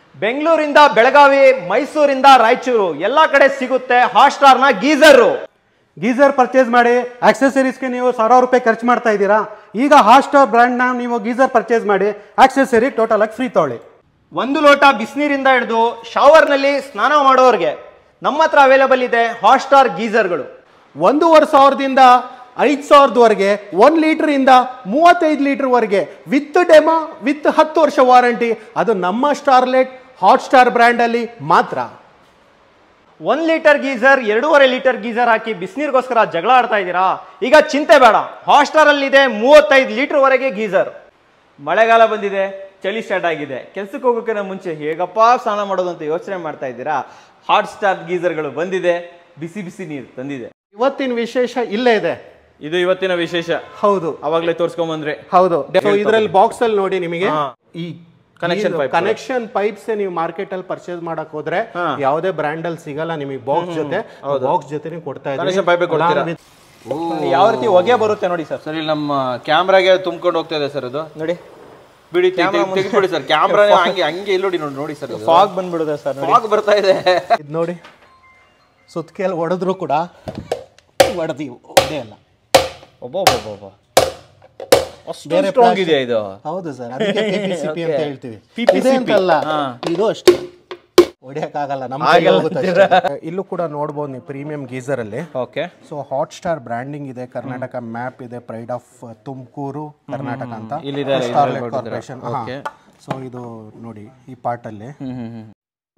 ಬೆಂಗಳೂರಿಂದ ಬೆಳಗಾವಿ ಮೈಸೂರಿಂದ ರಾಯಚೂರು ಎಲ್ಲಾ ಕಡೆ ಸಿಗುತ್ತೆ ಹಾಟ್ಸ್ಟಾರ್ನ ಗೀಸರ್ ಗೀಸರ್ ಪರ್ಚೇಸ್ ಮಾಡಿ ಆಕ್ಸೆಸರೀಸ್ಗೆ ನೀವು ಸಾವಿರಾರು ರೂಪಾಯಿ ಖರ್ಚು ಮಾಡ್ತಾ ಇದ್ದೀರಾ ಈಗ ಹಾಸ್ಟಾರ್ ಬ್ರ್ಯಾಂಡ್ನ ನೀವು ಗೀಸರ್ ಪರ್ಚೇಸ್ ಮಾಡಿ ಆಕ್ಸೆಸರಿ ಟೋಟಲ್ ಆಗಿ ಫ್ರೀ ತೊಗೊಳ್ಳಿ ಒಂದು ಲೋಟ ಬಿಸಿನೀರಿಂದ ಹಿಡಿದು ಶವರ್ನಲ್ಲಿ ಸ್ನಾನ ಮಾಡೋರ್ಗೆ ನಮ್ಮ ಹತ್ರ ಅವೈಲೇಬಲ್ ಇದೆ ಹಾಟ್ಸ್ಟಾರ್ ಗೀಸರ್ಗಳು ಒಂದೂವರೆ ಸಾವಿರದಿಂದ ಐದು ಸಾವಿರದವರೆಗೆ ಒನ್ ಲೀಟ್ರಿಂದ ಮೂವತ್ತೈದು ಲೀಟರ್ವರೆಗೆ ವಿತ್ ಡೆಮೋ ವಿತ್ ಹತ್ತು ವರ್ಷ ವಾರಂಟಿ ಅದು ನಮ್ಮ ಸ್ಟಾರ್ಲೆಟ್ ಹಾಟ್ ಸ್ಟಾರ್ ಬ್ರ್ಯಾಂಡಲ್ಲಿ ಮಾತ್ರ ಒಂದ್ ಲೀಟರ್ ಗೀಸರ್ ಎರಡೂವರೆ ಲೀಟರ್ ಗೀಸರ್ ಹಾಕಿ ಬಿಸಿನೀರ್ಗೋಸ್ಕರ ಜಗಳ ಆಡ್ತಾ ಇದ್ದೀರಾ ಈಗ ಚಿಂತೆ ಬೇಡ ಹಾಟ್ಸ್ಟಾರ್ ಅಲ್ಲಿ ಇದೆ ಮೂವತ್ತೈದು ಲೀಟರ್ ವರೆಗೆ ಗೀಸರ್ ಮಳೆಗಾಲ ಬಂದಿದೆ ಚಳಿ ಸ್ಟಾರ್ಟ್ ಆಗಿದೆ ಕೆಲ್ಸಕ್ಕೆ ಹೋಗೋಕ್ಕಿಂತ ಮುಂಚೆ ಹೇಗಪ್ಪ ಸ್ನಾನ ಮಾಡೋದು ಅಂತ ಯೋಚನೆ ಮಾಡ್ತಾ ಇದ್ದೀರಾ ಹಾಟ್ ಸ್ಟಾರ್ ಗೀಸರ್ಗಳು ಬಂದಿದೆ ಬಿಸಿ ಬಿಸಿ ನೀರು ತಂದಿದೆ ಇವತ್ತಿನ ವಿಶೇಷ ಇಲ್ಲೇ ಇದೆ ಇದು ಇವತ್ತಿನ ವಿಶೇಷ ಹೌದು ಅವಾಗಲೇ ತೋರಿಸ್ಕೊಂಬಂದ್ರೆ ಹೌದು ಇದರಲ್ಲಿ ಬಾಕ್ಸ್ ಅಲ್ಲಿ ನೋಡಿ ನಿಮಗೆ ಹಾ. ಈ Connection pipe. ಕನೆಕ್ಷನ್ ಪೈಪ್ಸ್ ನೀವು ಮಾರ್ಕೆಟ್ ಅಲ್ಲಿ ಪರ್ಚೇಸ್ ಮಾಡಕ್ ಹೋದ್ರೆ ಹಾ. ಯಾವುದೇ ಬ್ರ್ಯಾಂಡ್ ಅಲ್ಲಿ ಸಿಗಲ್ಲ ನಿಮಗೆ ಬಾಕ್ಸ್ ಜೊತೆ ಬಾಕ್ಸ್ ಜೊತೆ ಕೊಡ್ತಾ Connection pipe ಕೊಡ್ತೀರಾ? ಯಾವ ರೀತಿ ಹೊಗೆ ಬರುತ್ತೆ ನೋಡಿ ಸರ್ ಸರ್ ಇಲ್ಲಿ ನಮ್ಮ ಕ್ಯಾಮ್ರಾಗೆ ತುಂಬ್ಕೊಂಡು ಹೋಗ್ತಾ ಇದೆ ಸರ್ ಇದು ನೋಡಿ ಬಿಡಿ ತೆಗೆದ್ಬಿಡಿ ಸರ್ ಕ್ಯಾಮ್ರಾ ಹಂಗೆ ಹಂಗೆ ಇಲ್ಲಿ ನೋಡಿ ನೋಡಿ ನೋಡಿ ಸರ್ ಫಾಗ್ ಬಂದ್ಬಿಡುತ್ತೆ ಸರ್ ನೋಡಿ ಫಾಗ್ ಬರ್ತಾ ಇದೆ ಇದು ನೋಡಿ ಸುತ್ತಕೆಯಲ್ಲಿ ಹೊಡೆದ್ರು ಕೂಡ ಹೊಡೆದಿವು ಅದೇ ಅಲ್ಲ ಒಬ್ಬ ಒಬ್ಬ ಒಬ್ಬ ಅಷ್ಟು ಬೇರೆ ಸ್ಟ್ರಾಂಗ್ ಇದೆ ಇದು ಹೌದು ಸರ್ ಅದಕ್ಕೆ PPCP ಅಂತ ಹೇಳ್ತೀವಿ PPCP. ಇದೆ ಅಂತಲ್ಲ ಇದು ಅಷ್ಟೇ ಹೊಡಿಯಕ್ಕಾಗಲ್ಲ ನಮ್ಮ ಕೈಗೆ ಹೋಗುತ್ತೆ ಅಷ್ಟೇ. ಇಲ್ಲೂ ಕೂಡ ನೋಡ್ಬೋದು ನೀವು ಪ್ರೀಮಿಯಂ ಗೀಸರ್ ಅಲ್ಲಿ okay so Hot Star branding ಇದೆ ಕರ್ನಾಟಕ ಮ್ಯಾಪ್ ಇದೆ ಪ್ರೈಡ್ ಆಫ್ ತುಮಕೂರು ಕರ್ನಾಟಕ ಅಂತ ಇಲ್ಲಿದೆ, ಇಲ್ಲಿ ಸ್ಟಾರ್ಲೆಟ್ ಕೊಟ್ಟಿದ್ದೀರಾ. Corporation Okay. ಸೊ ಇದು ನೋಡಿ ಈ ಪಾರ್ಟ್ ಅಲ್ಲಿ ಹ್ಮ್ ಹ್ಮ್ ಹ್ಮ್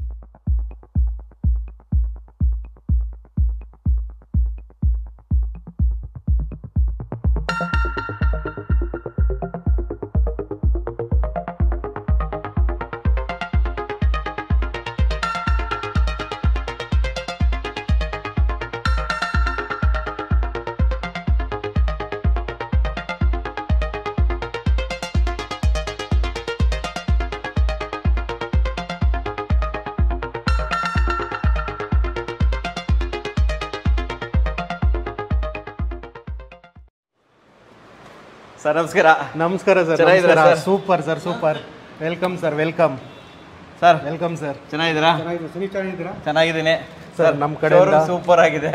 ಸರ್ ನಮಸ್ಕಾರ ನಮಸ್ಕಾರ ಸರ್ ಚೆನ್ನಾಗಿದ್ದೀರಾ ನಮಸ್ಕಾರ sir? Super sir super welcome sir welcome sir welcome sir ಚೆನ್ನಾಗಿದ್ದೀರಾ ಚೆನ್ನಾಗಿದ್ದೀನಿ ಸರ್ ನಮ್ಮ ಕಡೆಯಿಂದ ಸೂಪರ್ ಆಗಿದೆ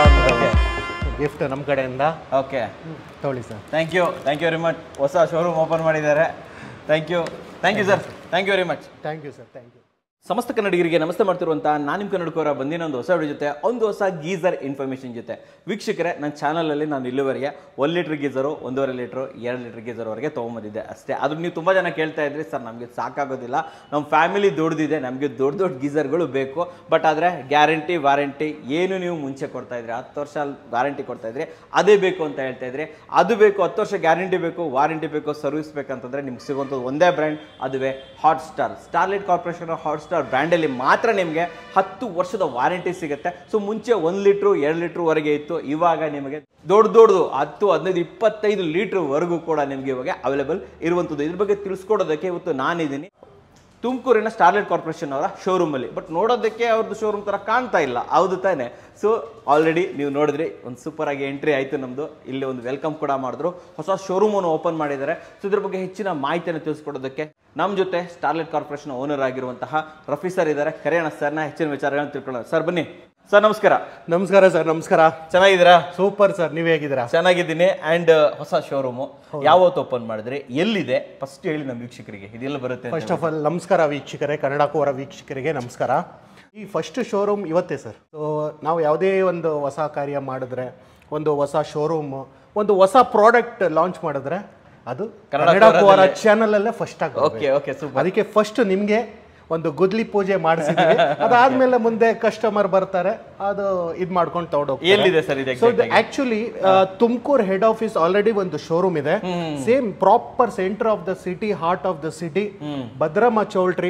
ಗಿಫ್ಟ್ ನಮ್ಮ ಕಡೆಯಿಂದ ಓಕೆ ತಗೊಳ್ಳಿ sir thank you thank you very much ಹೊಸ ಶೋರೂಮ್ ಓಪನ್ ಮಾಡಿದ್ದಾರೆ thank you thank you sir thank you very much thank you sir thank you ಸಮಸ್ತ ಕನ್ನಡಿಗರಿಗೆ ನಮಸ್ತೆ ಮಾಡ್ತಿರುವಂಥ ನಾನು ನಿಮ್ಮ ಕನ್ನಡಕವರ ಬಂದಿನ ಒಂದು ಹೊಸ ವಿಡಿಯೋ ಜೊತೆ ಒಂದು ಹೊಸ ಗೀಸರ್ ಇನ್ಫಾರ್ಮೇಷನ್ ಜೊತೆ ವೀಕ್ಷಕರೇ ನನ್ನ ಚಾನಲಲ್ಲಿ ನಾನು ಇಲ್ಲಿವರೆಗೆ ಒಂದು ಲೀಟ್ರ್ ಗೀಸರು ಒಂದೂವರೆ ಲೀಟ್ರು ಎರಡು ಲೀಟ್ರ್ ಗೀಸರ್ವರೆಗೆ ತೊಗೊಂಬಂದಿದ್ದೆ ಅಷ್ಟೇ ಅದು ನೀವು ತುಂಬ ಜನ ಕೇಳ್ತಾ ಇದ್ರಿ ಸರ್ ನಮಗೆ ಸಾಕಾಗೋದಿಲ್ಲ ನಮ್ಮ ಫ್ಯಾಮಿಲಿ ದೊಡ್ಡದಿದೆ ನಮಗೆ ದೊಡ್ಡ ದೊಡ್ಡ ಗೀಸರ್ಗಳು ಬೇಕು ಬಟ್ ಆದರೆ ಗ್ಯಾರಂಟಿ ವಾರಂಟಿ ಏನು ನೀವು ಮುಂಚೆ ಕೊಡ್ತಾ ಇದ್ರಿ ಹತ್ತು ವರ್ಷ ವಾರಂಟಿ ಕೊಡ್ತಾ ಇದ್ರಿ ಅದೇ ಬೇಕು ಅಂತ ಹೇಳ್ತಾ ಇದ್ರಿ ಅದು ಬೇಕು ಹತ್ತು ವರ್ಷ ಗ್ಯಾರಂಟಿ ಬೇಕು ವಾರಂಟಿ ಬೇಕು ಸರ್ವಿಸ್ ಬೇಕಂತಂದ್ರೆ ನಿಮ್ಗೆ ಸಿಗುವಂಥದ್ದು ಒಂದೇ ಬ್ರ್ಯಾಂಡ್ ಅದುವೇ Hot star starlight Corporation Hot Star ಬ್ರ್ಯಾಂಡಲ್ಲಿ ಮಾತ್ರ ನಿಮಗೆ ಹತ್ತು ವರ್ಷದ ವಾರಂಟಿ ಸಿಗುತ್ತೆ ಸೊ ಮುಂಚೆ ಒಂದು ಲೀಟ್ರು ಎರಡು ಲೀಟ್ರ್ವರೆಗೆ ಇತ್ತು ಇವಾಗ ನಿಮಗೆ ದೊಡ್ಡ ದೊಡ್ಡದು ಹತ್ತು ಹದಿನೈದು ಇಪ್ಪತ್ತೈದು ಲೀಟ್ರ್ವರೆಗೂ ಕೂಡ ನಿಮಗೆ ಇವಾಗ ಅವೈಲೇಬಲ್ ಇರುವಂಥದ್ದು ಇದ್ರ ಬಗ್ಗೆ ತಿಳಿಸ್ಕೊಡೋದಕ್ಕೆ ಇವತ್ತು ನಾನಿದ್ದೀನಿ ತುಮಕೂರಿನ ಸ್ಟಾರ್ಲೆಟ್ ಕಾರ್ಪೊರೇಷನ್ ಅವರ ಶೋರೂಮಲ್ಲಿ ಬಟ್ ನೋಡೋದಕ್ಕೆ ಅವ್ರದ್ದು ಶೋರೂಮ್ ಥರ ಕಾಣ್ತಾ ಇಲ್ಲ ಹೌದು ತಾನೆ ಸೊ ಆಲ್ರೆಡಿ ನೀವು ನೋಡಿದ್ರಿ ಒಂದು ಸೂಪರ್ ಆಗಿ ಎಂಟ್ರಿ ಆಯಿತು ನಮ್ಮದು ಇಲ್ಲಿ ಒಂದು ವೆಲ್ಕಮ್ ಕೂಡ ಮಾಡಿದ್ರು ಹೊಸ ಶೋರೂಮನ್ನು ಓಪನ್ ಮಾಡಿದ್ದಾರೆ ಸೊ ಇದ್ರ ಬಗ್ಗೆ ಹೆಚ್ಚಿನ ಮಾಹಿತಿಯನ್ನು ತಿಳಿಸ್ಕೊಡೋದಕ್ಕೆ ನಮ್ಮ ಜೊತೆ ಸ್ಟಾರ್ಲೆಟ್ ಕಾರ್ಪೊರೇಷನ್ ಓನರ್ ಆಗಿರುವಂತಹ ರಫಿ ಸರ್ ಇದ್ದಾರೆ ಕರೆಯೋಣ ಸರ್ನ ಹೆಚ್ಚಿನ ವಿಚಾರಗಳನ್ನು ತಿಳ್ಕೊಳ್ಳೋಣ ಸರ್ ಬನ್ನಿ ಸರ್ ನಮಸ್ಕಾರ ನಮಸ್ಕಾರ ಸರ್ ನಮಸ್ಕಾರ ಚೆನ್ನಾಗಿದ್ದೀರಾ ಸೂಪರ್ ಸರ್ ನೀವು ಹೇಗಿದ್ದೀರಾ ಚೆನ್ನಾಗಿದ್ದೀನಿ ಆ್ಯಂಡ್ ಹೊಸ ಶೋರೂಮು ಯಾವತ್ತು ಓಪನ್ ಮಾಡಿದ್ರಿ ಎಲ್ಲಿದೆ ಫಸ್ಟ್ ಹೇಳಿ ನಮ್ಮ ವೀಕ್ಷಕರಿಗೆ ಇದೆಲ್ಲ ಬರುತ್ತೆ ಅಂತ ಫಸ್ಟ್ ಆಫ್ ಆಲ್ ನಮಸ್ಕಾರ ವೀಕ್ಷಕರೇ ಕನ್ನಡ ಕೋರ ವೀಕ್ಷಕರಿಗೆ ನಮಸ್ಕಾರ ಈ ಫಸ್ಟ್ ಶೋರೂಮ್ ಇವತ್ತೇ ಸರ್ ಸೊ ನಾವು ಯಾವುದೇ ಒಂದು ಹೊಸ ಕಾರ್ಯ ಮಾಡಿದ್ರೆ ಒಂದು ಹೊಸ ಶೋರೂಮ್ ಒಂದು ಹೊಸ ಪ್ರಾಡಕ್ಟ್ ಲಾಂಚ್ ಮಾಡಿದ್ರೆ ಅದು ಕನ್ನಡ ಕನ್ನಡ ಕೋರ ಕೋರದಲ್ಲೇ. ಚಾನಲಲ್ಲೇ ಫಸ್ಟ್ ಆಗಿ ಓಕೆ ಓಕೆ ಸೂಪರ್ ಅದಕ್ಕೆ ಫಸ್ಟ್ ನಿಮಗೆ ಒಂದು ಗುದ್ಲಿ ಪೂಜೆ ಮಾಡಿಸಿದ್ವಿ ಅದಾದ್ಮೇಲೆ ಮುಂದೆ ಕಸ್ಟಮರ್ ಬರ್ತಾರೆ ಅದು ಇದ್ ಮಾಡ್ಕೊಂಡು ತಗೊಂಡೋಗ್ತಾರೆ ಎಲ್ಲಿದೆ ಸರ್ ಇದು so actually Tumakuru head office already ಒಂದು ಶೋರೂಮ್ ಇದೆ same proper centre of the city heart of the city Bhadramma choultry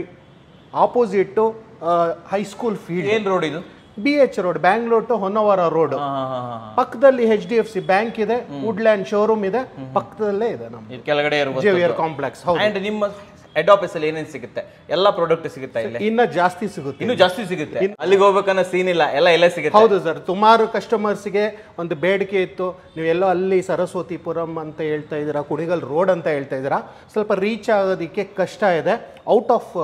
opposite high school field ಏನ್ ರೋಡ್ ಇದು B H road Bangalore to Honnavara road ಪಕ್ಕದಲ್ಲಿ H D F C bank ಇದೆ Woodland showroom ಇದೆ ಪಕ್ಕದಲ್ಲೇ ಇದೆ ನಮ್ಮ ಇದು ಕೆಳಗಡೆ ಜೇವಿಯರ್ ಕಾಂಪ್ಲೆಕ್ಸ್ ಹೌದು ಅಂಡ್ ನಿಮ್ಮ ಹೆಡ್ ಆಫೀಸ್ ಅಲ್ಲಿ ಏನೇನ್ ಸಿಗುತ್ತೆ ಎಲ್ಲ ಪ್ರಾಡಕ್ಟ್ ಸಿಗುತ್ತಾ ಇಲ್ಲಿ ಇನ್ನ ಜಾಸ್ತಿ ಸಿಗುತ್ತೆ ಇನ್ನು ಜಾಸ್ತಿ ಸಿಗುತ್ತೆ ಅಲ್ಲಿಗೆ ಹೋಗ್ಬೇಕನ್ನೋ ಸೀನ್ ಇಲ್ಲ ಎಲ್ಲ ಎಲ್ಲ ಸಿಗುತ್ತೆ ಹೌದು ಸರ್ ಸುಮಾರು ಕಸ್ಟಮರ್ಸ್ಗೆ ಒಂದು ಬೇಡಿಕೆ ಇತ್ತು ನೀವೆಲ್ಲೋ ಅಲ್ಲಿ ಸರಸ್ವತಿಪುರಂ ಅಂತ ಹೇಳ್ತಾ ಇದ್ದೀರಾ ಕುಣಿಗಲ್ ರೋಡ್ ಅಂತ ಹೇಳ್ತಾ ಇದ್ದೀರಾ ಸ್ವಲ್ಪ ರೀಚ್ ಆಗೋದಕ್ಕೆ ಕಷ್ಟ ಇದೆ ಔಟ್ ಆಫ್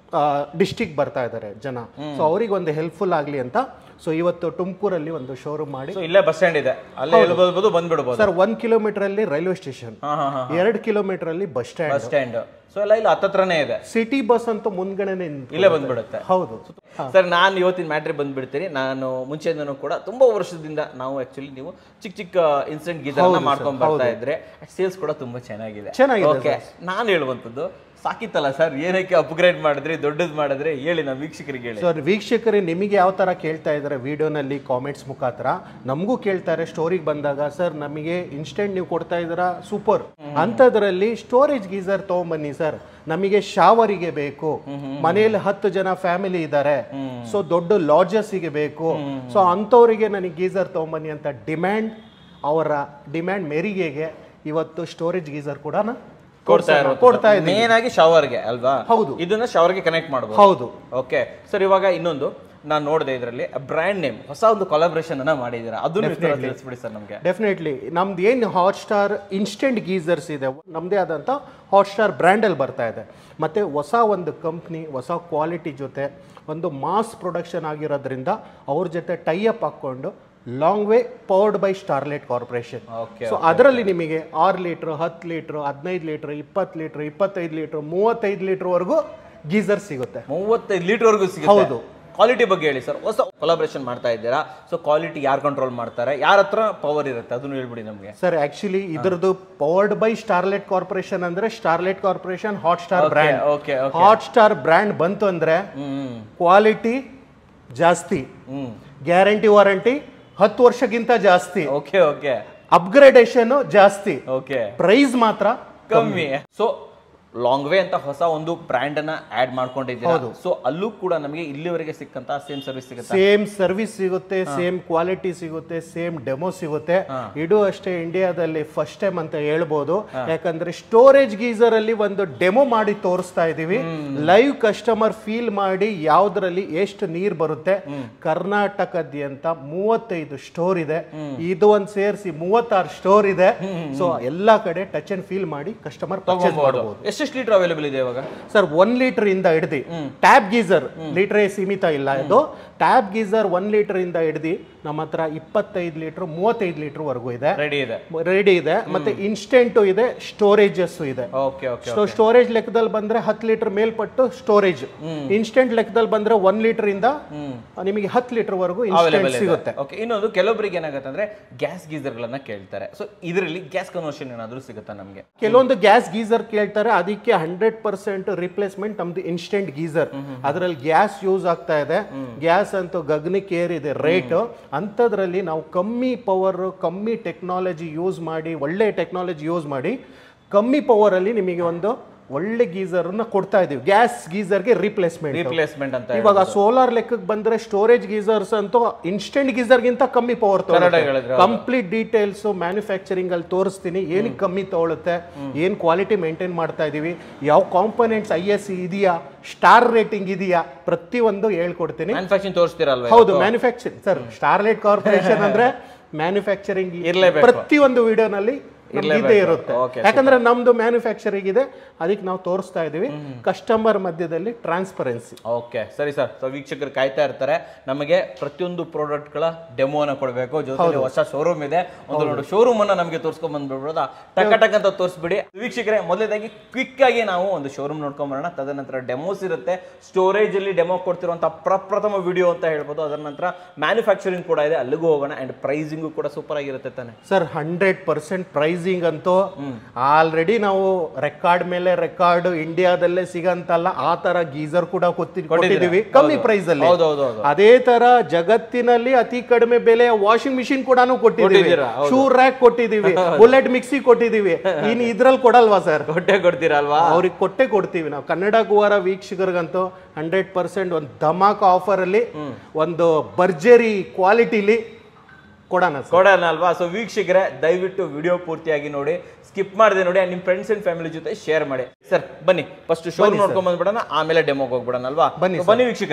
ಡಿಸ್ಟಿಕ್ ಬರ್ತಾ ಇದ್ದಾರೆ ಜನ ಸೊ ಅವ್ರಿಗೆ ಒಂದು ಹೆಲ್ಪ್ಫುಲ್ ಆಗಲಿ ಅಂತ ಸೊ ಇವತ್ತು ತುಮಕೂರಲ್ಲಿ ಒಂದು ಶೋರೂಮ್ ಮಾಡಿ ಸೊ ಇಲ್ಲೇ ಬಸ್ ಸ್ಟ್ಯಾಂಡ್ ಇದೆ ಅಲ್ಲೇ ಎಲ್ಬೋದು ಬಂದ್ಬಿಡ್ಬೋದು ಸರ್ ಒಂದ್ ಕಿಲೋಮೀಟರ್ ಅಲ್ಲಿ ರೈಲ್ವೆ ಸ್ಟೇಷನ್ ಹಾ ಹಾ ಹಾ ಎರಡು ಕಿಲೋಮೀಟರ್ ಅಲ್ಲಿ bus stand bus stand so ಎಲ್ಲ ಇಲ್ಲಿ ಹತ್ತತ್ರನೇ ಇದೆ ಸಿಟಿ ಬಸ್ ಅಂತೂ ಮುಂದ್ಗಡೆನೆ ನಿಂತ್ಕೊಳ್ಳುತ್ತೆ. ಇಲ್ಲೇ ಬಂದ್ಬಿಡುತ್ತೆ ಹೌದು ಸರ್ ನಾನು ಇವತ್ತಿನ ಮ್ಯಾಟ್ರಿ ಬಂದ್ಬಿಡ್ತೀನಿ ನಾನು ಮುಂಚೆಯಿಂದನೂ ಕೂಡ ತುಂಬಾ ವರ್ಷದಿಂದ ನಾವು ಆಕ್ಚುಲಿ ನೀವು ಚಿಕ್ಕ ಚಿಕ್ಕ ಇನ್ಸಿಡೆಂಟ್ ಗೀಸರ್ನ ಮಾಡ್ಕೊಂಡ್ ಬರ್ತಾ ಇದ್ರೆ ಸೇಲ್ಸ್ ಕೂಡ ತುಂಬಾ ಚೆನ್ನಾಗಿದೆ ಚೆನ್ನಾಗಿದೆ ಓಕೆ ನಾನು ಹೇಳುವಂಥದ್ದು ಸಾಕಿತ್ತಲ್ಲ ಸರ್ ಏನಕ್ಕೆ ಅಪ್ಗ್ರೇಡ್ ಮಾಡಿದ್ರಿ ದೊಡ್ಡದು ಮಾಡಿದ್ರಿ ಹೇಳಿ ನಾವು ವೀಕ್ಷಕರಿಗೆ ಹೇಳಿ ಸರ್ ವೀಕ್ಷಕರೇ ನಿಮಗೆ ಯಾವ ತರ ಕೇಳ್ತಾ ಇದ್ದಾರೆ ವಿಡಿಯೋನಲ್ಲಿ ಕಾಮೆಂಟ್ಸ್ ಮುಖಾಂತರ ನಮಗೂ ಕೇಳ್ತಾರೆ ಸ್ಟೋರಿಗೆ ಬಂದಾಗ ಸರ್ ನಮಗೆ ಇನ್ಸ್ಟೆಂಟ್ ನೀವು ಕೊಡ್ತಾ ಇದ್ದೀರಾ ಸೂಪರ್ ಅಂಥದ್ರಲ್ಲಿ ಸ್ಟೋರೇಜ್ ಗೀಸರ್ ತಗೊಂಬನ್ನಿ ಸರ್ ನಮಗೆ ಶಾವರಿಗೆ ಬೇಕು ಮನೆಯಲ್ಲಿ ಹತ್ತು ಜನ ಫ್ಯಾಮಿಲಿ ಇದ್ದಾರೆ ಸೊ ದೊಡ್ಡ ಲಾಡ್ಜಸ್ಸಿಗೆ ಬೇಕು ಸೊ ಅಂಥವರಿಗೆ ನನಗೆ ಗೀಸರ್ ತಗೊಂಬನ್ನಿ ಅಂತ ಡಿಮ್ಯಾಂಡ್ ಅವರ ಡಿಮ್ಯಾಂಡ್ ಮೇರಿಗೆಗೆ ಇವತ್ತು ಸ್ಟೋರೇಜ್ ಗೀಸರ್ ಕೂಡ ಕೊಡ್ತಾ ಕೊಡ್ತಾ ಇರೋದು ಮೇನ್ ಆಗಿ ಶವರ್ಗೆ ಅಲ್ವಾ ಹೌದು. ಇದನ್ನ ಶವರ್ಗೆ ಕನೆಕ್ಟ್ ಮಾಡಬಹುದು ಹೌದು ಓಕೆ ಸರ್ ಇವಾಗ ಇನ್ನೊಂದು ನಾನು ನೋಡಿದೆ ಇದರಲ್ಲಿ ಬ್ರ್ಯಾಂಡ್ ನೇಮ್ ಹೊಸ ಒಂದು ಕೊಲಾಬ್ರೇಷನ್ ಅನ್ನ ಮಾಡಿದ್ದೀರಾ ಅದನ್ನು ವಿಸ್ತಾರ ತಿಳಿಸ್ಬಿಡಿ ಸರ್ ನಮಗೆ ಡೆಫಿನೆಟ್ಲಿ ನಮ್ದು ಏನು ಹಾಟ್ ಸ್ಟಾರ್ ಇನ್ಸ್ಟೆಂಟ್ ಗೀಸರ್ಸ್ ಇದೆ ನಮ್ಮದೇ ಆದಂಥ ಹಾಟ್ ಸ್ಟಾರ್ ಬ್ರ್ಯಾಂಡಲ್ಲಿ ಬರ್ತಾ ಇದೆ ಮತ್ತು ಹೊಸ ಒಂದು ಕಂಪ್ನಿ ಹೊಸ ಕ್ವಾಲಿಟಿ ಜೊತೆ ಒಂದು ಮಾಸ್ ಪ್ರೊಡಕ್ಷನ್ ಆಗಿರೋದ್ರಿಂದ ಅವ್ರ ಜೊತೆ ಟೈ ಅಪ್ ಹಾಕ್ಕೊಂಡು long way powered by Starlight Corporation Okay, so ಅದರಲ್ಲಿ ನಿಮಗೆ ಆರು ಲೀಟ್ರ್ ಹತ್ತು ಲೀಟ್ರ್ ಹದಿನೈದು ಲೀಟ್ರ್ ಇಪ್ಪತ್ತು ಲೀಟ್ರ್ ಇಪ್ಪತ್ತೈದು ಲೀಟ್ರ್ ಮೂವತ್ತೈದು ಲೀಟ್ರ್ವರೆಗೂ ಗೀಸರ್ ಸಿಗುತ್ತೆ ಮೂವತ್ತೈದು ಲೀಟರ್ ವರೆಗೂ ಸಿಗುತ್ತೆ ಹೌದು. ಕ್ವಾಲಿಟಿ ಬಗ್ಗೆ ಹೇಳಿ ಸರ್ ಹೊಸ ಕೊಲಾಬ್ರೇಷನ್ ಮಾಡ್ತಾ ಇದ್ದೀರಾ ಸೊ ಕ್ವಾಲಿಟಿ ಯಾರು ಕಂಟ್ರೋಲ್ ಮಾಡ್ತಾರೆ ಯಾರ ಹತ್ರ ಪವರ್ ಇರುತ್ತೆ ಅದನ್ನು ಹೇಳ್ಬಿಡಿ ನಮಗೆ ಸರ್ ಆಕ್ಚುಲಿ ಇದ್ರದ್ದು ಪವರ್ಡ್ ಬೈ ಸ್ಟಾರ್ಲೈಟ್ ಕಾರ್ಪೊರೇಷನ್ ಅಂದ್ರೆ Starlight Corporation Hot Star brand okay Hot Star brand ಬಂತು ಅಂದ್ರೆ ಹ್ಮ್ ಕ್ವಾಲಿಟಿ ಜಾಸ್ತಿ ಹ್ಮ್ ಗ್ಯಾರಂಟಿ ವಾರಂಟಿ ಹತ್ತು ವರ್ಷಕ್ಕಿಂತ ಜಾಸ್ತಿ ಓಕೆ ಓಕೆ ಅಪ್ಗ್ರೇಡೇಷನ್ ಜಾಸ್ತಿ ಓಕೆ ಪ್ರೈಸ್ ಮಾತ್ರ ಕಮ್ಮಿ ಸೊ ಲಾಂಗ್ ವೇ ಅಂತ ಹೊಸ ಒಂದು ಬ್ರ್ಯಾಂಡ್ ಅನ್ನ ಆಡ್ ಮಾಡ್ಕೊಂಡಿದ್ದೀರಾ ಸೊ ಅಲ್ಲೂ ಕೂಡ ನಮಗೆ ಇಲ್ಲಿವರೆಗೆ ಸಿಕ್ಕಂತ ಸೇಮ್ ಸರ್ವಿಸ್ ಸಿಗುತ್ತೆ ಸೇಮ್ ಸರ್ವಿಸ್ ಸಿಗುತ್ತೆ ಸೇಮ್ ಕ್ವಾಲಿಟಿ ಸಿಗುತ್ತೆ ಸೇಮ್ ಡೆಮೋ ಸಿಗುತ್ತೆ ಇದು ಅಷ್ಟೇ ಇಂಡಿಯಾದಲ್ಲಿ ಫಸ್ಟ್ ಟೈಮ್ ಅಂತ ಹೇಳ್ಬೋದು ಯಾಕಂದ್ರೆ ಸ್ಟೋರೇಜ್ ಗೀಸರ್ ಅಲ್ಲಿ ಒಂದು ಡೆಮೋ ಮಾಡಿ ತೋರಿಸ್ತಾ ಇದೀವಿ ಲೈವ್ ಕಸ್ಟಮರ್ ಫೀಲ್ ಮಾಡಿ ಯಾವ್ದ್ರಲ್ಲಿ ಎಷ್ಟು ನೀರ್ ಬರುತ್ತೆ ಕರ್ನಾಟಕದಾದ್ಯಂತ ಮೂವತ್ತೈದು ಸ್ಟೋರ್ ಇದೆ ಇದು ಒಂದು ಸೇರಿಸಿ ಮೂವತ್ತಾರು ಸ್ಟೋರ್ ಇದೆ ಸೊ ಎಲ್ಲಾ ಕಡೆ ಟಚ್ ಅಂಡ್ ಫೀಲ್ ಮಾಡಿ ಕಸ್ಟಮರ್ ಪರ್ಚೇಸ್ ಮಾಡಬಹುದು ಎಷ್ಟೆಷ್ಟು ಲೀಟರ್ ಅವೈಲೇಬಲ್ ಇದೆ ಇವಾಗ ಸರ್ ಒನ್ ಲೀಟರ್ ಇಂದ ಹಿಡ್ದು ಟ್ಯಾಬ್ ಗೀಸರ್ ಲೀಟರ್ ಸೀಮಿತ ಇಲ್ಲ ಇದು ಟ್ಯಾಬ್ ಗೀಸರ್ ಒನ್ ಲೀಟರ್ ಇಂದ ಹಿಡ್ದು ನಮ್ಮ ಹತ್ರ ಇಪ್ಪತ್ತೈದು ಲೀಟರ್ ಮೂವತ್ತೈದು ಲೀಟರ್ ವರೆಗೂ ಇದೆ ರೆಡಿ ಇದೆ ರೆಡಿ ಇದೆ ಮತ್ತೆ ಇನ್ಸ್ಟೆಂಟ್ ಇದೆ ಸ್ಟೋರೇಜಸ್ ಇದೆ ಓಕೆ ಓಕೆ ಸೊ ಸ್ಟೋರೇಜ್ ಲೆಕ್ಕದಲ್ಲಿ ಬಂದ್ರೆ ಹತ್ತು ಲೀಟರ್ ಮೇಲ್ಪಟ್ಟು ಸ್ಟೋರೇಜ್ ಇನ್ಸ್ಟೆಂಟ್ ಲೆಕ್ಕದಲ್ಲಿ ಬಂದ್ರೆ ಒನ್ ಲೀಟರ್ ಇಂದ ನಿಮಗೆ ಹತ್ತು ಲೀಟರ್ ವರೆಗೂ ಇನ್ಸ್ಟೆಂಟ್ ಸಿಗುತ್ತೆ ಓಕೆ ಇನ್ನೊಂದು ಕೆಲವೊಬ್ಬರಿಗೆ ಏನಾಗುತ್ತೆ ಅಂದ್ರೆ ಗ್ಯಾಸ್ ಗೀಸರ್ಗಳನ್ನ ಕೇಳ್ತಾರೆ ಸೊ ಇದರಲ್ಲಿ ಗ್ಯಾಸ್ ಕನ್ವರ್ಷನ್ ಏನಾದರೂ ಸಿಗುತ್ತಾ ನಮಗೆ ಕೆಲವೊಂದು ಗ್ಯಾಸ್ ಗೀಸರ್ ಕೇಳ್ತಾರೆ ಅದಕ್ಕೆ ಹಂಡ್ರೆಡ್ ಪರ್ಸೆಂಟ್ ರಿಪ್ಲೇಸ್ಮೆಂಟ್ ನಮ್ದು ಇನ್ಸ್ಟೆಂಟ್ ಗೀಸರ್ ಅದರಲ್ಲಿ ಗ್ಯಾಸ್ ಯೂಸ್ ಆಗ್ತಾ ಇದೆ ಗ್ಯಾಸ್ ಅಂತೂ ಗಗನಕ್ಕೆ ಏರಿದೆ ರೇಟ್ ಅಂಥದ್ರಲ್ಲಿ ನಾವು ಕಮ್ಮಿ ಪವರ್ ಕಮ್ಮಿ ಟೆಕ್ನಾಲಜಿ ಯೂಸ್ ಮಾಡಿ ಒಳ್ಳೆ ಟೆಕ್ನಾಲಜಿ ಯೂಸ್ ಮಾಡಿ ಕಮ್ಮಿ ಪವರ್ ಅಲ್ಲಿ ನಿಮಗೆ ಒಂದು ಒಳ್ಳೆ ಗೀಸರ್ ಕೊಡ್ತಾ ಇದೀವಿ ಗ್ಯಾಸ್ ಗೀಸರ್ಗೆ ರಿಪ್ಲೇಸ್ಮೆಂಟ್ ರಿಪ್ಲೇಸ್ಮೆಂಟ್ ಅಂತ ಇವಾಗ ಸೋಲಾರ್ ಲೆಕ್ಕಕ್ಕೆ ಬಂದ್ರೆ ಸ್ಟೋರೇಜ್ ಗೀಸರ್ಸ್ ಅಂತೂ ಇನ್ಸ್ಟೆಂಟ್ ಗೀಸರ್ಗಿಂತ ಕಮ್ಮಿ ಪವರ್ ಕರೆಕ್ಟಾಗಿ ಹೇಳಿದ್ರಿ, ಕಂಪ್ಲೀಟ್ ಡೀಟೇಲ್ಸ್ ಮ್ಯಾನುಫ್ಯಾಕ್ಚರಿಂಗ್ ಅಲ್ಲಿ ತೋರಿಸ್ತೀನಿ ಏನಕ್ಕೆ ಕಮ್ಮಿ ತಗೊಳುತ್ತೆ ಏನ್ ಕ್ವಾಲಿಟಿ ಮೇಂಟೈನ್ ಮಾಡ್ತಾ ಇದೀವಿ ಯಾವ ಕಾಂಪೊನೆಂಟ್ಸ್ ಐ ಎಸ್ ಇದೆಯಾ ಸ್ಟಾರ್ ರೇಟಿಂಗ್ ಇದೆಯಾ ಪ್ರತಿಯೊಂದು ಹೇಳ್ಕೊಡ್ತೀನಿ ಮ್ಯಾನುಫ್ಯಾಕ್ಚರಿಂಗ್ ತೋರಿಸ್ತೀರಲ್ವಾ ಹೌದು ಮ್ಯಾನುಫ್ಯಾಕ್ಚರಿಂಗ್ ಸರ್ ಸ್ಟಾರ್ಲೈಟ್ ಕಾರ್ಪೊರೇಷನ್ ಅಂದ್ರೆ ಮ್ಯಾನುಫ್ಯಾಕ್ಚರಿಂಗ್ ಇರ್ಲೇಬೇಕು. ಪ್ರತಿಯೊಂದು ವಿಡಿಯೋನಲ್ಲಿ ಇದ್ದೇ ಇರುತ್ತೆ Okay, ಯಾಕಂದ್ರೆ ನಮ್ದು ಮ್ಯಾನುಫ್ಯಾಕ್ಚರಿಂಗ್ ಇದೆ ಅದಕ್ಕೆ ನಾವು ತೋರಿಸ್ತಾ ಇದೀವಿ ಕಸ್ಟಮರ್ ಮಧ್ಯದಲ್ಲಿ ಟ್ರಾನ್ಸ್ಪರೆನ್ಸಿ ಓಕೆ ಸರಿ ಸರ್ ಸೊ ವೀಕ್ಷಕರು ಕಾಯ್ತಾ ಇರ್ತಾರೆ ನಮಗೆ ಪ್ರತಿಯೊಂದು ಪ್ರಾಡಕ್ಟ್ಗಳ ಡೆಮೋನ ಕೊಡಬೇಕು ಜೊತೆಲಿ ಹೊಸ ಶೋರೂಮ್ ಇದೆ ಒಂದು ನೋಡಿ ಶೋರೂಮ್ ಅನ್ನ ನಮಗೆ ತೋರಿಸ್ಕೊಂಡ್ ಬಂದ್ಬಿಡ್ಬೋದಾ ಟಕ ಟಕ್ ಅಂತ ತೋರಿಸ್ಬಿಡಿ ವೀಕ್ಷಕರೇ ಮೊದಲನೇದಾಗಿ ಕ್ವಿಕ್ ಆಗಿ ನಾವು ಒಂದು ಶೋರೂಮ್ ನೋಡ್ಕೊಂಡ್ ಬರೋಣ ತದನಂತರ ಡೆಮೋಸ್ ಇರುತ್ತೆ ಸ್ಟೋರೇಜ್ ಅಲ್ಲಿ ಡೆಮೋ ಕೊಡ್ತಿರುವಂತ ಪ್ರಪ್ರಥಮ ವಿಡಿಯೋ ಅಂತ ಹೇಳ್ಬೋದು ಅದರ ನಂತರ ಮ್ಯಾನುಫ್ಯಾಕ್ಚರಿಂಗ್ ಕೂಡ ಇದೆ ಅಲ್ಲಿಗೂ ಹೋಗೋಣ ಅಂಡ್ ಪ್ರೈಸಿಂಗು ಕೂಡ ಸೂಪರ್ ಆಗಿರುತ್ತೆ ತಾನೆ ಸರ್ ಹಂಡ್ರೆಡ್ ಪರ್ಸೆಂಟ್ ಪ್ರೈಸಿಂಗ್ ಅಂತೂ ಆಲ್ರೆಡಿ ನಾವು ರೆಕಾರ್ಡ್ ಮೇಲೆ ರೆಕಾರ್ಡ್ ಇಂಡಿಯಾದಲ್ಲೇ ಸಿಗಂತಲ್ಲ ಆ ತರ ಗೀಸರ್ ಕೂಡ ಕೊತ್ತಿ- ಕೊಟ್ಟಿದೀವಿ ಕಮ್ಮಿ ಪ್ರೈಸ್ ಅಲ್ಲಿ ಹೌದು ಹೌದು ಹೌದು ಅದೇ ತರ ಜಗತ್ತಿನಲ್ಲಿ ಅತಿ ಕಡಿಮೆ ಬೆಲೆಯ ವಾಷಿಂಗ್ ಮಿಷಿನ್ ಕೂಡ ಕೊಟ್ಟಿದ್ದೀವಿ ಕೊಟ್ಟಿದ್ದೀರಾ? ಹೌದು. ಶೂ ರ್ಯಾಕ್ ಕೊಟ್ಟಿದ್ದೀವಿ ಬುಲೆಟ್ ಮಿಕ್ಸಿ ಕೊಟ್ಟಿದ್ದೀವಿ ಇನ್ ಇದ್ರಲ್ಲಿ ಕೊಡಲ್ವಾ ಸರ್ ಕೊಟ್ಟೆ ಕೊಡ್ತೀರಲ್ವಾ ಅವ್ರಿಗೆ ಕೊಟ್ಟೆ ಕೊಡ್ತೀವಿ ನಾವು ಕನ್ನಡ ಗುವಾರ ವೀಕ್ಷಕರಿಗಂತೂ ಹಂಡ್ರೆಡ್ ಪರ್ಸೆಂಟ್ ಒಂದು ಧಮಾಕ ಆಫರ್ ಅಲ್ಲಿ ಒಂದು ಭರ್ಜರಿ ಕ್ವಾಲಿಟಿಲಿ ಕೊಡೋಣ ಸರ್ ಕೊಡೋಣ ಅಲ್ವಾ ಸೊ ವೀಕ್ಷಕರೇ ದಯವಿಟ್ಟು ವಿಡಿಯೋ ಪೂರ್ತಿಯಾಗಿ ನೋಡಿ ಸ್ಕಿಪ್ ಮಾಡದೆ ನೋಡಿ ನಿಮ್ಮ ಫ್ರೆಂಡ್ಸ್ ಅಂಡ್ ಫ್ಯಾಮಿಲಿ ಜೊತೆ ಶೇರ್ ಮಾಡಿ ಸರ್ ಬನ್ನಿ ಫಸ್ಟ್ ಶೋ ನೋಡ್ಕೊಂಡ್ ಬಂದ್ಬಿಡೋಣ ಆಮೇಲೆ ಡೆಮೋಗೆ ಹೋಗ್ಬಿಡೋಣ ಅಲ್ವಾ ಬನ್ನಿ So, ಬನ್ನಿ ವೀಕ್ಷಕರೇ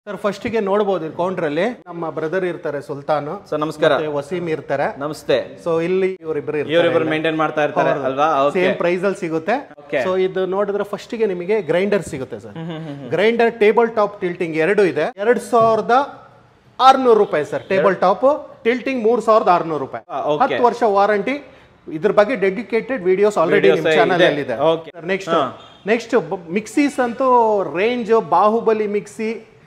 ಸರ್ ಫಸ್ಟಿಗೆ ನೋಡ್ಬೋದು ಕೌಂಟ್ರಲ್ಲಿ ನಮ್ಮ ಬ್ರದರ್ ಇರ್ತಾರೆ ಸುಲ್ತಾನ್ ಸರ್ ನಮಸ್ಕಾರ ಮತ್ತೆ ವಸೀಮ್ ಇರ್ತಾರೆ ನಮಸ್ತೆ ಸೊ ಇಲ್ಲಿ ಇವರಿಬ್ಬರು ಇವರಿಬ್ಬರು ಮೇಂಟೈನ್ ಮಾಡ್ತಾ ಇರ್ತಾರೆ ಅಲ್ವಾ ಓಕೆ ಸೇಮ್ ಪ್ರೈಸ್ ಅಲ್ಲಿ ಸಿಗುತ್ತೆ Okay. ಸೊ ಇದು ನೋಡಿದ್ರೆ ಫಸ್ಟ್ ಗೆ ನಿಮಗೆ ಗ್ರೈಂಡರ್ ಸಿಗುತ್ತೆ sir grinder table top tilting ಎರಡು ಇದೆ ಎರಡ್ ಸಾವಿರದ ಆರ್ನೂರು ರೂಪಾಯಿ ಸರ್ ಟೇಬಲ್ ಟಾಪ್ ಟಿಲ್ಟಿಂಗ್ ಮೂರ್ ಸಾವಿರದ ಆರ್ನೂರು ರೂಪಾಯಿ ಆ, okay. ಹತ್ತು ವರ್ಷ ವಾರಂಟಿ ಇದ್ರ ಬಗ್ಗೆ ಡೆಡಿಕೇಟೆಡ್ ವಿಡಿಯೋಸ್ ಆಲ್ರೆಡಿ Videos ನಿಮ್ ಚಾನಲ್ ಇದೆ. ಅಲ್ಲಿ ಇದೆ Okay. ನೆಕ್ಸ್ಟ್ ನೆಕ್ಸ್ಟ್ ಮಿಕ್ಸೀಸ್ ಅಂತೂ ರೇಂಜ್ ಬಾಹುಬಲಿ ಮಿಕ್ಸಿ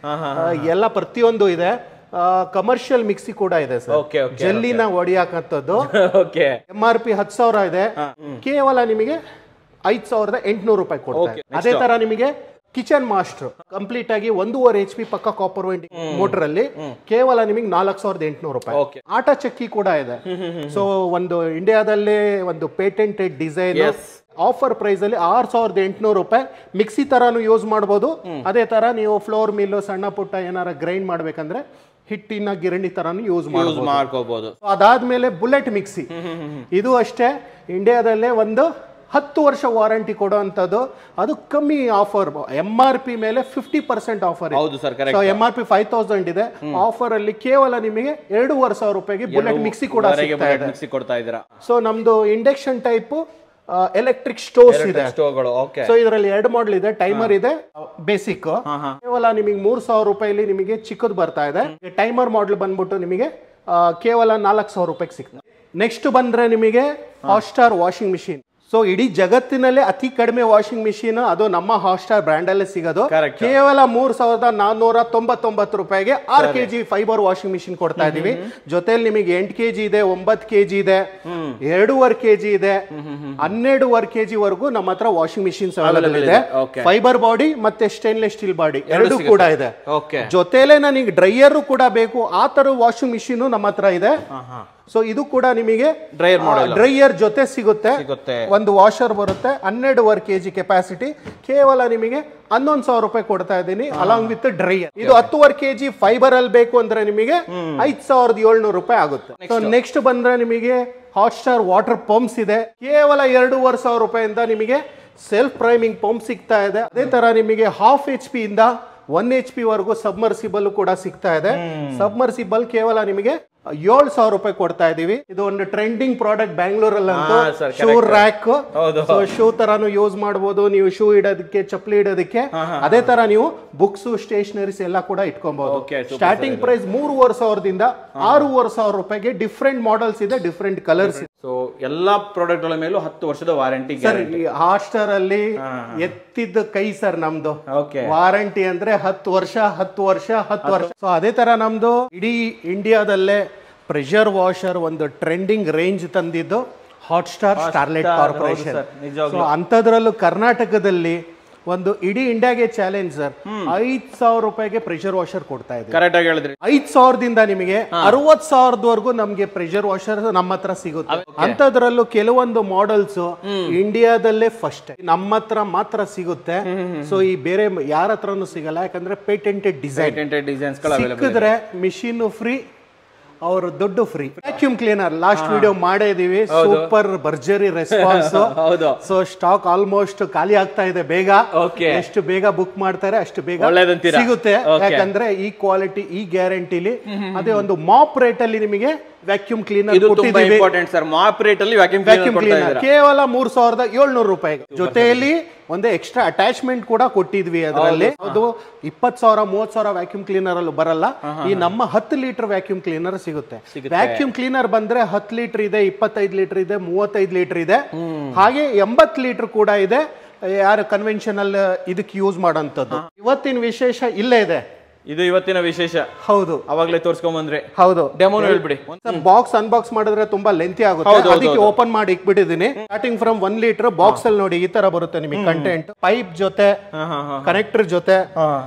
ಎಲ್ಲ ಪ್ರತಿಯೊಂದು ಇದೆ ಕಮರ್ಷಿಯಲ್ ಮಿಕ್ಸಿ ಕೂಡ ಇದೆ ಸರ್ Okay, okay, ಜಲ್ಲಿನ ಹೊಡಿಯಾಕಂತದ್ದು ಓಕೆ ಎಂ ಆರ್ ಪಿ ಹತ್ತು ಸಾವಿರ ಇದೆ ಕೇವಲ ನಿಮಗೆ ಐದ್ ಸಾವಿರದ ಎಂಟುನೂರು ರೂಪಾಯಿ ಕೊಡ್ತಾರೆ ಅದೇ ತರ ನಿಮಗೆ ಕಿಚನ್ ಮಾಸ್ಟರ್ ಕಂಪ್ಲೀಟ್ ಆಗಿ ಒಂದೂವರೆ ಎಚ್ ಪಿ ಪಕ್ಕ ಕಾಪರ್ ಮೋಟರ್ ಅಲ್ಲಿ ಕೇವಲ ನಿಮಗೆ ನಾಲ್ಕು ಸಾವಿರದ ಎಂಟುನೂರು Okay. ರೂಪಾಯಿ ಆಟ ಚಕ್ಕಿ ಕೂಡ ಇದೆ ಸೊ ಒಂದು ಇಂಡಿಯಾದಲ್ಲೇ ಒಂದು patented design Yes. Offer price ಅಲ್ಲಿ ಆರ್ ಸಾವಿರದ ಎಂಟುನೂರು ರೂಪಾಯಿ ಮಿಕ್ಸಿ ತರಾನು ಯೂಸ್ ಮಾಡಬಹುದು ಅದೇ ತರ ನೀವು ಫ್ಲೋರ್ ಮಿಲ್ಲು ಸಣ್ಣ ಪುಟ್ಟ ಏನಾರ ಗ್ರೈಂಡ್ ಮಾಡ್ಬೇಕಂದ್ರೆ ಹಿಟ್ಟಿನ ಗಿರಣಿ ತರಾನು ಯೂಸ್ ಯೂಸ್ ಮಾಡಬಹುದು ಮಾಡ್ಕೋಬಹುದು ಅದಾದ್ಮೇಲೆ ಬುಲೆಟ್ ಮಿಕ್ಸಿ ಇದು ಅಷ್ಟೇ ಇಂಡಿಯಾದಲ್ಲೇ ಒಂದು ಹತ್ತು ವರ್ಷ ವಾರಂಟಿ ಕೊಡುವಂಥದ್ದು ಅದು ಕಮ್ಮಿ ಆಫರ್ ಎಂ ಆರ್ ಪಿ ಮೇಲೆ ಫಿಫ್ಟಿ ಪರ್ಸೆಂಟ್ ಆಫರ್ ಹೌದು sir correct so M R P five thousand ಇದೆ ಆಫರ್ ಅಲ್ಲಿ ಕೇವಲ ನಿಮಗೆ ಎರಡೂವರೆ ಸಾವಿರ ರೂಪಾಯಿಗೆ ಬುಲೆಟ್ ಮಿಕ್ಸಿ ಕೂಡ ಸಿಗ್ತಾ ಇದೆ ಮಿಕ್ಸಿ ಕೊಡ್ತಾ ಇದ್ದೀರಾ ಸೊ ನಮ್ದು ಇಂಡಕ್ಷನ್ ಟೈಪ್ ಎಲೆಕ್ಟ್ರಿಕ್ ಸ್ಟೋವ್ಸ್ ಇದೆ ಸ್ಟೋವ್ಗಳು ಓಕೆ ಸೊ ಇದರಲ್ಲಿ ಎರಡು ಮಾಡೆಲ್ ಇದೆ ಟೈಮರ್ ಇದೆ ಬೇಸಿಕ್ ಕೇವಲ ನಿಮಗೆ ಮೂರ್ ಸಾವಿರ ರೂಪಾಯಿಲಿ ನಿಮಗೆ ಚಿಕ್ಕದು ಬರ್ತಾ ಇದೆ ಟೈಮರ್ ಮಾಡೆಲ್ ಬಂದ್ಬಿಟ್ಟು ನಿಮಗೆ ಆ, ಕೇವಲ ನಾಲ್ಕು ಸಾವಿರ ರೂಪಾಯಿಗೆ ಸಿಗ್ತದೆ ನೆಕ್ಸ್ಟ್ ಬಂದ್ರೆ ನಿಮಗೆ ಹಾಟ್ಸ್ಟಾರ್ ವಾಷಿಂಗ್ ಮಿಷಿನ್ ಸೊ ಇಡೀ ಜಗತ್ತಿನಲ್ಲೇ ಅತಿ ಕಡಿಮೆ ವಾಷಿಂಗ್ ಮಿಷಿನ್ ಅದು ನಮ್ಮ ಹಾಟ್ಸ್ಟಾರ್ ಬ್ರ್ಯಾಂಡ್ ಅಲ್ಲೇ ಸಿಗೋದು Correct. ಕೇವಲ ಮೂರ್ ಸಾವಿರದ ನಾನ್ನೂರ ತೊಂಬತ್ತೊಂಬತ್ತು ರೂಪಾಯಿಗೆ ಆರ್ K G fibre washing machine ಕೊಡ್ತಾ ಇದೀವಿ ಜೊತೆಲಿ ನಿಮಗೆ ಎಂಟು ಕೆ ಜಿ ಇದೆ ಒಂಬತ್ತು ಕೆ ಜಿ ಇದೆ ಎರಡೂವರೆ ಕೆ ಜಿ ಇದೆ ಹನ್ನೆರಡೂವರೆ ಕೆ ಜಿ ವರೆಗೂ ನಮ್ಮ ಹತ್ರ ವಾಷಿಂಗ್ ಮಿಷಿನ್ಸ್ ಅವೈಲೇಬಲ್ ಇದೆ Okay. ಫೈಬರ್ ಬಾಡಿ ಮತ್ತೆ ಸ್ಟೇನ್ಲೆಸ್ ಸ್ಟೀಲ್ ಬಾಡಿ ಎರಡು ಕೂಡ ಇದೆ ಓಕೆ ಜೊತೆಲೆ ನನಗೆ ಡ್ರೈಯರ್ ಕೂಡ ಬೇಕು ಆ ತರ ವಾಷಿಂಗ್ ಮಿಷಿನ್ ನಮ್ಮ ಹತ್ರ ಇದೆ ಸೊ ಇದು ಕೂಡ ನಿಮಗೆ Dryer model. ಡ್ರೈಯರ್ ಜೊತೆ ಸಿಗುತ್ತೆ ಸಿಗುತ್ತೆ ಒಂದು ವಾಷರ್ ಬರುತ್ತೆ ಹನ್ನೆರಡುವರೆ ಕೆ ಜಿ ಕೆಪಾಸಿಟಿ ಕೇವಲ ನಿಮಗೆ ಹನ್ನೊಂದು ಸಾವಿರ ರೂಪಾಯಿ ಕೊಡ್ತಾ ಇದ್ದೀನಿ ಅಲಾಂಗ್ ವಿತ್ ಡ್ರೈಯರ್ ಇದು ಹತ್ತುವರೆ ಕೆ ಜಿ ಫೈಬರ್ ಅಲ್ಲಿ ಬೇಕು ಅಂದ್ರೆ ನಿಮಗೆ ಐದ್ ಸಾವಿರದ ಏಳ್ನೂರು ರೂಪಾಯಿ ಆಗುತ್ತೆ ಸೊ ನೆಕ್ಸ್ಟ್ ಬಂದ್ರೆ ನಿಮಗೆ ಹಾಟ್ ಸ್ಟಾರ್ ವಾಟರ್ ಪಂಪ್ಸ್ ಇದೆ ಕೇವಲ ಎರಡೂವರೆ ಸಾವಿರ ರೂಪಾಯಿಂದ ನಿಮಗೆ ಸೆಲ್ಫ್ ಪ್ರೈಮಿಂಗ್ ಪಂಪ್ ಸಿಗ್ತಾ ಇದೆ ಅದೇ ತರ ನಿಮಗೆ ಹಾಫ್ ಎಚ್ ಪಿ ಇಂದ ಒನ್ ಎಚ್ ಪಿ ವರೆಗೂ ಸಬ್ಮರ್ಸಿಬಲ್ ಕೂಡ ಸಿಗ್ತಾ ಇದೆ ಸಬ್ಮರ್ಸಿಬಲ್ ಕೇವಲ ನಿಮಗೆ ಏಳು ಸಾವಿರ ರೂಪಾಯಿ ಕೊಡ್ತಾ ಇದೀವಿ ಇದು ಒಂದು ಟ್ರೆಂಡಿಂಗ್ ಪ್ರಾಡಕ್ಟ್ ಬ್ಯಾಂಗ್ಳೂರಲ್ಲಂತೂ ಹಾ, sir, ಶೂ ರ್ಯಾಕ್ ಹೌದು. ಸೊ ಶೂ ತರಾನು ಯೂಸ್ ಮಾಡಬಹುದು ನೀವು ಶೂ ಇಡೋದಕ್ಕೆ ಚಪ್ಪಲಿ ಇಡೋದಕ್ಕೆ ಅದೇ ತರ ನೀವು ಬುಕ್ಸ್ ಸ್ಟೇಷನರೀಸ್ ಎಲ್ಲ ಕೂಡ ಇಟ್ಕೊಬಹುದು Okay, super, ಸ್ಟಾರ್ಟಿಂಗ್ ಪ್ರೈಸ್ ಮೂರುವರೆ ಸಾವಿರದಿಂದ ಆರೂವರೆ ಸಾವಿರ ರೂಪಾಯಿಗೆ ಡಿಫ್ರೆಂಟ್ ಮಾಡೆಲ್ಸ್ ಇದೆ ಡಿಫ್ರೆಂಟ್ ಕಲರ್ಸ್ ಇದೆ ಸೊ ಎಲ್ಲಾ ಪ್ರಾಡಕ್ಟ್ ಗಳ ಮೇಲೂ ಹತ್ತು ವರ್ಷದ ವಾರಂಟಿ ಸರ್ ಈ ಹಾಟ್ಸ್ಟಾರ್ ಅಲ್ಲಿ ಎತ್ತಿದ್ದ ಕೈ ಸರ್ ನಮ್ದು ಓಕೆ ವಾರಂಟಿ ಅಂದ್ರೆ ಹತ್ತು ವರ್ಷ ಹತ್ತು ವರ್ಷ ಹತ್ತು ವರ್ಷ ಸೊ ಅದೇ ತರ ನಮ್ದು ಇಡೀ ಇಂಡಿಯಾದಲ್ಲೇ ಪ್ರೆಷರ್ ವಾಷರ್ ಒಂದು ಟ್ರೆಂಡಿಂಗ್ ರೇಂಜ್ ತಂದಿದ್ದು hot star starlight corporation sir, ನಿಜವಾಗ್ಲೂ. ಸೊ ಅಂಥದ್ರಲ್ಲೂ ಕರ್ನಾಟಕದಲ್ಲಿ ಒಂದು ಇಡೀ ಇಂಡಿಯಾಗೆ ಚಾಲೆಂಜ್ ಸರ್ ಐದ್ ಸಾವಿರ ರೂಪಾಯಿಗೆ ಪ್ರೆಷರ್ ವಾಷರ್ ಕೊಡ್ತಾ ಇದೆ ಕರೆಕ್ಟ್ ಆಗಿ ಹೇಳಿದ್ರಿ ಐದ್ ಸಾವಿರದಿಂದ ನಿಮಗೆ ಅರವತ್ ಸಾವಿರದವರೆಗೂ ನಮ್ಗೆ ಪ್ರೆಷರ್ ವಾಷರ್ ನಮ್ಮ ಹತ್ರ ಸಿಗುತ್ತೆ ಅಂತದ್ರಲ್ಲೂ ಕೆಲವೊಂದು ಮಾಡೆಲ್ಸ್ ಇಂಡಿಯಾದಲ್ಲೇ ಫಸ್ಟ್ ನಮ್ಮ ಹತ್ರ ಮಾತ್ರ ಸಿಗುತ್ತೆ ಸೊ ಈ ಬೇರೆ ಯಾರ ಹತ್ರನೂ ಸಿಗಲ್ಲ ಯಾಕಂದ್ರೆ ಪೇಟೆಂಟೆಡ್ ಡಿಸೈನ್ ಪೇಟೆಂಟೆಡ್ ಡಿಸೈನ್ಸ್ ಗಳು ಅವೈಲೇಬಲ್ ಸಿಕ್ಕಿದ್ರೆ ಮಿಷಿನ್ ಫ್ರೀ ಅವ್ರ ದುಡ್ಡು free vacuum cleaner last video ಮಾಡೇ ಇದೀವಿ ಸೂಪರ್ ಭರ್ಜರಿ ರೆಸ್ಪಾನ್ಸ್ ಹೌದು ಸೊ ಸ್ಟಾಕ್ ಆಲ್ಮೋಸ್ಟ್ ಖಾಲಿ ಆಗ್ತಾ ಇದೆ ಬೇಗ Okay. ಎಷ್ಟು ಬೇಗ ಬುಕ್ ಮಾಡ್ತಾರೆ ಅಷ್ಟು ಬೇಗ ಒಳ್ಳೇದಂತೀರಾ? ಸಿಗುತ್ತೆ Okay. ಯಾಕಂದ್ರೆ ಈ ಕ್ವಾಲಿಟಿ ಈ ಗ್ಯಾರಂಟಿಲಿ ಅದೇ ಒಂದು ಮಾಪ್ ರೇಟ್ ಅಲ್ಲಿ ನಿಮಗೆ ವ್ಯಾಕ್ಯೂಮ್ ಕ್ಲೀನರ್ ಇದು ತುಂಬಾ ಕೊಟ್ಟಿದ್ದೀವಿ ಇಂಪಾರ್ಟೆಂಟ್ ಸರ್ ಮಾಪ್ ರೇಟ್ ಅಲ್ಲಿ ವ್ಯಾಕ್ಯೂಮ್ ವ್ಯಾಕ್ಯೂಮ್ ಕೊಡ್ತಾ ಕ್ಲೀನರ್ ಇದ್ದೀರಾ ಕೇವಲ ಮೂರ್ ಸಾವಿರದ ಏಳ್ನೂರು ರೂಪಾಯಿ ಜೊತೆಯಲ್ಲಿ ಒಂದು ಎಕ್ಸ್ಟ್ರಾ ಅಟ್ಯಾಚ್ಮೆಂಟ್ ಕೂಡ ಕೊಟ್ಟಿದ್ವಿ ಅದರಲ್ಲಿ ಅದು ಇಪ್ಪತ್ ಸಾವಿರ ಮೂವತ್ ಸಾವಿರ ವ್ಯಾಕ್ಯೂಮ್ ಕ್ಲೀನರ್ ಅಲ್ಲಿ ಬರಲ್ಲ ಈ ನಮ್ಮ ಹತ್ತು ಲೀಟರ್ ವ್ಯಾಕ್ಯೂಮ್ ಕ್ಲೀನರ್ ಸಿಗುತ್ತೆ ವ್ಯಾಕ್ಯೂಮ್ ಕ್ಲೀನರ್ ಬಂದ್ರೆ ಹತ್ತು ಲೀಟರ್ ಇದೆ ಇಪ್ಪತ್ತೈದು ಲೀಟರ್ ಇದೆ ಮೂವತ್ತೈದು ಲೀಟರ್ ಇದೆ ಹಾಗೆ ಎಂಬತ್ ಲೀಟರ್ ಕೂಡ ಇದೆ ಯಾರು ಕನ್ವೆನ್ಷನಲ್ ಇದಕ್ಕೆ ಯೂಸ್ ಮಾಡೋಂಥದ್ದು ಇವತ್ತಿನ ವಿಶೇಷ ಇಲ್ಲೇ ಇದೆ ಇದು ಇವತ್ತಿನ ವಿಶೇಷ ಹೌದು ಅವಾಗ್ಲೇ ತೋರ್ಸ್ಕೊಂಡ್ ಬಂದ್ರಿ ಹೌದು ಡೆಮೋನು ಹೇಳ್ಬಿಡಿ ಬಾಕ್ಸ್ ಅನ್ಬಾಕ್ಸ್ ಮಾಡಿದ್ರೆ ತುಂಬಾ ಲೆಂತಿ ಹೌದು, ಆಗುತ್ತೆ ಹೌದು, ಅದಕ್ಕೆ ಓಪನ್ ಮಾಡಿ ಇಕ್ಬಿಟ್ಟಿದೀನಿ starting from one litre box ಅಲ್ಲಿ ನೋಡಿ ಈ ತರ ಬರುತ್ತೆ ನಿಮಗೆ ಕಂಟೆಂಟ್ ಪೈಪ್ ಜೊತೆ ಹಾ ಹಾ ಹಾ ಕನೆಕ್ಟರ್ ಜೊತೆ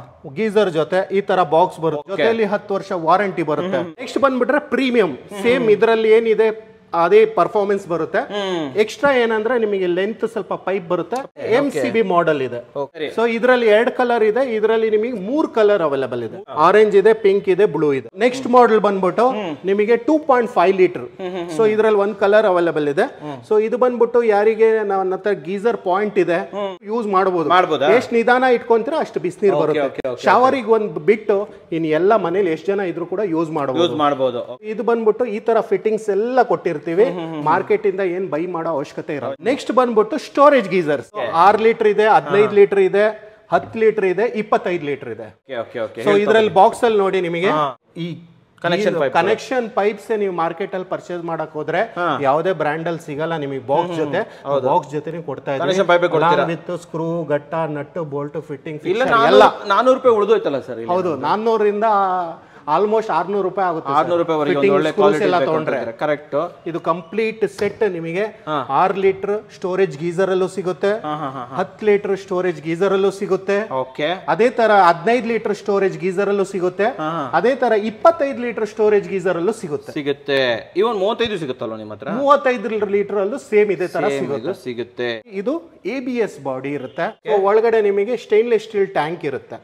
ಗೀಸರ್ ಜೊತೆ ಈ ತರ ಬಾಕ್ಸ್ ಬರುತ್ತೆ ಜೊತೆಯಲ್ಲಿ ಹತ್ತು ವರ್ಷ ವಾರಂಟಿ ಬರುತ್ತೆ ನೆಕ್ಸ್ಟ್ ಬಂದ್ಬಿಟ್ರೆ ಪ್ರೀಮಿಯಂ ಸೇಮ್ ಇದರಲ್ಲಿ ಏನಿದೆ ಅದೇ ಪರ್ಫಾರ್ಮೆನ್ಸ್ ಬರುತ್ತೆ ಎಕ್ಸ್ಟ್ರಾ ಏನಂದ್ರೆ ನಿಮಗೆ ಲೆಂತ್ ಸ್ವಲ್ಪ ಪೈಪ್ ಬರುತ್ತೆ ಎಂ ಸಿ ಬಿ ಮಾಡೆಲ್ ಇದೆ ಸರಿ. ಸೊ ಇದರಲ್ಲಿ ಎರಡು ಕಲರ್ ಇದೆ ಇದರಲ್ಲಿ ನಿಮಗೆ ಮೂರ್ ಕಲರ್ ಅವೈಲೇಬಲ್ ಇದೆ ಆರೆಂಜ್ ಇದೆ ಪಿಂಕ್ ಇದೆ ಬ್ಲೂ ಇದೆ ನೆಕ್ಸ್ಟ್ ಮಾಡೆಲ್ ಬಂದ್ಬಿಟ್ಟು ನಿಮಗೆ two point five litre so ಇದರಲ್ಲಿ ಒಂದ್ ಕಲರ್ ಅವೈಲೇಬಲ್ ಇದೆ ಸೊ ಇದು ಬಂದ್ಬಿಟ್ಟು ಯಾರಿಗೆ ನನ್ನ ಹತ್ರ ಗೀಸರ್ ಪಾಯಿಂಟ್ ಇದೆ ಯೂಸ್ ಮಾಡಬಹುದು ಮಾಡ್ಬೋದಾ? ಎಷ್ಟು ನಿಧಾನ ಇಟ್ಕೊಂತೀರಾ ಅಷ್ಟು ಬಿಸಿನೀರು ಬರುತ್ತೆ ಶವರಿಗೆ ಒಂದ್ ಬಿಟ್ಟು ಇನ್ ಎಲ್ಲ ಮನೇಲಿ ಎಷ್ಟು ಜನ ಇದ್ರು ಕೂಡ ಯೂಸ್ ಮಾಡಬಹುದು ಯೂಸ್ ಮಾಡ್ಬೋದು ಇದು ಬಂದ್ಬಿಟ್ಟು ಈ ತರ ಫಿಟ್ಟಿಂಗ್ಸ್ ಎಲ್ಲ ಕೊಟ್ಟಿರ್ತೀವಿ ಮಾರ್ಕೆಟ್ ಇಂದ ಏನ್ ಬೈ ಮಾಡೋ ಅವಶ್ಯಕತೆ ಇರಲ್ಲ ನೆಕ್ಸ್ಟ್ ಬಂದ್ಬಿಟ್ಟು ಸ್ಟೋರೇಜ್ ಗೀಸರ್ ಆರ್ ಲೀಟರ್ ಇದೆ ಹದಿನೈದು ಲೀಟರ್ ಇದೆ ಹತ್ತು ಲೀಟರ್ ಇದೆ ಇಪ್ಪತ್ತೈದು ಲೀಟರ್ ಇದೆ ಓಕೆ ಓಕೆ ಓಕೆ ಸೊ ಇದ್ರಲ್ಲಿ ಬಾಕ್ಸ್ ಅಲ್ಲಿ ನೋಡಿ ನಿಮಗೆ ಈ Connection pipe. ಕನೆಕ್ಷನ್ ಪೈಪ್ಸ್ ನೀವು ಮಾರ್ಕೆಟ್ ಅಲ್ಲಿ ಪರ್ಚೇಸ್ ಮಾಡಕ್ ಹೋದ್ರೆ ಯಾವುದೇ ಬ್ರ್ಯಾಂಡ್ ಅಲ್ಲಿ ಸಿಗಲ್ಲ ನಿಮಗೆ ಬಾಕ್ಸ್ ಜೊತೆ ಬಾಕ್ಸ್ ಜೊತೆ ಕೊಡ್ತಾ Connection pipe ಕೊಡ್ತೀರಾ? ಇದ್ದೀವಿ ವಿತ್ ಸ್ಕ್ರೂ ಗಟ್ಟ ನಟ್ಟು ಬೋಲ್ಟ್ ಫಿಟ್ಟಿಂಗ್ ಇಲ್ಲ ಎಲ್ಲ ನಾನೂರು ರೂಪಾಯಿ ಉಳಿದೋಯ್ತಲ್ಲ ಸರ್ ಹೌದು ನಾನ್ನೂರಿಂದ ಆಲ್ಮೋಸ್ಟ್ ಆರ್ನೂರು ರೂಪಾಯಿ ಆಗುತ್ತೆ ಆರ್ನೂರು ರೂಪಾಯಿ ವರೆಗೆ ಒಂದು ಒಳ್ಳೆ Fittings, screws ಎಲ್ಲ ತಗೊಂಡ್ರೆ ಕ್ವಾಲಿಟಿ ಕರೆಕ್ಟ್ ಇದು ಕಂಪ್ಲೀಟ್ ಸೆಟ್ ನಿಮಗೆ ಆರ್ ಲೀಟರ್ ಸ್ಟೋರೇಜ್ ಗೀಸರ್ ಅಲ್ಲೂ ಸಿಗುತ್ತೆ ಹತ್ತು ಲೀಟರ್ ಸ್ಟೋರೇಜ್ ಗೀಸರ್ ಅಲ್ಲೂ ಸಿಗುತ್ತೆ ಓಕೆ ಅದೇ ತರ ಹದಿನೈದು ಲೀಟರ್ ಸ್ಟೋರೇಜ್ ಗೀಸರ್ ಅಲ್ಲೂ ಸಿಗುತ್ತೆ ಅದೇ ತರ ಇಪ್ಪತ್ತೈದು ಲೀಟರ್ ಸ್ಟೋರೇಜ್ ಗೀಸರ್ ಅಲ್ಲೂ ಸಿಗುತ್ತೆ ಸಿಗುತ್ತೆ ಇವನ್ ಮೂವತ್ತೈದು ಸಿಗುತ್ತಲ್ವ ನಿಮ್ಮ ಹತ್ರ ಮೂವತ್ತೈದು ಲೀಟರ್ ಅಲ್ಲೂ ಸೇಮ್ ಇದೇ ತರ ಸಿಗುತ್ತೆ ಇದು ಸಿಗುತ್ತೆ ಇದು ಎ ಬಿ ಎಸ್ ಬಾಡಿ ಇರುತ್ತೆ So, ಒಳಗಡೆ ನಿಮಗೆ ಸ್ಟೈನ್ಲೆಸ್ ಸ್ಟೀಲ್ ಟ್ಯಾಂಕ್ ಇರುತ್ತೆ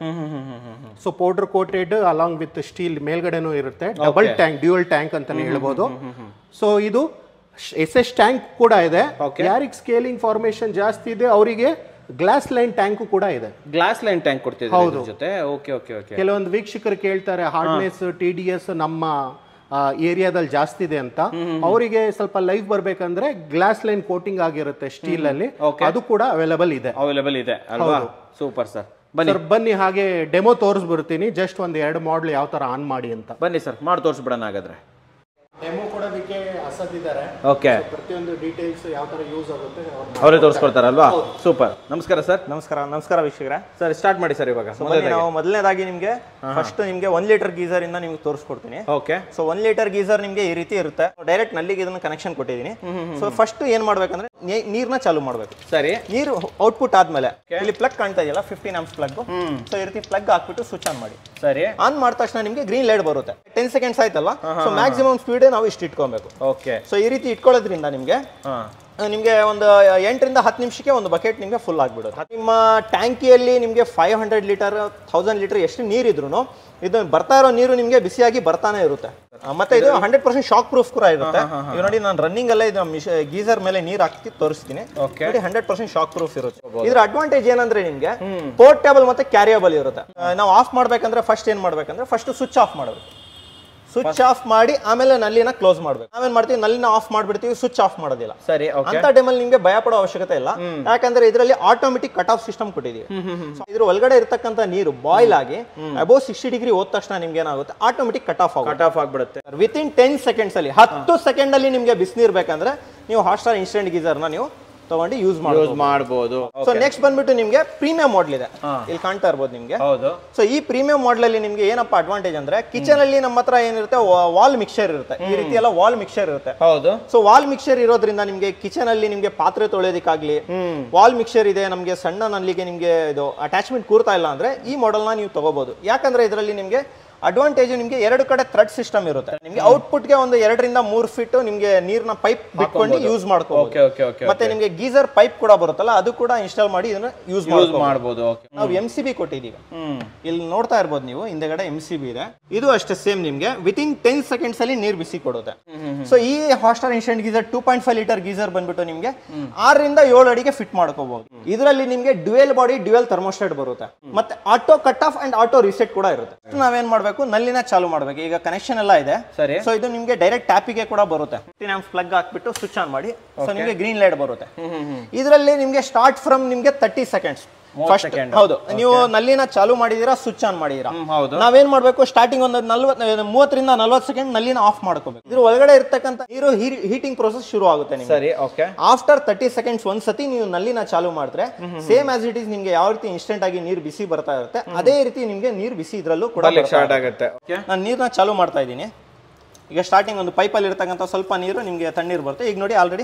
so powder coated along with steel ಮೇಲ್ಗಡೆನೂ ಇರುತ್ತೆ ಡಬಲ್ ಟ್ಯಾಂಕ್ ಡ್ಯೂಯಲ್ ಟ್ಯಾಂಕ್ ಅಂತಾನೆ ಹೇಳ್ಬೋದು ಸೊ ಇದು ಎಸ್ ಎಸ್ ಟ್ಯಾಂಕ್ ಕೂಡ ಇದೆ ಯಾರಿಗೆ ಸ್ಕೇಲಿಂಗ್ ಫಾರ್ಮೇಶನ್ ಜಾಸ್ತಿ ಇದೆ ಅವರಿಗೆ ಗ್ಲಾಸ್ ಲೈನ್ ಟ್ಯಾಂಕು ಕೂಡ ಇದೆ ಗ್ಲಾಸ್ ಲೈನ್ ಟ್ಯಾಂಕ್ ಕೊಡ್ತಿದ್ದೀವಿ ಇದ್ರ ಜೊತೆ ಓಕೆ ಓಕೆ ಓಕೆ ಕೆಲವೊಂದು ವೀಕ್ಷಕರು ಕೇಳ್ತಾರೆ ಹಾರ್ಡ್ನೆಸ್ ಟಿ ಡಿ ಎಸ್ ನಮ್ಮ ಏರಿಯಾದಲ್ಲಿ ಜಾಸ್ತಿ ಇದೆ ಅಂತ ಅವರಿಗೆ ಸ್ವಲ್ಪ ಲೈಫ್ ಬರ್ಬೇಕಂದ್ರೆ ಗ್ಲಾಸ್ ಲೈನ್ ಕೋಟಿಂಗ್ ಆಗಿರುತ್ತೆ ಸ್ಟೀಲ್ ಅಲ್ಲಿ ಅದು ಕೂಡ ಅವೈಲೇಬಲ್ ಇದೆ ಅವೈಲೇಬಲ್ ಇದೆ ಅಲ್ವಾ ಸೂಪರ್ ಸರ್ ಬನ್ನಿ ಸರ್ ಬನ್ನಿ ಹಾಗೆ ಡೆಮೋ ತೋರಿಸ್ಬಿಡ್ತೀನಿ ಜಸ್ಟ್ ಒಂದು ಎರಡು ಮಾಡ್ಲ್ ಯಾವ ತರ ಆನ್ ಮಾಡಿ ಅಂತ ಬನ್ನಿ ಸರ್ ಮಾಡಿ ತೋರಿಸ್ಬಿಡೋಣ ಹಾಗಾದ್ರೆ ಡೆಮೋ ಕೊಡೋದಕ್ಕೆ ಹಸದಿದ್ದಾರೆ ಓಕೆ ಪ್ರತಿಯೊಂದು ಡೀಟೇಲ್ಸ್ ಯಾವ ತರ ಯೂಸ್ ಆಗುತ್ತೆ ಅವ್ರು ಅವರೇ ತೋರಿಸ್ಕೊಡ್ತಾರಲ್ವಾ ಸೂಪರ್ ನಮಸ್ಕಾರ ಸರ್ ನಮಸ್ಕಾರ ನಮಸ್ಕಾರ ವೀಕ್ಷಕರೇ ಸರ್ ಸ್ಟಾರ್ಟ್ ಮಾಡಿ ಸರ್ ಇವಾಗ ಬನ್ನಿ ನಾವು ಮೊದಲನೇದಾಗಿ ನಿಮಗೆ ಫಸ್ಟ್ ನಿಮಗೆ ಒನ್ ಲೀಟರ್ ಗೀಸರ್ ಇಂದ ನಿಮ್ಗೆ ತೋರಿಸ್ಕೊಡ್ತೀನಿ okay so one litre geyser ನಿಮಗೆ ಈ ರೀತಿ ಇರುತ್ತೆ ಡೈರೆಕ್ಟ್ ನಲ್ಲಿಗೆ ಇದನ್ನ ಕನೆಕ್ಷನ್ ಕೊಟ್ಟಿದ್ದೀನಿ ಸೊ ಫಸ್ಟ್ ಏನ್ ಮಾಡ್ಬೇಕಂದ್ರೆ ನೀ- ನೀರ್ನ ಚಾಲು ಮಾಡ್ಬೇಕು ಸರಿ ನೀರು ಔಟ್ಪುಟ್ ಆದ್ಮೇಲೆ ಇಲ್ಲಿ ಪ್ಲಗ್ ಕಾಣ್ತಾ ಇದೆಯಲ್ಲ ಫಿಫ್ಟೀನ್ ಆಮ್ಸ್ ಪ್ಲಗ್ ಸೊ ಈ ರೀತಿ ಪ್ಲಗ್ ಹಾಕ್ಬಿಟ್ಟು ಸ್ವಿಚ್ ಆನ್ ಮಾಡಿ ಸರಿ ಆನ್ ಮಾಡಿದ ತಕ್ಷಣ ನಿಮಗೆ ಗ್ರೀನ್ ಲೈಟ್ ಬರುತ್ತೆ ಟೆನ್ ಸೆಕೆಂಡ್ಸ್ ಆಯ್ತಲ್ಲ ಸೊ ಮ್ಯಾಕ್ಸಿಮಮ್ ಸ್ಪೀಡ್ ನಾವು ಇಷ್ಟು ಇಟ್ಕೊಬೇಕು ಓಕೆ ಸೊ ಈ ರೀತಿ ಇಟ್ಕೊಳ್ಳೋದ್ರಿಂದ ನಿಮಗೆ ಹಾ ನಿಮಗೆ ಒಂದು ಎಂಟರಿಂದ ಹತ್ತು ನಿಮಿಷಕ್ಕೆ ಒಂದು ಬಕೆಟ್ ನಿಮಗೆ ಫುಲ್ ಆಗಿಬಿಡುತ್ತೆ ನಿಮ್ಮ ಟ್ಯಾಂಕಿಯಲ್ಲಿ ನಿಮಗೆ five hundred litre thousand litre ಎಷ್ಟು ನೀರಿದ್ರು ಇದು ಬರ್ತಾ ಇರೋ ನೀರು ನಿಮಗೆ ಬಿಸಿಯಾಗಿ ಬರ್ತಾನೆ ಇರುತ್ತೆ ಆ, ಮತ್ತೆ ಇದು ಹಂಡ್ರೆಡ್ ಪರ್ಸೆಂಟ್ ಶಾಕ್ ಪ್ರೂಫ್ ಕೂಡ ಇರುತ್ತೆ ಈಗ ನೋಡಿ ನಾನು ರನ್ನಿಂಗ್ ಅಲ್ಲೇ ಇದು ಗೀಸರ್ ಮೇಲೆ ನೀರು ಹಾಕಿ ತೋರಿಸ್ತೀನಿ Okay. ನೋಡಿ ಹಂಡ್ರೆಡ್ ಪರ್ಸೆಂಟ್ ಶಾಕ್ ಪ್ರೂಫ್ ಇರುತ್ತೆ ಇದ್ರ ಅಡ್ವಾಂಟೇಜ್ ಏನಂದ್ರೆ ನಿಮಗೆ ಪೋರ್ಟೇಬಲ್ ಮತ್ತೆ ಕ್ಯಾರಿಯಬಲ್ ಇರುತ್ತೆ ಆ, ನಾವು ಆಫ್ ಮಾಡ್ಬೇಕಂದ್ರೆ ಫಸ್ಟ್ ಏನ್ ಮಾಡ್ಬೇಕಂದ್ರೆ ಫಸ್ಟ್ ಸ್ವಿಚ್ ಆಫ್ ಮಾಡಬೇಕು ಸ್ವಿಚ್ ಆಫ್ ಮಾಡಿ ಆಮೇಲೆ ನಲ್ಲಿನ ಕ್ಲೋಸ್ ಮಾಡ್ಬೇಕು ನಾವೇನ್ ಮಾಡ್ತೀವಿ ನಲ್ಲಿನ ಆಫ್ ಮಾಡ್ಬಿಡ್ತೀವಿ ಸ್ವಿಚ್ ಆಫ್ ಮಾಡೋದಿಲ್ಲ ಸರಿ ಓಕೆ ಅಂತ ಟೈಮಲ್ಲಿ ನಿಮಗೆ ಭಯ ಪಡೋ ಅವಶ್ಯಕತೆ ಇಲ್ಲ ಯಾಕಂದ್ರೆ ಇದರಲ್ಲಿ ಆಟೋಮೆಟಿಕ್ ಕಟ್ ಆಫ್ ಸಿಸ್ಟಮ್ ಕೊಟ್ಟಿದೀವಿ So, ಇದ್ರ ಒಳಗಡೆ ಇರತಕ್ಕಂತ ನೀರು ಬಾಯ್ಲ್ ಆಗಿ ಅಬೌವ್ ಸಿಕ್ಸ್ಟಿ ಡಿಗ್ರಿ ಹೋದ ತಕ್ಷಣ ನಿಮ್ಗೆ ಏನಾಗುತ್ತೆ ಆಟೋಮೆಟಿಕ್ ಕಟ್ ಆಫ್ ಆಗುತ್ತೆ ಕಟ್ ಆಫ್ ಆಗ್ಬಿಡುತ್ತೆ ವಿತ್ ಇನ್ ಟೆನ್ ಸೆಕೆಂಡ್ಸ್ ಅಲ್ಲಿ ಹತ್ತು ಸೆಕೆಂಡ್ ಅಲ್ಲಿ ನಿಮ್ಗೆ ಬಿಸಿನೀರ್ ಬೇಕಂದ್ರೆ ನೀವು ಹಾಟ್ಸ್ಟಾರ್ ಇನ್ಸ್ಟೆಂಟ್ ಗೀಸರ್ನ ನೀವು ತಗೊಂಡು ಯೂಸ್ ಯೂಸ್ ಮಾಡಬಹುದು ಮಾಡ್ಬೋದು ಸೊ ನೆಕ್ಸ್ಟ್ ಬಂದ್ಬಿಟ್ಟು ನಿಮ್ಗೆ ಪ್ರೀಮಿಯಂ ಮಾಡಲ್ ಇದೆ ಇಲ್ಲಿ ಕಾಣ್ತಾ ಇರ್ಬೋದು ನಿಮ್ಗೆ ಹೌದು ಸೊ ಈ ಪ್ರೀಮಿಯಂ ಮಾಡಲ್ ಅಲ್ಲಿ ನಿಮ್ಗೆ ಏನಪ್ಪ ಅಡ್ವಾಂಟೇಜ್ ಅಂದ್ರೆ ಕಿಚನ್ ಅಲ್ಲಿ ನಮ್ಮ ಹತ್ರ ಏನಿರುತ್ತೆ ವಾಲ್ ಮಿಕ್ಸರ್ ಇರುತ್ತೆ ಈ ರೀತಿ ಎಲ್ಲ ವಾಲ್ ಮಿಕ್ಸರ್ ಇರುತ್ತೆ ಹೌದು ಸೊ ವಾಲ್ ಮಿಕ್ಸರ್ ಇರೋದ್ರಿಂದ ನಿಮ್ಗೆ ಕಿಚನ್ ಅಲ್ಲಿ ನಿಮ್ಗೆ ಪಾತ್ರೆ ತೊಳೆಯೋದಕ್ಕಾಗ್ಲಿ ವಾಲ್ ಮಿಕ್ಸರ್ ಇದೆ ನಮ್ಗೆ ಸಣ್ಣ ನಲ್ಲಿಗೆ ನಿಮ್ಗೆ ಇದು ಅಟ್ಯಾಚ್ಮೆಂಟ್ ಕೂರ್ತಾ ಇಲ್ಲ ಅಂದ್ರೆ ಈ ಮಾಡೆಲ್ನ ನೀವು ತಗೋಬಹುದು ಯಾಕಂದ್ರೆ ಇದರಲ್ಲಿ ನಿಮ್ಗೆ ಅಡ್ವಾಂಟೇಜ್ ನಿಮ್ಗೆ ಎರಡು ಕಡೆ ಥ್ರೆಡ್ ಸಿಸ್ಟಮ್ ಇರುತ್ತೆ ನಿಮ್ಗೆ ಔಟ್ಪುಟ್ಗೆ ಒಂದು ಎರಡರಿಂದ ಮೂರು ಫೀಟ್ ನಿಮ್ಗೆ ನೀರ್ನ ಪೈಪ್ ಬಿಟ್ಕೊಂಡು ಯೂಸ್ ಓಕೆ ಮಾಡ್ಕೋಬಹುದು ಓಕೆ ಓಕೆ ಮತ್ತೆ ನಿಮ್ಗೆ ಗೀಸರ್ ಪೈಪ್ ಕೂಡ ಬರುತ್ತಲ್ಲ ಅದು ಕೂಡ ಇನ್ಸ್ಟಾಲ್ ಮಾಡಿ ಇದನ್ನ ಯೂಸ್ ಯೂಸ್ ಮಾಡ್ಬೋದು ಮಾಡ್ಬೋದು ಓಕೆ ನಾವು ಎಂ ಸಿ ಬಿ ಕೊಟ್ಟಿದ್ದೀವಿ ಹ್ಮ್ ಇಲ್ಲಿ ನೋಡ್ತಾ ಇರ್ಬೋದು ನೀವು ಹಿಂದೆಗಡೆ ಎಂ ಸಿ ಬಿ ಇದೆ ಇದು ಅಷ್ಟೇ ಸೇಮ್ ನಿಮ್ಗೆ ವಿತ್ ಇನ್ ಟೆನ್ ಸೆಕೆಂಡ್ಸ್ ಅಲ್ಲಿ ನೀರು ಬಿಸಿ ಕೊಡುತ್ತೆ ಸೊ ಈ Hostar instant geyser two point five litre geyser ಬಂದ್ಬಿಟ್ಟು ನಿಮ್ಗೆ ಆರರಿಂದ ಏಳು ಅಡಿಗೆ ಫಿಟ್ ಮಾಡ್ಕೋಬಹುದು ಇದರಲ್ಲಿ ನಿಮ್ಗೆ ಡ್ಯುಯಲ್ ಬಾಡಿ ಡ್ಯುಯಲ್ ಥರ್ಮೋಸ್ಟೇಟ್ ಬರುತ್ತೆ ಮತ್ತೆ auto cut off and auto reset ಕೂಡ ಇರುತ್ತೆ ನಾವೇನ್ ಮಾಡ್ಬೇಕು ನಲ್ಲಿನ ಚಾಲು ಮಾಡ್ಬೇಕು ಈಗ ಕನೆಕ್ಷನ್ ಎಲ್ಲ ಇದೆ ಸರಿ. ಸೊ ಇದು ನಿಮ್ಗೆ ಡೈರೆಕ್ಟ್ ಟ್ಯಾಪಿಗೆ ಕೂಡ ಬರುತ್ತೆ ಪ್ಲಗ್ ಹಾಕ್ಬಿಟ್ಟು ಸ್ವಿಚ್ ಆನ್ ಮಾಡಿ ಸೊ ನಿಮ್ಗೆ ಗ್ರೀನ್ ಲೈಟ್ ಬರುತ್ತೆ ಇದರಲ್ಲಿ ನಿಮ್ಗೆ ಸ್ಟಾರ್ಟ್ ಫ್ರಮ್ ನಿಮ್ಗೆ ತರ್ಟಿ ಸೆಕೆಂಡ್ಸ್ ಫಸ್ಟ್ second. ಹೌದು ನೀವು ನಲ್ಲಿನ ಚಾಲು ಮಾಡಿದೀರಾ ಸ್ವಿಚ್ ಆನ್ ಮಾಡಿದೀರಾ ಹ್ಮ್, ಹೌದು ನಾವೇನ್ ಮಾಡ್ಬೇಕು ಸ್ಟಾರ್ಟಿಂಗ್ ಒಂದು ನಲ್ವತ್ ಮೂವತ್ತರಿಂದ ನಲ್ವತ್ತು ಸೆಕೆಂಡ್ ನಲ್ಲಿನ ಆಫ್ ಮಾಡ್ಕೋಬೇಕು ಇದ್ರ ಒಳಗಡೆ ಇರ್ತಕ್ಕಂಥ ನೀರು ಹೀಟಿಂಗ್ ಪ್ರೋಸೆಸ್ ಶುರು ಆಗುತ್ತೆ ನಿಮ್ಗೆ ಸರಿ ಓಕೆ ಆಫ್ಟರ್ ತರ್ಟಿ ಸೆಕೆಂಡ್ಸ್ ಒಂದ್ಸತಿ ನೀವು ನಲ್ಲಿನ ಚಾಲು ಮಾಡಿದ್ರೆ ಸೇಮ್ ಆಸ್ ಇಟ್ ಇಸ್ ನಿಮ್ಗೆ ಯಾವ ರೀತಿ ಇನ್ಸ್ಟೆಂಟ್ ಆಗಿ ನೀರು ಬಿಸಿ ಬರ್ತಾ ಇರುತ್ತೆ ಅದೇ ರೀತಿ ನಿಮ್ಗೆ ನೀರು ಬಿಸಿ ಇದ್ರಲ್ಲೂ ಕೂಡ ಬರ್ಲಿಕ್ಕೆ ಬರ್ತಾ ಸ್ಟಾರ್ಟ್ ಆಗುತ್ತೆ ಓಕೆ ನಾನು ನೀರನ್ನ ಚಾಲು ಮಾಡ್ತಾ ಇದ್ದೀನಿ ಈಗ ಸ್ಟಾರ್ಟಿಂಗ್ ಒಂದು ಪೈಪಲ್ಲಿ ಇರ್ತಕ್ಕಂಥ ಸ್ವಲ್ಪ ನೀರು ನಿಮಗೆ ತಣ್ಣೀರು ಬರುತ್ತೆ ಈಗ ನೋಡಿ ಆಲ್ರೆಡಿ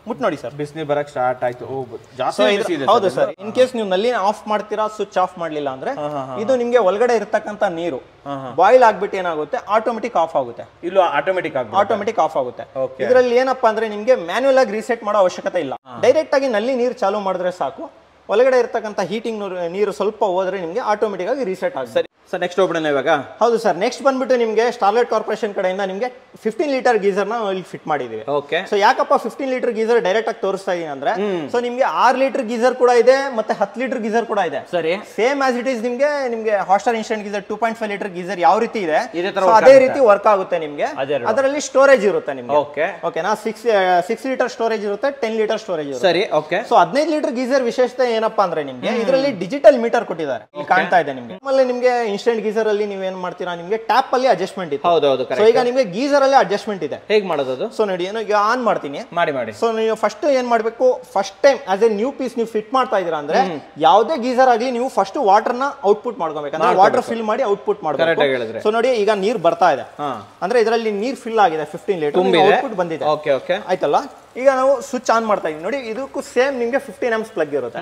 ಮುಟ್ ನೋಡಿ ಸರ್ ಬಿಸಿನೀರು ಬರಕ್ ಸ್ಟಾರ್ಟ್ ಆಯ್ತು ಓ ಸೊ ಜಾಸ್ತಿ ಇದು- ಇದೆ ಹೌದು ಸರ್ ಇನ್ ಕೇಸ್ ನೀವು ನಲ್ಲಿ ಆಫ್ ಮಾಡ್ತೀರಾ ಸ್ವಿಚ್ ಆಫ್ ಮಾಡ್ಲಿಲ್ಲ ಅಂದ್ರೆ ಇದು ನಿಮ್ಗೆ ಒಳಗಡೆ ಇರ್ತಕ್ಕಂತ ನೀರು ಬಾಯ್ಲ್ ಆಗ್ಬಿಟ್ಟು ಏನಾಗುತ್ತೆ ಆಟೋಮೆಟಿಕ್ ಆಫ್ ಆಗುತ್ತೆ ಇಲ್ಲೂ ಆಟೋಮೆಟಿಕ್ ಆಗಿ ಆಟೋಮೆಟಿಕ್ ಆಫ್ ಆಗುತ್ತೆ ಇದರಲ್ಲಿ ಏನಪ್ಪಾ ಅಂದ್ರೆ ನಿಮ್ಗೆ ಮ್ಯಾನ್ಯಲ್ ಆಗಿ ರೀಸೆಟ್ ಮಾಡೋ ಅವಶ್ಯಕತೆ ಇಲ್ಲ ಡೈರೆಕ್ಟ್ ಆಗಿ ನಲ್ಲಿ ನೀರು ಚಾಲು ಮಾಡಿದ್ರೆ ಸಾಕು ಒಳಗಡೆ ಇರ್ತಕ್ಕಂಥ ಹೀಟಿಂಗ್ ನೀರು ಸ್ವಲ್ಪ ಹೋದ್ರೆ ನಿಮ್ಗೆ ಆಟೋಮೆಟಿಕ್ ಆಗಿ ರೀಸೆಟ್ ಆಗುತ್ತೆ ಸರಿ ಸರ್ ನೆಕ್ಸ್ಟ್ ಹೋಗ್ಬಿಡೋಣ ಇವಾಗ ಹೌದು ಸರ್ ನೆಕ್ಸ್ಟ್ ಬಂದ್ಬಿಟ್ಟು ನಿಮ್ಗೆ ಸ್ಟಾರ್ಲೈಟ್ ಕಾರ್ಪೊರೇಷನ್ ಕಡೆಯಿಂದ ನಿಮ್ಗೆ ಫಿಫ್ಟೀನ್ ಲೀಟರ್ ಗೀಸರ್ ನ ಇಲ್ಲಿ ಫಿಟ್ ಮಾಡಿದೀವಿ ಓಕೆ ಸೊ ಯಾಕಪ್ಪ ಫಿಫ್ಟೀನ್ ಲೀಟರ್ ಗೀಸರ್ ಡೈರೆಕ್ಟ್ ಆಗಿ ತೋರಿಸ್ತಾ ಇದೀನಿ ಅಂದ್ರೆ ಸೊ ನಿಮ್ಗೆ ಆರ್ ಲೀಟರ್ ಗೀಸರ್ ಕೂಡ ಇದೆ ಮತ್ತೆ ಹತ್ತು ಲೀಟರ್ ಗೀಸರ್ ಕೂಡ ಇದೆ ಸರಿ ಸೇಮ್ ಆಸ್ ಇಟ್ ಇಸ್ ನಿಮ್ಗೆ ನಿಮ್ಗೆ Hostar instant geyser two point five litre geyser ಯಾವ ರೀತಿ ಇದೆ ಇದೇ ತರ so work ಅದೇ ಆಗುತ್ತೆ. ರೀತಿ ವರ್ಕ್ ಆಗುತ್ತೆ ನಿಮ್ಗೆ ಅದೆರಡು. ಅದರಲ್ಲಿ ಸ್ಟೋರೇಜ್ ಇರುತ್ತೆ ನಿಮ್ಗೆ ಓಕೆ ಓಕೆನಾ ಸಿಕ್ಸ್ ಸಿಕ್ಸ್ ಲೀಟರ್ ಸ್ಟೋರೇಜ್ ಇರುತ್ತೆ ಟೆನ್ ಲೀಟರ್ ಸ್ಟೋರೇಜ್ ಇರುತ್ತೆ ಸರಿ ಓಕೆ ಸೊ ಹದಿನೈದು ಲೀಟರ್ ಗೀಸರ್ ವಿಶೇಷತೆ ಏನಪ್ಪಾ ಅಂದ್ರೆ ನಿಮ್ಗೆ ಇದರಲ್ಲಿ ಡಿಜಿಟಲ್ ಮೀಟರ್ ಕೊಟ್ಟಿದ್ದಾರೆ ಇಲ್ಲಿ ಕಾಣ್ತಾ ಇದೆ ನಿಮ್ಗೆ ಆಮೇಲೆ ನಿಮ್ಗೆ ಇನ್ಸ್ಟೆಂಟ್ ಗೀಸರ್ ಅಲ್ಲಿ ನೀವು ಏನ್ ಮಾಡ್ತೀರಾ ನಿಮ್ಗೆ ಟ್ಯಾಪ್ ಅಲ್ಲಿ ಅಡ್ಜಸ್ಟ್ಮೆಂಟ್ ಇದೆ ಹೌದು ಹೌದು ಸೊ ಕರೆಕ್ಟ್ ಈಗ ನಿಮ್ಗೆ ಗೀಸರ್ ಅಲ್ಲಿ ಅಡ್ಜಸ್ಟ್ಮೆಂಟ್ ಇದೆ ಹೇಗ್ ಮಾಡೋದು ಅದು ಸೊ ನೋಡಿ ಏನೋ ಈಗ ಆನ್ ಮಾಡ್ತೀನಿ ಮಾಡಿ ಮಾಡಿ ಸೊ ನೀವು ಫಸ್ಟ್ ಏನ್ ಮಾಡ್ಬೇಕು first time as a new piece ನೀವು ಫಿಟ್ ಮಾಡ್ತಾ ಇದೀರಾ ಅಂದ್ರೆ ಯಾವುದೇ ಗೀಸರ್ ಆಗ್ಲಿ ನೀವು ಫಸ್ಟ್ ವಾಟರ್ ನ ಔಟ್ಪುಟ್ ಮಾಡ್ಕೋಬೇಕು ಅಂದ್ರೆ ವಾಟರ್ ಫಿಲ್ ಮಾಡಿ ಔಟ್ಪುಟ್ Correct ಆಗಿ ಹೇಳಿದ್ರೆ. ಮಾಡಬೇಕು ಸೊ ನೋಡಿ ಈಗ ನೀರ್ ಬರ್ತಾ ಇದೆ ಹಾ. ಅಂದ್ರೆ ಇದರಲ್ಲಿ ನೀರ್ ಫಿಲ್ ಆಗಿದೆ ಫಿಫ್ಟೀನ್ ಲೀಟರ್ ತುಂಬಿದೆ ಔಟ್ಪುಟ್ ಬಂದಿದೆ ಓಕೆ ಓಕೆ ಆಯ್ತಲ್ಲ ಈಗ ನಾವು ಸ್ವಿಚ್ ಆನ್ ಮಾಡ್ತಾ ಇದೀವಿ ನೋಡಿ ಇದಕ್ಕೂ ಸೇಮ್ ನಿಮ್ಗೆ ಫಿಫ್ಟೀನ್ ಎಮ್ಸ್ ಪ್ಲಗ್ ಇರುತ್ತೆ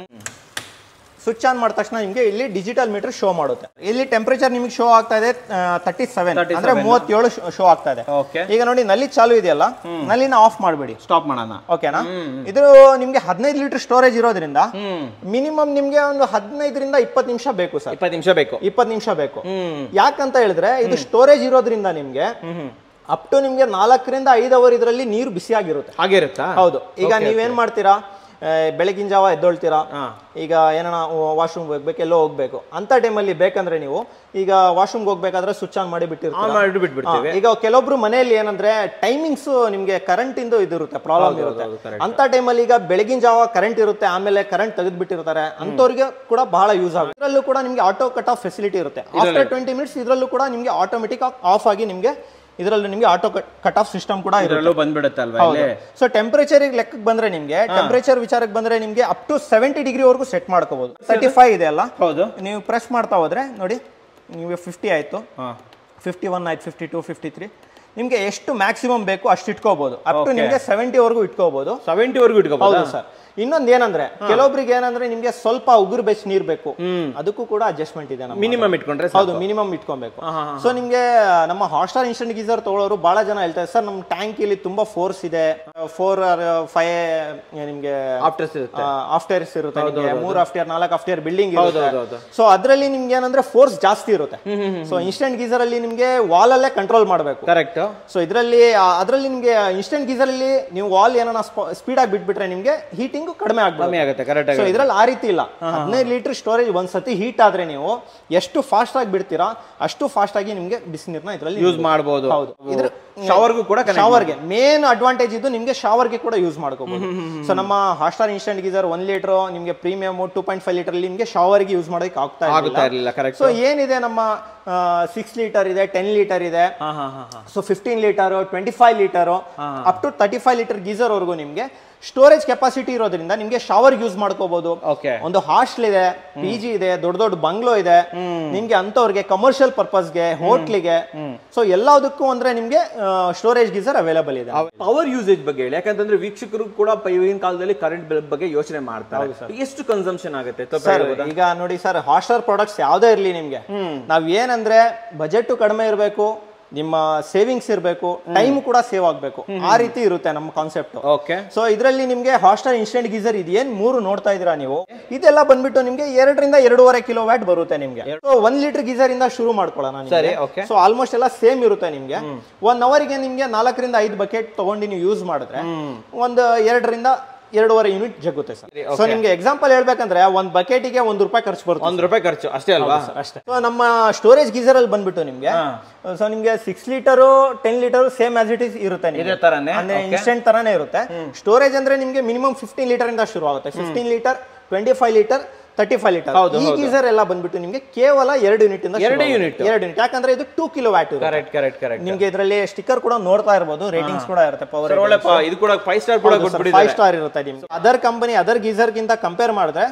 ಸ್ವಿಚ್ ಆನ್ ಮಾಡಿದ ತಕ್ಷಣ ನಿಮ್ಗೆ ಇಲ್ಲಿ ಡಿಜಿಟಲ್ ಮೀಟರ್ ಶೋ ಮಾಡುತ್ತೆ ಇಲ್ಲಿ ಟೆಂಪರೇಚರ್ ನಿಮ್ಗೆ ಶೋ ಆಗ್ತಾ ಇದೆ ತರ್ಟಿ ಸೆವೆನ್ 37. ಅಂದ್ರೆ ಮೂವತ್ತೇಳು ಶೋ ಆಗ್ತಾ ಇದೆ ಓಕೆ ಈಗ ನೋಡಿ ನಲ್ಲಿ ಚಾಲು ಇದೆಯಲ್ಲ ನಲ್ಲಿನ ಆಫ್ ಮಾಡಬೇಡಿ ಸ್ಟಾಪ್ ಮಾಡೋಣ ಓಕೆನಾ ಇದು ನಿಮ್ಗೆ ಹದಿನೈದು ಲೀಟರ್ ಸ್ಟೋರೇಜ್ ಇರೋದ್ರಿಂದ ಮಿನಿಮಮ್ ನಿಮ್ಗೆ ಒಂದು ಹದಿನೈದರಿಂದ ಇಪ್ಪತ್ತು ನಿಮಿಷ ಬೇಕು ಸರ್ ಇಪ್ಪತ್ತು ನಿಮಿಷ ಬೇಕು ಇಪ್ಪತ್ತು ನಿಮಿಷ ಬೇಕು ಹ್ಮ್ ಯಾಕಂತ ಹೇಳಿದ್ರೆ ಇದು ಸ್ಟೋರೇಜ್ ಇರೋದ್ರಿಂದ ನಿಮ್ಗೆ ಅಪ್ ಟು ನಿಮ್ಗೆ ನಾಲ್ಕರಿಂದ ಐದು ಅವರ್ ಇದರಲ್ಲಿ ನೀರು ಬಿಸಿಯಾಗಿರುತ್ತೆ ಹಾಗೆ ಇರುತ್ತಾ ಹೌದು ಈಗ ನೀವೇನ್ ಮಾಡ್ತೀರಾ ಆ, ಬೆಳಗಿನ ಜಾವ ಎದ್ದೊಳ್ತೀರಾ ಹಾ. ಈಗ ಏನಾನ ವಾಶ್ರೂಮ್ ಹೋಗ್ಬೇಕು ಎಲ್ಲೋ ಹೋಗ್ಬೇಕು ಅಂತ ಟೈಮಲ್ಲಿ ಬೇಕಂದ್ರೆ ನೀವು ಈಗ ವಾಶ್ರೂಮ್ಗೆ ಹೋಗ್ಬೇಕಾದ್ರೆ ಸ್ವಿಚ್ ಆನ್ ಮಾಡಿ ಆನ್ ಬಿಟ್ಟಿರ್ತೀರಾ ಮಾಡಿ ಬಿಟ್ಬಿಡ್ತೀವಿ ಹಾ, ಈಗ ಕೆಲವೊಬ್ರು ಮನೆಯಲ್ಲಿ ಏನಂದ್ರೆ ಟೈಮಿಂಗ್ಸ್ ನಿಮ್ಗೆ ಕರೆಂಟ್ ಇಂದು ಇದಿರುತ್ತೆ ಪ್ರಾಬ್ಲಮ್ ಇರುತ್ತೆ ಹೌದು, correct. ಅಂತ ಟೈಮಲ್ಲಿ ಈಗ ಬೆಳಗಿನ ಜಾವ ಕರೆಂಟ್ ಇರುತ್ತೆ ಆಮೇಲೆ ಕರೆಂಟ್ ತೆಗೆದು ಬಿಟ್ಟಿರ್ತಾರೆ ಅಂತವ್ರಿಗೆ ಕೂಡ ಬಹಳ ಯೂಸ್ ಆಗುತ್ತೆ ಇದರಲ್ಲೂ ಕೂಡ ನಿಮ್ಗೆ ಆಟೋ ಕಟ್ ಆಫ್ ಫೆಸಿಲಿಟಿ ಇರುತ್ತೆ ಆಫ್ಟರ್ ಟ್ವೆಂಟಿ ಮಿನಿಟ್ಸ್ ಇದರಲ್ಲೂ ಕೂಡ ನಿಮ್ಗೆ ಆಟೋಮೆಟಿಕ್ ಆಫ್ ಆಗಿ ನಿಮ್ಗೆ ಇದರಲ್ಲಿ ನಿಮ್ಗೆ ಆಟೋ ಕಟ್ ಆಫ್ ಸಿಸ್ಟಮ್ ಕೂಡ ಇರುತ್ತೆ ಇದರಲ್ಲೂ ಬಂದ್ಬಿಡುತ್ತೆ ಅಲ್ವಾ ಹೌದು ಇಲ್ಲಿ ಸೊ ಟೆಂಪರೇಚರ್ ಲೆಕ್ಕಕ್ಕೆ ಬಂದ್ರೆ ನಿಮ್ಗೆ ಟೆಂಪರೇಚರ್ ವಿಚಾರಕ್ಕೆ ಬಂದ್ರೆ ನಿಮ್ಗೆ ಅಪ್ ಟು ಸೆವೆಂಟಿ ಡಿಗ್ರಿ ವರೆಗೂ ಸೆಟ್ ಮಾಡ್ಕೋಬಹುದು ತರ್ಟಿ ಫೈವ್ ಇದೆ ಅಲ್ಲ ಹೌದು ನೀವು ಪ್ರೆಸ್ ಮಾಡ್ತಾ ಹೋದ್ರೆ ನೋಡಿ ನೀವು ಫಿಫ್ಟಿ ಆಯ್ತು ಹಾ ಫಿಫ್ಟಿ ಒನ್ ಆಯ್ತು ಫಿಫ್ಟಿ ಟು ಫಿಫ್ಟಿ ತ್ರೀ ನಿಮ್ಗೆ ಎಷ್ಟು ಮ್ಯಾಕ್ಸಿಮಮ್ ಬೇಕು ಅಷ್ಟು ಇಟ್ಕೋಬಹುದು ಅಪ್ ಟು ನಿಮ್ಗೆ ಸೆವೆಂಟಿ ವರೆಗೂ ಇಟ್ಕೋಬಹುದು ಸೆವೆಂಟಿ ವರ್ಗು ಇಟ್ಕೋಬಹುದು ಹೌದು ಸರ್ ಇನ್ನೊಂದ್ ಏನಂದ್ರೆ ಕೆಲವೊಬ್ರಿಗೆ ಏನಂದ್ರೆ ನಿಮ್ಗೆ ಸ್ವಲ್ಪ ಉಗುರು ಬೆಚ್ಚ ನೀರ್ ಬೇಕು ಅದಕ್ಕೂ ಕೂಡ ಅಡ್ಜಸ್ಟ್ಮೆಂಟ್ ಇದೆ ನಮ್ಮ ಮಿನಿಮಮ್ ಇಟ್ಕೊಂಡ್ರೆ ಸಾಕು. ಹೌದು ಮಿನಿಮಮ್ ಇಟ್ಕೊಬೇಕು ಸೊ ನಿಮ್ಗೆ ನಮ್ಮ ಹಾಟ್ಸ್ಟಾರ್ ಇನ್ಸ್ಟೆಂಟ್ ಗೀಸರ್ ತಗೊಳ್ಳೋರು ಬಹಳ ಜನ ಹೇಳ್ತಾರೆ ಸರ್ ನಮ್ಮ ಟ್ಯಾಂಕ್ ಇಲ್ಲಿ ತುಂಬಾ ಫೋರ್ಸ್ ಇದೆ ಫೋರ್ ಫೈವ್ ನಿಮ್ಗೆ ಆಫ್ಟರ್ಸ್ ಇರುತ್ತೆ ಆಫ್ಟರ್ಸ್ ಇರುತ್ತೆ ನಿಮ್ಗೆ ಮೂರ್ ಆಫ್ಟರ್ ನಾಲ್ಕು ಆಫ್ಟರ್ ಬಿಲ್ಡಿಂಗ್ ಹೌದು, ಇರುತ್ತೆ ಹೌದು, ಸೊ ಅದರಲ್ಲಿ ನಿಮ್ಗೆ ಏನಂದ್ರೆ ಫೋರ್ಸ್ ಜಾಸ್ತಿ ಇರುತ್ತೆ ಸೊ ಇನ್ಸ್ಟೆಂಟ್ ಗೀಸರ್ ಅಲ್ಲಿ ನಿಮ್ಗೆ ವಾಲ್ ಅಲ್ಲೇ ಕಂಟ್ರೋಲ್ ಮಾಡಬೇಕು ಕರೆಕ್ಟ್ ಸೊ ಇದರಲ್ಲಿ ಅದರಲ್ಲಿ ನಿಮ್ಗೆ ಇನ್ಸ್ಟೆಂಟ್ ಗೀಸರ್ ಅಲ್ಲಿ ನೀವು ವಾಲ್ ಏನಾನ ಸ್ಪೀಡ್ ಆಗಿ ಬಿಟ್ಬಿಟ್ರೆ ನಿಮ್ಗೆ ಹೀಟಿಂಗ್ ಕಡಿಮೆ ಆಗ್ಬೋದು ಕಮ್ಮಿ ಆಗುತ್ತೆ ಕರೆಕ್ಟ್ ಸೊ ಆಗಿ ಇದ್ರಲ್ಲಿ ಆ ರೀತಿ ಇಲ್ಲ ಹದಿನೈದು ಲೀಟರ್ ಸ್ಟೋರೇಜ್ ಒಂದ್ಸತಿ ಹೀಟ್ ಆದ್ರೆ ನೀವು ಎಷ್ಟು ಫಾಸ್ಟ್ ಆಗಿ ಬಿಡ್ತೀರಾ ಅಷ್ಟು ಫಾಸ್ಟ್ ಆಗಿ ನಿಮ್ಗೆ ಬಿಸಿನೀರ್ನ ಇದರಲ್ಲಿ ಯೂಸ್ ಮಾಡಬಹುದು ಹೌದು ಇದ್ರ ಶವರ್ಗೂ ಕೂಡ connect ಶವರ್ಗೆ ಮೇನ್ ಅಡ್ವಾಂಟೇಜ್ ಇದು ನಿಮ್ಗೆ ಶವರ್ಗೆ ಕೂಡ ಯೂಸ್ ಮಾಡ್ಕೋಬಹುದು ಸೊ ನಮ್ಮ Hostar instant geyser one litre ನಿಮ್ಗೆ premium two point five litre ನಿಮ್ಗೆ ಶವರ್ಗೆ ಯೂಸ್ ಮಾಡೋದಕ್ಕೆ ಆಗ್ತಾ ಆಗುತ್ತಾ ಇಲ್ಲ ಇರಲಿಲ್ಲ ಕರೆಕ್ಟ್ ಸೊ ಏನಿದೆ ನಮ್ಮ ಸಿಕ್ಸ್ ಲೀಟರ್ ಇದೆ ಟೆನ್ ಲೀಟರ್ ಇದೆ ಹಾ ಹಾ ಹಾ ಹಾ so fifteen litre twenty five litre up to thirty five litre geyser ವರೆಗೂ ನಿಮ್ಗೆ ಸ್ಟೋರೇಜ್ ಕೆಪಾಸಿಟಿ ಇರೋದ್ರಿಂದ ನಿಮ್ಗೆ ಶವರ್ ಯೂಸ್ ಮಾಡ್ಕೋಬಹುದು ಓಕೆ ಒಂದು ಹಾಸ್ಟೆಲ್ ಇದೆ ಪಿ ಜಿ ಇದೆ ದೊಡ್ಡ ದೊಡ್ಡ ಬಂಗ್ಲೋ ಇದೆ ನಿಮ್ಗೆ ಅಂತವ್ರಿಗೆ ಕಮರ್ಷಿಯಲ್ ಪರ್ಪಸ್ಗೆ ಹೋಟ್ಲಿಗೆ ಸೊ ಎಲ್ಲದಕ್ಕೂ ಅಂದ್ರೆ ನಿಮ್ಗೆ ಸ್ಟೋರೇಜ್ ಗೀಸರ್ ಅವೈಲೇಬಲ್ ಇದೆ ಪವರ್ ಯೂಸೇಜ್ ಬಗ್ಗೆ ಹೇಳಿ ಯಾಕಂತಂದ್ರೆ ವೀಕ್ಷಕರು ಕೂಡ ಪ- ಈಗಿನ ಕಾಲದಲ್ಲಿ ಕರೆಂಟ್ ಬಿಲ್ ಬಗ್ಗೆ ಯೋಚನೆ ಮಾಡ್ತಾರೆ ಎಷ್ಟು ಕನ್ಸಂಪ್ಷನ್ ಆಗುತ್ತೆ ತಪ್ಪು ಸರ್ ಹೇಳ್ಬೋದಾ? ಈಗ ನೋಡಿ ಸರ್ ಹಾಸ್ಟರ್ ಪ್ರಾಡಕ್ಟ್ಸ್ ಯಾವ್ದೇ ಇರ್ಲಿ ನಿಮ್ಗೆ ನಾವ್ ಏನಂದ್ರೆ ಬಜೆಟ್ ಕಡಿಮೆ ಇರಬೇಕು ನಿಮ್ಮ ಸೇವಿಂಗ್ಸ್ ಇರಬೇಕು ಟೈಮ್ ಕೂಡ ಸೇವ್ ಆಗಬೇಕು ಆ ರೀತಿ ಇರುತ್ತೆ ನಮ್ಮ ಕಾನ್ಸೆಪ್ಟ್ ಓಕೆ ಸೊ ಇದರಲ್ಲಿ ನಿಮ್ಗೆ ಹಾಸ್ಟರ್ ಇನ್ಸ್ಟೆಂಟ್ ಗೀಸರ್ ಇದೇನ್ ಮೂರು ನೋಡ್ತಾ ಇದೀರಾ ನೀವು ಇದೆಲ್ಲ ಬಂದ್ಬಿಟ್ಟು ನಿಮ್ಗೆ ಎರಡರಿಂದ ಎರಡೂವರೆ ಕಿಲೋ ವ್ಯಾಟ್ ಬರುತ್ತೆ ನಿಮ್ಗೆ ಸೊ ಒಂದ್ ಲೀಟರ್ ಗೀಸರ್ ಇಂದ ಶುರು ಮಾಡ್ಕೊಳ್ಳೋಣ ಸರಿ, okay. ಸೊ ಆಲ್ಮೋಸ್ಟ್ ಎಲ್ಲ ಸೇಮ್ ಇರುತ್ತೆ ನಿಮ್ಗೆ ಒನ್ ಅವರ್ಗೆ ನಿಮ್ಗೆ ನಾಲ್ಕರಿಂದ ಐದು ಬಕೆಟ್ ತಗೊಂಡು ನೀವು ಯೂಸ್ ಮಾಡಿದ್ರೆ ಒಂದು ಎರಡರಿಂದ ಎರಡೂವರೆ ಯೂನಿಟ್ ಜಗ್ಗುತ್ತೆ ಸರ್ ಸೊ ನಿಮ್ಗೆ ಎಕ್ಸಾಂಪಲ್ ಹೇಳ್ಬೇಕಂದ್ರೆ ಒಂದ್ ಬಕೆಟಿಗೆ ಒಂದ್ ರೂಪಾಯಿ ಖರ್ಚು ಬರುತ್ತೆ ಒಂದ್ ರೂಪಾಯಿ ಖರ್ಚು ಅಷ್ಟೇ ಅಲ್ವಾ ಅಷ್ಟೇ ಸೊ ನಮ್ಮ ಸ್ಟೋರೇಜ್ ಗೀಸರ್ ಅಲ್ಲಿ ಬಂದ್ಬಿಟ್ಟು ನಿಮ್ಗೆ ಸೊ ನಿಮ್ಗೆ six litre ten litre same as it is ಇರುತ್ತೆ ನಿಮ್ಗೆ. ಇದೇ ತರನೇ? ಅಂದ್ರೆ ಇನ್ಸ್ಟೆಂಟ್ ತರಾನೇ ಇರುತ್ತೆ ಸ್ಟೋರೇಜ್ ಅಂದ್ರೆ ನಿಮ್ಗೆ ಮಿನಿಮಮ್ ಫಿಫ್ಟೀನ್ ಲೀಟರ್ ಇಂದ ಶುರು ಆಗುತ್ತೆ fifteen litre twenty five litre thirty five litre ಹೌದು, ಈ ಗೀಸರ್ ಎಲ್ಲ ಬಂದ್ಬಿಟ್ಟು ನಿಮ್ಗೆ ಕೇವಲ ಎರಡು ಯೂನಿಟ್ ಇಂದ ಎರಡೇ unit? ಎರಡು ಯೂನಿಟ್ ಯಾಕಂದ್ರೆ ಇದು two kilowatt correct correct correct ನಿಮ್ಗೆ ಇದರಲ್ಲಿ ಸ್ಟಿಕ್ಕರ್ ಕೂಡ ನೋಡ್ತಾ ಇರ್ಬೋದು ರೇಟಿಂಗ್ಸ್ ಕೂಡ ಇರುತ್ತೆ ಪವರ್ ಒಳ್ಳೆ ಪ- ಇದು ಕೂಡ ಫೈವ್ ಸ್ಟಾರ್ ಕೂಡ ಫೈವ್ ಕೊಟ್ಬಿಟ್ಟಿದ್ದಾರೆ ಸ್ಟಾರ್ ಇರುತ್ತೆ ನಿಮ್ಗೆ ಅದರ್ ಕಂಪನಿ ಅದರ್ ಗೀಸರ್ ಗಿಂತ ಕಂಪೇರ್ ಮಾಡಿದ್ರೆ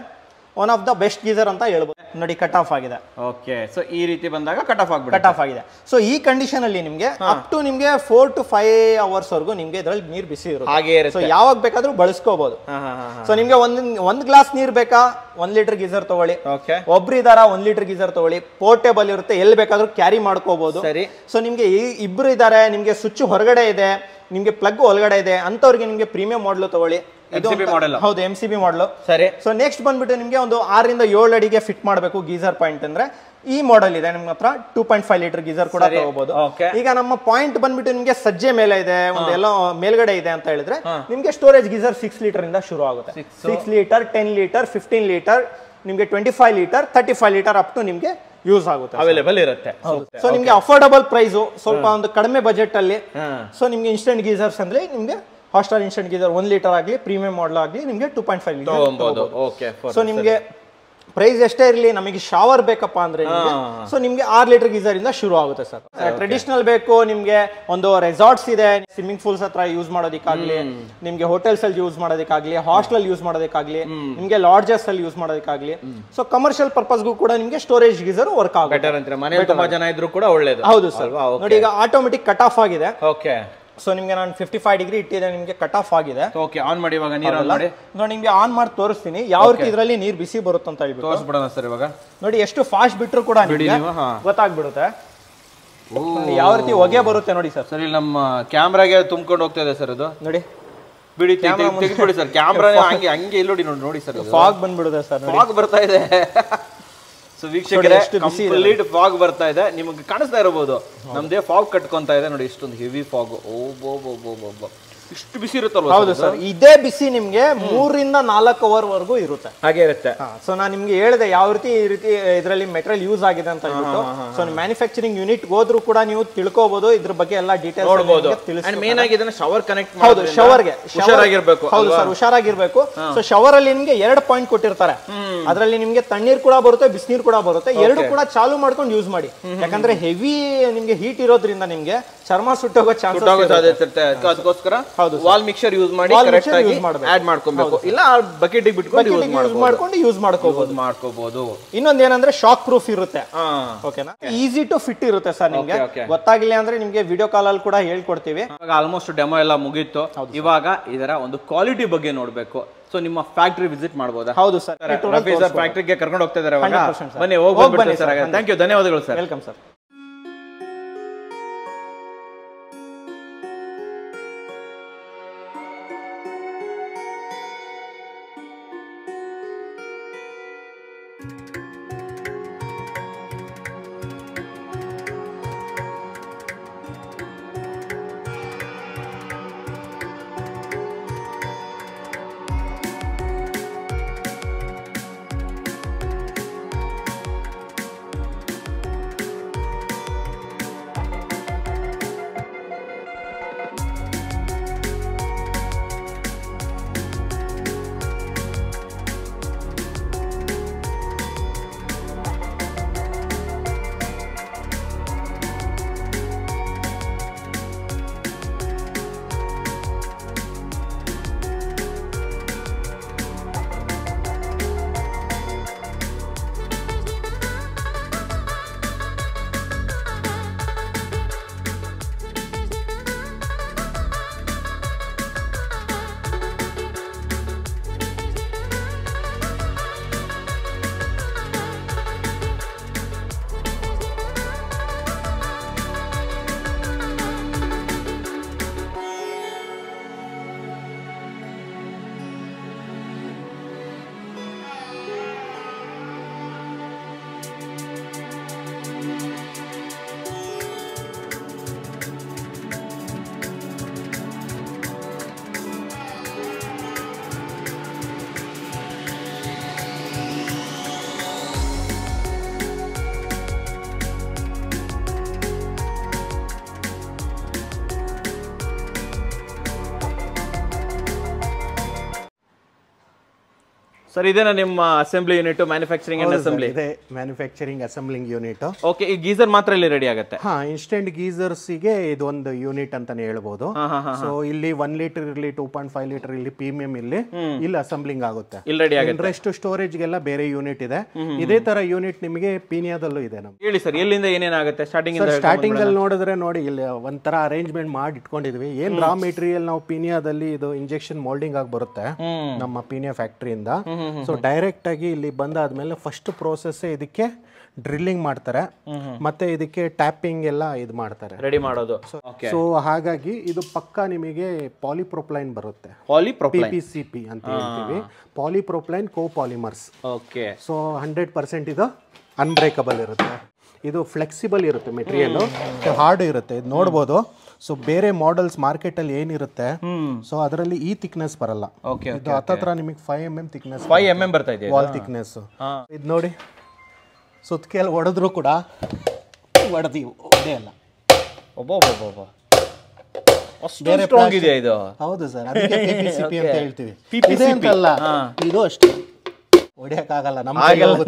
one of the best geyser ಅಂತ ಹೇಳ್ಬೋದು ನೋಡಿ ಕಟ್ ಆಫ್ ಆಗಿದೆ ಓಕೆ ಸೊ ಈ ರೀತಿ ಬಂದಾಗ ಕಟ್ ಆಫ್ ಕಟ್ ಆಗ್ಬಿಡುತ್ತೆ ಆಫ್ ಆಗಿದೆ ಸೊ ಈ ಕಂಡೀಷನ್ ಅಲ್ಲಿ ನಿಮ್ಗೆ ಅಪ್ ಟು ನಿಮ್ಗೆ ಫೋರ್ ಟು ಫೈವ್ ಅವರ್ಸ್ ವರೆಗೂ ನಿಮ್ಗೆ ಇದ್ರಲ್ಲಿ ನೀರು ಬಿಸಿ ಇರುತ್ತೆ ಹಾಗೆ ಸೊ ಇರುತ್ತೆ ಯಾವಾಗ ಬೇಕಾದ್ರೂ ಬಳಸ್ಕೋಬಹುದು ಹಾ ಹಾ ಹಾ ಸೊ ನಿಮ್ಗೆ ಒಂದ್ ಒಂದ್ ಗ್ಲಾಸ್ ನೀರ್ ಬೇಕಾ ಒಂದ್ ಲೀಟರ್ ಗೀಸರ್ ತಗೊಳ್ಳಿ ಓಕೆ ಒಬ್ರು ಇದಾರ ಒಂದ್ ಲೀಟರ್ ಗೀಸರ್ ತಗೊಳ್ಳಿ ಪೋರ್ಟೇಬಲ್ ಇರುತ್ತೆ ಎಲ್ಲಿ ಬೇಕಾದ್ರೂ ಕ್ಯಾರಿ ಮಾಡ್ಕೋಬಹುದು ಸರಿ ಸೊ ನಿಮ್ಗೆ ಈ- ಇಬ್ರು ಇದಾರೆ ನಿಮ್ಗೆ ಸ್ವಿಚ್ ಹೊರಗಡೆ ಇದೆ ನಿಮ್ಗೆ ಪ್ಲಗ್ ಒಳಗಡೆ ಇದೆ ಅಂತವ್ರಿಗೆ ನಿಮ್ಗೆ ಪ್ರೀಮಿಯಂ ಮಾಡಲು ತಗೊಳ್ಳಿ ಇದು MCB ಅಂತ- model. ಹೌದು ಎಂ ಸಿ ಬಿ ಮಾಡಲು ಸರಿ ಸೊ ನೆಕ್ಸ್ಟ್ ಬಂದ್ಬಿಟ್ಟು ನಿಮ್ಗೆ ಒಂದು ಆರರಿಂದ ಏಳು ಅಡಿಗೆ ಫಿಟ್ ಮಾಡಬೇಕು ಗೀಸರ್ ಪಾಯಿಂಟ್ ಅಂದ್ರೆ ಈ ಮಾಡೆಲ್ ಇದೆ ನಿಮ್ಮ ಹತ್ರ two point five litre geyser ಕೂಡ ಸರಿ. ತಗೋಬಹುದು Okay. ಈಗ ನಮ್ಮ ಪಾಯಿಂಟ್ ಬಂದ್ಬಿಟ್ಟು ನಿಮ್ಗೆ ಸಜ್ಜೆ ಮೇಲೆ ಇದೆ ಒಂದು ಎಲ್ಲ ಮೇಲ್ಗಡೆ ಇದೆ ಅಂತ ಹೇಳಿದ್ರೆ ನಿಮ್ಗೆ ಸ್ಟೋರೇಜ್ ಗೀಸರ್ ಸಿಕ್ಸ್ ಲೀಟರ್ ಇಂದ ಶುರು ಆಗುತ್ತೆ six litre ten litre fifteen litre ನಿಮ್ಗೆ twenty five litre thirty five litre up to ನಿಮ್ಗೆ ಯೂಸ್ ಆಗುತ್ತೆ ಅವೈಲೇಬಲ್ ಇರುತ್ತೆ ಸೊ ನಿಮ್ಗೆ ಅಫೋರ್ಡಬಲ್ ಪ್ರೈಸ್ ಸ್ವಲ್ಪ ಒಂದು ಕಡಿಮೆ ಬಜೆಟ್ ಅಲ್ಲಿ ಹಾ ಸೊ ನಿಮ್ಗೆ ಇನ್ಸ್ಟೆಂಟ್ ಗೀಸರ್ಸ್ ಅಂದ್ರೆ ನಿಮ್ಗೆ ಹಾಸ್ಟೆಲ್ ಇನ್ಸ್ಟೆಂಟ್ ಗೀಸರ್ ಒಂದ್ ಲೀಟರ್ ಆಗಲಿ ಪ್ರೀಮಿಯಂ ಮಾಡಲ್ ಆಗಲಿ ನಿಮ್ಗೆ ಟೂ ಪಾಯಿಂಟ್ ಫೈವ್ ತಗೊಬೋದು ಲೀಟರ್ ಓಕೆ ಸೊ ನಿಮ್ಗೆ ಪ್ರೈಸ್ ಎಷ್ಟೇ ಇರಲಿ ನಮಗೆ ಶವರ್ ಬೇಕಪ್ಪ ಅಂದ್ರೆ ಸೊ ನಿಮ್ಗೆ ಆರ್ ಲೀಟರ್ ಗೀಸರ್ ಇಂದ ಶುರು ಆಗುತ್ತೆ ಸರ್ ಟ್ರೆಡಿಷನಲ್ ಬೇಕು ನಿಮ್ಗೆ ಒಂದು ರೆಸಾರ್ಟ್ಸ್ ಇದೆ ಸ್ವಿಮ್ಮಿಂಗ್ ಪೂಲ್ಸ್ ಹತ್ರ ಯೂಸ್ ಮಾಡೋದಕ್ಕಾಗ್ಲಿ ನಿಮ್ಗೆ ಹೋಟೆಲ್ಸ್ ಅಲ್ಲಿ ಯೂಸ್ ಮಾಡೋದಕ್ಕಾಗ್ಲಿ ಹಾಸ್ಟೆಲ್ ಯೂಸ್ ಮಾಡೋದಕ್ಕಾಗ್ಲಿ ನಿಮ್ಗೆ ಲಾಡ್ಜಸ್ ಅಲ್ಲಿ ಯೂಸ್ ಮಾಡೋದಕ್ಕಾಗ್ಲಿ ಸೊ ಕಮರ್ಷಿಯಲ್ ಪರ್ಪಸ್ಗೂ ಕೂಡ ನಿಮ್ಗೆ ಸ್ಟೋರೇಜ್ ಗೀಸರ್ ವರ್ಕ್ ಆಗುತ್ತೆ ಬೆಟರ್ ಅಂತೀರಾ ಮನೇಲಿ ತುಂಬಾ ಜನ ಇದ್ರು ಕೂಡ ಒಳ್ಳೇದು ಹೌದು ಸರ್ ನೋಡಿ ಈಗ ಆಟೋಮೆಟಿಕ್ ಕಟ್ ಆಫ್ ಆಗಿದೆ ಓಕೆ ಸೊ ನಿಮ್ಗೆ ನಾನು ಫಿಫ್ಟಿ ಫೈವ್ ಡಿಗ್ರಿ ಇಟ್ಟಿದೆ ನಿಮ್ಗೆ ಕಟ್ ಆಫ್ ಆಗಿದೆ ಓಕೆ ಆನ್ ಮಾಡಿ ಇವಾಗ ನೀರು ಆನ್ ಮಾಡಿ ನೋಡಿ ನಿಮ್ಗೆ ಆನ್ ಮಾಡಿ ತೋರಿಸ್ತೀನಿ ಯಾವ ರೀತಿ ಇದರಲ್ಲಿ ನೀರ್ ಬಿಸಿ ಬರುತ್ತೆ ಅಂತ ಹೇಳ್ಬಿಟ್ಟು ತೋರಿಸ್ಬಿಡೋಣ ಸರ್ ಇವಾಗ ನೋಡಿ ಎಷ್ಟು ಫಾಸ್ಟ್ ಬಿಟ್ರು ಕೂಡ ಬಿಡಿ ನಿಮ್ಗೆ ನೀವು ಹಾ ಗೊತ್ತಾಗ್ಬಿಡುತ್ತೆ ನೋಡಿ ಯಾವ ರೀತಿ ಹೊಗೆ ಬರುತ್ತೆ ನೋಡಿ ಸರ್ ಸರ್ ಇಲ್ಲಿ ನಮ್ಮ ಕ್ಯಾಮ್ರಾಗೆ ತುಂಬ್ಕೊಂಡು ಹೋಗ್ತಾ ಇದೆ ಸರ್ ಅದು ನೋಡಿ ಬಿಡಿ ತೆಗೆದುಬಿಡಿ ಸರ್ ಕ್ಯಾಮ್ರಾ ಹಂಗೆ ಹಂಗೆ ಇಲ್ಲಿ ನೋಡಿ ನೋಡಿ ನೋಡಿ ಸರ್ ಫಾಗ್ ಬಂದ್ಬಿಡುತ್ತೆ ಸರ್ ನೋಡಿ ಫಾಗ್ ಬರ್ತಾ ಇದೆ ಸೊ ವೀಕ್ಷಕರೇ ಎಷ್ಟು ಬಿಸಿ ಇದೆ ಕಂಪ್ಲೀಟ್ ಫಾಗ್ ಬರ್ತಾ ಇದೆ ನಿಮಗೆ ಕಾಣಿಸ್ತಾ ಇರಬಹುದು ನಮ್ದೇ ಫಾಗ್ ಕಟ್ಕೊಂತ ಇದೆ ನೋಡಿ ಇಷ್ಟೊಂದು ಹೆವಿ ಫಾಗ್ ಓ ಬೋ ಬೋ ಬೋ ಬೋ ಬೋ ಇಷ್ಟು ಬಿಸಿ ಇರುತ್ತಲ್ವಾ ಹೌದು ಸರ್ ಇದೇ ಬಿಸಿ ನಿಮ್ಗೆ ಮೂರಿಂದ ನಾಲ್ಕು ಅವರ್ ವರೆಗೂ ಇರುತ್ತೆ ಹಾಗೆ ಇರುತ್ತೆ ಸೊ ನಾನು ನಿಮ್ಗೆ ಹೇಳಿದೆ ಯಾವ ರೀತಿ ಈ ರೀತಿ ಇದರಲ್ಲಿ ಮೆಟೀರಿಯಲ್ ಯೂಸ್ ಆಗಿದೆ ಅಂತ ಹೇಳ್ಬಿಟ್ಟು ಸೊ ಮ್ಯಾನುಫ್ಯಾಕ್ಚರಿಂಗ್ ಯೂನಿಟ್ ಹೋದ್ರು ಕೂಡ ನೀವು ತಿಳ್ಕೋಬಹುದು ಇದ್ರ ಬಗ್ಗೆ ಎಲ್ಲ ನೋಡ್ಬೋದು ಡೀಟೇಲ್ಸ್ ಅಂಡ್ ಮೇನ್ ಆಗಿ ಇದನ್ನ ಶವರ್ ಕನೆಕ್ಟ್ ಹೌದು ಶವರ್ಗೆ ಹುಷಾರಾಗಿರ್ಬೇಕು ಹೌದು ಸರ್ ಹುಷಾರಾಗಿರ್ಬೇಕು ಸೊ ಶವರ್ ಅಲ್ಲಿ ನಿಮ್ಗೆ ಎರಡು ಪಾಯಿಂಟ್ ಕೊಟ್ಟಿರ್ತಾರೆ ಅದರಲ್ಲಿ ನಿಮ್ಗೆ ತಣ್ಣೀರ್ ಕೂಡ ಬರುತ್ತೆ ಬಿಸಿನೀರ್ ಕೂಡ ಬರುತ್ತೆ ಎರಡು ಕೂಡ ಚಾಲು ಮಾಡ್ಕೊಂಡು ಯೂಸ್ ಮಾಡಿ ಯಾಕಂದ್ರೆ ಹೆವಿ ನಿಮ್ಗೆ ಹೀಟ್ ಇರೋದ್ರಿಂದ ನಿಮ್ಗೆ ಚರ್ಮ ಸುಟ್ಟೋಗೋ ಸುಟ್ಟಾಗೋ ಚಾನ್ಸಸ್ ಸಾಧ್ಯತೆ ಇರುತ್ತೆ ಅದಕ್ಕೆ ಅದಕ್ಕೋಸ್ಕರ ಹೌದು ವಾಲ್ ಮಿಕ್ಸರ್ ಯೂಸ್ ಮಾಡಿ Wall ಕರೆಕ್ಟ್ mixture ಆಗಿ use ಮಾಡ್ಬೇಕು. ಆಡ್ ಮಾಡ್ಕೊಬೇಕು ಇಲ್ಲ ಬಕೆಟ್ ಬಿಟ್ಕೊಂಡು ಯೂಸ್ ಯೂಸ್ ಮಾಡ್ಬೋದು ಮಾಡ್ಕೊಂಡು ಯೂಸ್ ಮಾಡ್ಕೋಬಹುದು ಮಾಡ್ಕೋಬಹುದು ಇನ್ನೊಂದ್ ಏನಂದ್ರೆ ಶಾಕ್ ಪ್ರೂಫ್ ಇರುತ್ತೆ ಹಾ ಓಕೆನಾ ಈಸಿ ಟು ಫಿಟ್ ಇರುತ್ತೆ ಸರ್ ನಿಮ್ಗೆ Okay, okay. ಗೊತ್ತಾಗಿಲ್ಲ ಅಂದ್ರೆ ನಿಮ್ಗೆ ವಿಡಿಯೋ ಕಾಲ್ ಅಲ್ಲಿ ಕೂಡ ಹೇಳ್ಕೊಡ್ತೀವಿ ಇವಾಗ ಆಲ್ಮೋಸ್ಟ್ ಡೆಮೋ ಎಲ್ಲ ಮುಗೀತು ಇವಾಗ ಇದರ ಒಂದು ಕ್ವಾಲಿಟಿ ಬಗ್ಗೆ ನೋಡ್ಬೇಕು ಸೊ ನಿಮ್ಮ ಫ್ಯಾಕ್ಟ್ರಿ ವಿಸಿಟ್ ಮಾಡಬಹುದಾ ಹೌದು ಸರ್ ರಫಿ ಸರ್ ಫ್ಯಾಕ್ಟ್ರಿಗೆ ಕರ್ಕೊಂಡು ಹೋಗ್ತಾ ಇದಾರೆ ಅವಾಗ 100% sir. ಬನ್ನಿ ಹೋಗಿ ಹೋಗ್ ಬನ್ನಿ ಸರ್ sir, ಥ್ಯಾಂಕ್ ಯು ಧನ್ಯವಾದಗಳು ಸರ್ ವೆಲ್ಕಮ್ ಸರ್ ಸರ್ ಇದೇನಾ ನಿಮ್ಮ assembly unit manufacturing and assembly ಇದೆ ಮ್ಯಾನುಫ್ಯಾಕ್ಚರಿಂಗ್ ಅಸೆಂಬ್ಲಿಂಗ್ ಯೂನಿಟ್ ಓಕೆ ಈ ಗೀಸರ್ ಮಾತ್ರ ಇಲ್ಲಿ ರೆಡಿ ಆಗುತ್ತೆ ಹಾ ಇನ್ಸ್ಟೆಂಟ್ ಗೀಸರ್ಸ್ಗೆ ಇದು ಒಂದು ಯೂನಿಟ್ ಅಂತಾನೆ ಹೇಳ್ಬೋದು ಸೊ ಇಲ್ಲಿ ಒನ್ ಲೀಟರ್ ಇರಲಿ ಟೂ ಪಾಯಿಂಟ್ ಫೈವ್ ಲೀಟರ್ ಇಲ್ಲಿ ಪ್ರೀಮಿಯಂ ಇಲ್ಲಿ ಇಲ್ಲಿ ಅಸೆಂಬ್ಲಿಂಗ್ ಆಗುತ್ತೆ ಇಲ್ಲಿ ರೆಡಿ ಆಗುತ್ತೆ ರೆಸ್ಟ್ ಸ್ಟೋರೇಜ್ಗೆಲ್ಲ ಬೇರೆ ಯೂನಿಟ್ ಇದೆ ಇದೇ ತರ ಯೂನಿಟ್ ನಿಮಗೆ ಪೀನಿಯಾದಲ್ಲೂ ಇದೆ ನಮ್ಗೆ ಹೇಳಿ ಸರ್ ಎಲ್ಲಿಂದ ಏನೇನಾಗುತ್ತೆ ಸ್ಟಾರ್ಟಿಂಗ್ ಇಂದ ಸ್ಟಾರ್ಟಿಂಗ್ ಅಲ್ಲಿ ನೋಡಿದ್ರೆ ನೋಡಿ ಇಲ್ಲಿ ಒಂಥರ ಅರೇಂಜ್ಮೆಂಟ್ ಮಾಡಿ ಇಟ್ಕೊಂಡಿದ್ವಿ ಏನ್ ರಾ ಮೆಟೀರಿಯಲ್ ನಾವು ಪೀನಿಯಾದಲ್ಲಿ ಇದು ಇಂಜೆಕ್ಷನ್ ಮೋಲ್ಡಿಂಗ್ ಆಗಿ ಬರುತ್ತೆ ನಮ್ಮ ಪೀನಿಯಾ ಫ್ಯಾಕ್ಟ್ರಿಯಿಂದ ಸೊ ಡೈರೆಕ್ಟ್ ಆಗಿ ಇಲ್ಲಿ ಬಂದಾದ್ಮೇಲೆ ಫಸ್ಟ್ ಪ್ರೋಸೆಸ್ ಇದಕ್ಕೆ ಡ್ರಿಲ್ಲಿಂಗ್ ಮಾಡ್ತಾರೆ ಮತ್ತೆ ಇದಕ್ಕೆ ಟ್ಯಾಪಿಂಗ್ ಎಲ್ಲ ಇದು ಮಾಡ್ತಾರೆ ರೆಡಿ ಮಾಡೋದು ಓಕೆ ಸೊ ಹಾಗಾಗಿ ಇದು ಪಕ್ಕಾ ನಿಮಗೆ ಪಾಲಿಪ್ರೊಪ್ಲೈನ್ ಬರುತ್ತೆ poly P P C P ಅಂತ ಹೇಳ್ತೀವಿ polypropylene copolymers okay so hundred percent ಇದು ಅನ್ಬ್ರೇಕಬಲ್ ಇರುತ್ತೆ ಇದು ಫ್ಲೆಕ್ಸಿಬಲ್ ಇರುತ್ತೆ ಮೆಟೀರಿಯಲ್ ಹಾರ್ಡ್ ಇರುತ್ತೆ ಇದು ನೋಡ್ಬೋದು ಸೊ ಬೇರೆ ಮಾಡೆಲ್ಸ್ ಮಾರ್ಕೆಟಲ್ಲಿ ಏನಿರುತ್ತೆ ಸೊ ಅದರಲ್ಲಿ ಈ ಥಿಕ್ನೆಸ್ ಬರಲ್ಲ ಓಕೆ ಇದು ಹತ್ತತ್ರ ನಿಮಗೆ five M M thickness five M M ಬರ್ತಾ ಇದೆಯಾ ವಾಲ್ ಥಿಕ್ನೆಸ್ ಇದು ನೋಡಿ ಸುತ್ತಿಗೆಯಲ್ಲಿ ಹೊಡೆದ್ರು ಕೂಡ ಹೊಡೆದಿವು ಅದೇ ಅಲ್ಲ ಒಬ್ಬ ಒಬ್ಬ ಒಬ್ಬ ಅಷ್ಟು ಸ್ಟ್ರಾಂಗ್ ಇದೆ ಇದು ಹೌದು ಸರ್ ಅದಕ್ಕೆ PPCP ಅಂತ ಹೇಳ್ತೀವಿ ಇದೆ ಅಂತಲ್ಲ ಇದು ಅಷ್ಟೇ ಹೊಡಿಯಕ್ಕಾಗಲ್ಲ ನಮ್ಮ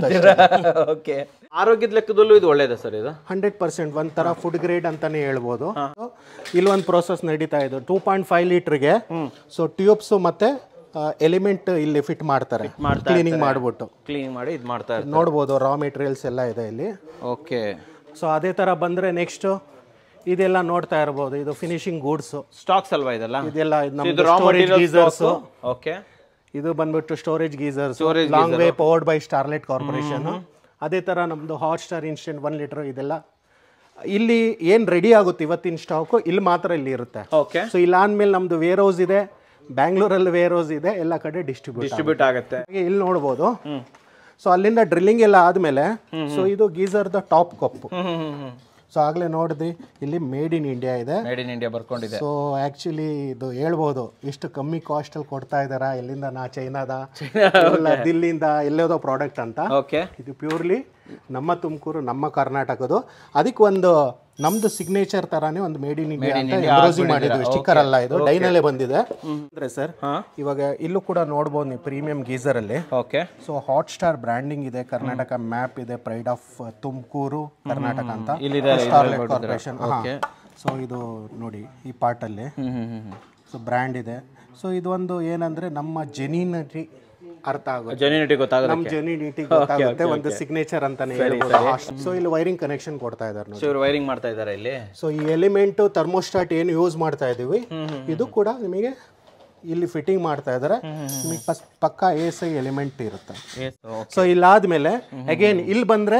ಓಕೆ ಆರೋಗ್ಯದ ಲೆಕ್ಕದಲ್ಲೂ ಇದು ಒಳ್ಳೇದಾ ಸರ್ ಇದು ಹಂಡ್ರೆಡ್ ಪರ್ಸೆಂಟ್ ಒಂಥರ ಫುಡ್ ಗ್ರೇಡ್ ಅಂತಾನೆ ಹೇಳ್ಬೋದು ಇಲ್ಲಿ ಒಂದು ಪ್ರೋಸೆಸ್ ನಡೀತಾ ಇದೆ ಟೂ ಪಾಯಿಂಟ್ ಫೈವ್ ಲೀಟರ್ಗೆ ಸೊ ಟ್ಯೂಬ್ಸ್ ಮತ್ತೆ ಎಲಿಮೆಂಟ್ ಇಲ್ಲಿ ಫಿಟ್ ಮಾಡ್ತಾರೆ ಕ್ಲೀನಿಂಗ್ ಮಾಡ್ಬಿಟ್ಟು ಕ್ಲೀನ್ ಮಾಡಿ ಇದು ಮಾಡ್ತಾ ಇರ್ತಾರೆ ನೋಡ್ಬೋದು ರಾ ಮೆಟೀರಿಯಲ್ಸ್ ಎಲ್ಲ ಇದೆ ಇಲ್ಲಿ ಓಕೆ ಸೊ ಅದೇ ಥರ ಬಂದರೆ ನೆಕ್ಸ್ಟ್ ಇದೆಲ್ಲ ನೋಡ್ತಾ ಇರ್ಬೋದು ಇದು ಫಿನಿಶಿಂಗ್ ಗೂಡ್ಸು ಸ್ಟಾಕ್ಸ್ ಅಲ್ವಾ ಇದೆಲ್ಲ ಇದೆಲ್ಲ ಇದು ಇದು ನಮ್ದು ರಾ ಸ್ಟೋರೇಜ್ ಗೀಸರ್ಸ್ ಓಕೆ ಇದು ಬಂದ್ಬಿಟ್ಟು storage geysers long way powered by Starlight Corporation ಅದೇ ಥರ ನಮ್ಮದು Hot Star instant one litre ಇದೆಲ್ಲ ಇಲ್ಲಿ ಏನು ರೆಡಿ ಆಗುತ್ತೆ ಇವತ್ತಿನ ಸ್ಟಾಕು ಇಲ್ಲಿ ಮಾತ್ರ ಇಲ್ಲಿ ಇರುತ್ತೆ ಓಕೆ ಸೊ ಇಲ್ಲ ಅಂದಮೇಲೆ ನಮ್ಮದು ವೇರ್ ಹೌಸ್ ಇದೆ ಬ್ಯಾಂಗ್ಳೂರಲ್ಲಿ ವೇರ್ ಹೌಸ್ ಇದೆ ಎಲ್ಲ ಕಡೆ ಡಿಸ್ಟ್ರಿಬ್ಯೂಟ್ ಡಿಸ್ಟ್ರಿಬ್ಯೂಟ್ ಆಗುತ್ತೆ ಇಲ್ಲಿ ನೋಡ್ಬೋದು ಸೊ ಅಲ್ಲಿಂದ ಡ್ರಿಲ್ಲಿಂಗ್ ಎಲ್ಲ ಆದಮೇಲೆ ಸೊ ಇದು ಗೀಸರ್ದ ಟಾಪ್ ಕಪ್ ಸೊ ಆಗಲೇ ನೋಡಿದ್ವಿ ಇಲ್ಲಿ ಮೇಡ್ ಇನ್ ಇಂಡಿಯಾ ಇದೆ ಮೇಡ್ ಇನ್ ಇಂಡಿಯಾ ಬರ್ಕೊಂಡಿದೆ ಸೊ ಆಕ್ಚುಲಿ ಇದು ಹೇಳ್ಬೋದು ಇಷ್ಟು ಕಮ್ಮಿ ಕಾಸ್ಟ್ ಅಲ್ಲಿ ಕೊಡ್ತಾ ಇದಾರ ಎಲ್ಲಿಂದ ನಾ ಚೈನಾದ ಇಲ್ಲ ದಿಲ್ಲಿಂದ ಎಲ್ಲೋದೋ ಪ್ರಾಡಕ್ಟ್ ಅಂತ ಓಕೆ ಇದು ಪ್ಯೂರ್ಲಿ ನಮ್ಮ ತುಮಕೂರು ನಮ್ಮ ಕರ್ನಾಟಕದ್ದು ಅದಕ್ಕೆ ಒಂದು ನಮ್ದು ಸಿಗ್ನೇಚರ್ ತರಾನೇ ಒಂದು ಮೇಡ್ ಇನ್ ಇಂಡಿಯಾ ಅಂತ ಎಂಬ್ರೋಸಿ ಮಾಡಿದ್ವಿ ಸ್ಟಿಕ್ಕರ್ ಅಲ್ಲ ಇದು ಡೈನಲ್ಲೇ ಬಂದಿದೆ ಅಂದ್ರೆ ಸರ್ ಇವಾಗ ಇಲ್ಲೂ ಕೂಡ ನೋಡ್ಬೋದು ನೀವು ಪ್ರೀಮಿಯಂ ಗೀಸರ್ ಅಲ್ಲಿ okay so Hot Star branding ಇದೆ ಕರ್ನಾಟಕ ಮ್ಯಾಪ್ ಇದೆ ಪ್ರೈಡ್ ಆಫ್ ತುಮಕೂರು ಕರ್ನಾಟಕ ಅಂತ ಸ್ಟಾರ್ಲೈಟ್ ಕಾರ್ಪೊರೇಷನ್ ಸೊ ಇದು ನೋಡಿ ಈ ಪಾರ್ಟಲ್ಲಿ ಸೊ ಬ್ರ್ಯಾಂಡ್ ಇದೆ ಸೊ ಇದು ಒಂದು ಏನಂದ್ರೆ ನಮ್ಮ ಜೆನಿನಿಟಿ ಅರ್ಥ ಆಗುತ್ತೆ ಜೆನ್ಯೂನಿಟಿ ಗೊತ್ತಾಗುತ್ತೆ ನಮ್ಮ ಜೆನಿನಿಟಿ ಗೊತ್ತಾಗುತ್ತೆ ಒಂದು ಸಿಗ್ನೇಚರ್ ಅಂತಾನೆ ಹೇಳ್ಬೋದು ಸೊ ಇಲ್ಲಿ ವೈರಿಂಗ್ ಕನೆಕ್ಷನ್ ಕೊಡ್ತಾ ಇದ್ದಾರೆ ನೋಡಿ ಸೊ ಇವ್ರು ವೈರಿಂಗ್ ಮಾಡ್ತಾ ಇದ್ದಾರೆ ಇಲ್ಲಿ ಸೊ ಈ ಎಲಿಮೆಂಟ್ ಥರ್ಮೋಸ್ಟಾಟ್ ಏನು ಯೂಸ್ ಮಾಡ್ತಾ ಇದೀವಿ ಇದು ಕೂಡ ನಿಮಗೆ ಇಲ್ಲಿ ಫಿಟ್ಟಿಂಗ್ ಮಾಡ್ತಾ ಇದ್ದಾರೆ ನಿಮಗೆ ಪಸ್ ಪಕ್ಕಾ ಎಸ್ ಐ ಎಲಿಮೆಂಟ್ ಇರುತ್ತೆ ಸೊ ಇಲ್ಲಾದ್ಮೇಲೆ ಅಗೇನ್ ಇಲ್ಲಿ ಬಂದ್ರೆ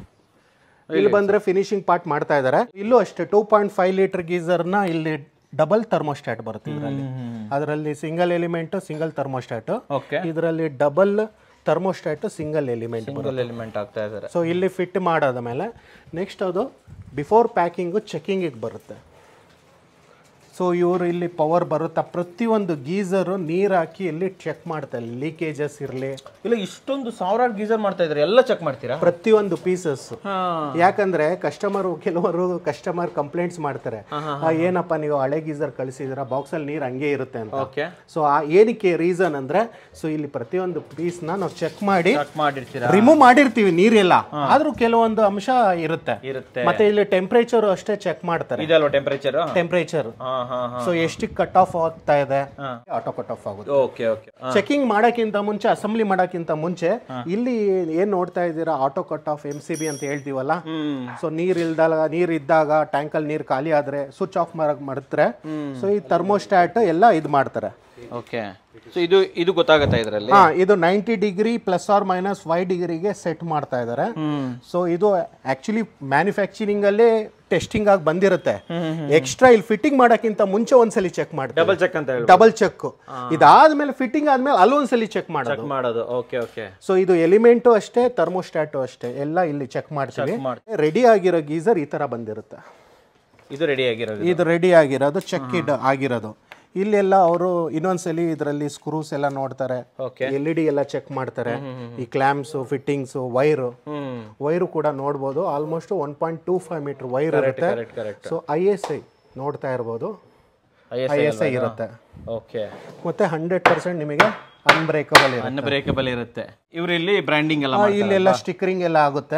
ಇಲ್ಲಿ ಬಂದ್ರೆ ಫಿನಿಶಿಂಗ್ ಪಾರ್ಟ್ ಮಾಡ್ತಾ ಇದ್ದಾರೆ ಇಲ್ಲೂ ಅಷ್ಟೇ ಟೂ ಪಾಯಿಂಟ್ ಫೈವ್ ಲೀಟರ್ ಗೀಸರ್ನ ಇಲ್ಲಿ ಡಬಲ್ ಥರ್ಮೋಸ್ಟಾಟ್ ಬರುತ್ತೆ ಇದರಲ್ಲಿ ಅದರಲ್ಲಿ single element single thermostat okay ಇದರಲ್ಲಿ double thermostat single element single element ಆಗ್ತಾ ಇದ್ದಾರೆ ಸೊ ಇಲ್ಲಿ ಫಿಟ್ ಮಾಡಾದ ಮೇಲೆ ನೆಕ್ಸ್ಟ್ ಅದು ಬಿಫೋರ್ ಪ್ಯಾಕಿಂಗು ಚೆಕಿಂಗಿಗೆ ಬರುತ್ತೆ ಸೊ ಇವರು ಇಲ್ಲಿ ಪವರ್ ಬರುತ್ತಾ ಪ್ರತಿಯೊಂದು ಗೀಸರು ನೀರು ಹಾಕಿ ಇಲ್ಲಿ ಚೆಕ್ ಮಾಡ್ತಾರೆ ಲೀಕೇಜಸ್ ಇರಲಿ ಇಲ್ಲ ಇಷ್ಟೊಂದು ಸಾವಿರಾರು ಗೀಸರ್ ಮಾಡ್ತಾ ಇದ್ದಾರೆ ಎಲ್ಲ ಚೆಕ್ ಮಾಡ್ತೀರಾ ಪ್ರತಿಯೊಂದು ಪೀಸಸ್ ಯಾಕಂದ್ರೆ ಕಸ್ಟಮರ್ ಕೆಲವರು ಕಸ್ಟಮರ್ ಕಂಪ್ಲೇಂಟ್ಸ್ ಮಾಡ್ತಾರೆ ಆ, ಏನಪ್ಪ ನೀವು ಹಳೆ ಗೀಸರ್ ಕಳಿಸಿದ್ರ ಬಾಕ್ಸ್ ಅಲ್ಲಿ ನೀರು ಹಂಗೆ ಇರುತ್ತೆ ಅಂತ ಓಕೆ ಸೊ ಆ ಏನಕ್ಕೆ ರೀಸನ್ ಅಂದ್ರೆ ಸೊ ಇಲ್ಲಿ ಪ್ರತಿಯೊಂದು ಪೀಸ್ನ ನಾವು ಚೆಕ್ ಮಾಡಿ ಚೆಕ್ ಮಾಡಿರ್ತೀರಾ ರಿಮೂವ್ ಮಾಡಿರ್ತೀವಿ ನೀರೆಲ್ಲ ಆದ್ರೂ ಕೆಲವೊಂದು ಅಂಶ ಇರುತ್ತೆ ಇರುತ್ತೆ ಮತ್ತೆ ಇಲ್ಲಿ ಟೆಂಪರೇಚರ್ ಅಷ್ಟೇ ಚೆಕ್ ಮಾಡ್ತಾರೆ ಇದಲ್ವಾ ಟೆಂಪರೇಚರ್ ಟೆಂಪರೇಚರ್ ಹಾ ಹಾ ಹಾ ಸೊ ಎಷ್ಟಕ್ಕೆ ಕಟ್ ಆಫ್ ಆಗ್ತಾ ಇದೆ ಆಟೋ ಕಟ್ ಆಫ್ ಆಗುತ್ತೆ ಓಕೆ ಓಕೆ ಚೆಕಿಂಗ್ ಮಾಡಕ್ಕಿಂತ ಮುಂಚೆ ಅಸೆಂಬ್ಲಿ ಮಾಡಕ್ಕಿಂತ ಮುಂಚೆ ಇಲ್ಲಿ ಏನ್ ನೋಡ್ತಾ ಇದ್ದೀರಾ auto cut off M C B ಅಂತ ಹೇಳ್ತೀವಲ್ಲ ಸೊ ನೀರ್ ಇಲ್ದಾಗ ನೀರ್ ಇದ್ದಾಗ ಟ್ಯಾಂಕ್ ಅಲ್ಲಿ ನೀರ್ ಖಾಲಿ ಆದ್ರೆ ಸ್ವಿಚ್ ಆಫ್ ಮಾಡಕ್ ಮಾಡಿದ್ರೆ ಸೊ ಈ ಥರ್ಮೋಸ್ಟಾಟ್ ಎಲ್ಲ ಇದು ಮಾಡ್ತಾರೆ ಓಕೆ ಸೊ ಇದು ಇದು ಗೊತ್ತಾಗತ್ತಾ ಇದರಲ್ಲಿ ಹಾ ಇದು ninety degree plus or minus five ಡಿಗ್ರಿಗೆ ಸೆಟ್ ಮಾಡ್ತಾ ಇದ್ದಾರೆ ಸೊ ಇದು ಆಕ್ಚುಲಿ ಮ್ಯಾನುಫ್ಯಾಕ್ಚರಿಂಗ್ ಅಲ್ಲೇ ಟೆಸ್ಟಿಂಗ್ ಆಗಿ ಬಂದಿರುತ್ತೆ ಎಕ್ಸ್ಟ್ರಾ ಇಲ್ಲಿ ಫಿಟ್ಟಿಂಗ್ ಮಾಡಕ್ಕಿಂತ ಮುಂಚೆ ಒಂದ್ಸಲಿ ಚೆಕ್ ಮಾಡ್ತಾರೆ ಡಬಲ್ ಚೆಕ್ ಅಂತ ಹೇಳಿ ಡಬಲ್ ಚೆಕ್ ಇದಾದ್ಮೇಲೆ ಫಿಟ್ಟಿಂಗ್ ಆದ್ಮೇಲೆ ಅಲ್ಲೊಂದ್ಸಲಿ ಚೆಕ್ ಮಾಡೋದು ಮಾಡೋದು ಓಕೆ ಓಕೆ ಸೊ ಇದು ಎಲಿಮೆಂಟು ಅಷ್ಟೇ ಥರ್ಮೋಸ್ಟಾಟು ಅಷ್ಟೇ ಎಲ್ಲ ಇಲ್ಲಿ ಚೆಕ್ ಮಾಡ್ತೀವಿ ಮಾಡ್ತೀವಿ. ರೆಡಿ ಆಗಿರೋ ಗೀಸರ್ ಈ ತರ ಬಂದಿರುತ್ತೆ ಇದು ರೆಡಿ ಆಗಿರೋದು ಇದು ರೆಡಿ ಆಗಿರೋದು ಚೆಕ್ ಇಡ್ ಆಗಿರೋದು ಇಲ್ಲೆಲ್ಲ ಅವರು ಇನ್ನೊಂದ್ಸಲಿ ಇದರಲ್ಲಿ ಸ್ಕ್ರೂಸ್ ಎಲ್ಲ ನೋಡ್ತಾರೆ ಓಕೆ ಎಲ್ ಇ ಡಿ ಎಲ್ಲ ಚೆಕ್ ಮಾಡ್ತಾರೆ ಈ clamps fittings wire hmm wire ಕೂಡ ನೋಡ್ಬೋದು almost one point two five metre wire ಇರುತ್ತೆ correct correct so I S I ನೋಡ್ತಾ ಇರ್ಬೋದು ಐ ಐ ಎಸ್ ಐ ಇರುತ್ತೆ ಓಕೆ ಮತ್ತೆ ಹಂಡ್ರೆಡ್ ಪರ್ಸೆಂಟ್ ನಿಮಗೆ ಅನ್ಬ್ರೇಕಬಲ್ ಇರುತ್ತೆ ಅನ್ಬ್ರೇಕಬಲ್ ಇರುತ್ತೆ ಇವ್ರು ಇಲ್ಲಿ ಬ್ರ್ಯಾಂಡಿಂಗ್ ಎಲ್ಲ ಆ, ಇಲ್ಲೆಲ್ಲ ಸ್ಟಿಕ್ಕರಿಂಗ್ ಎಲ್ಲ ಆಗುತ್ತೆ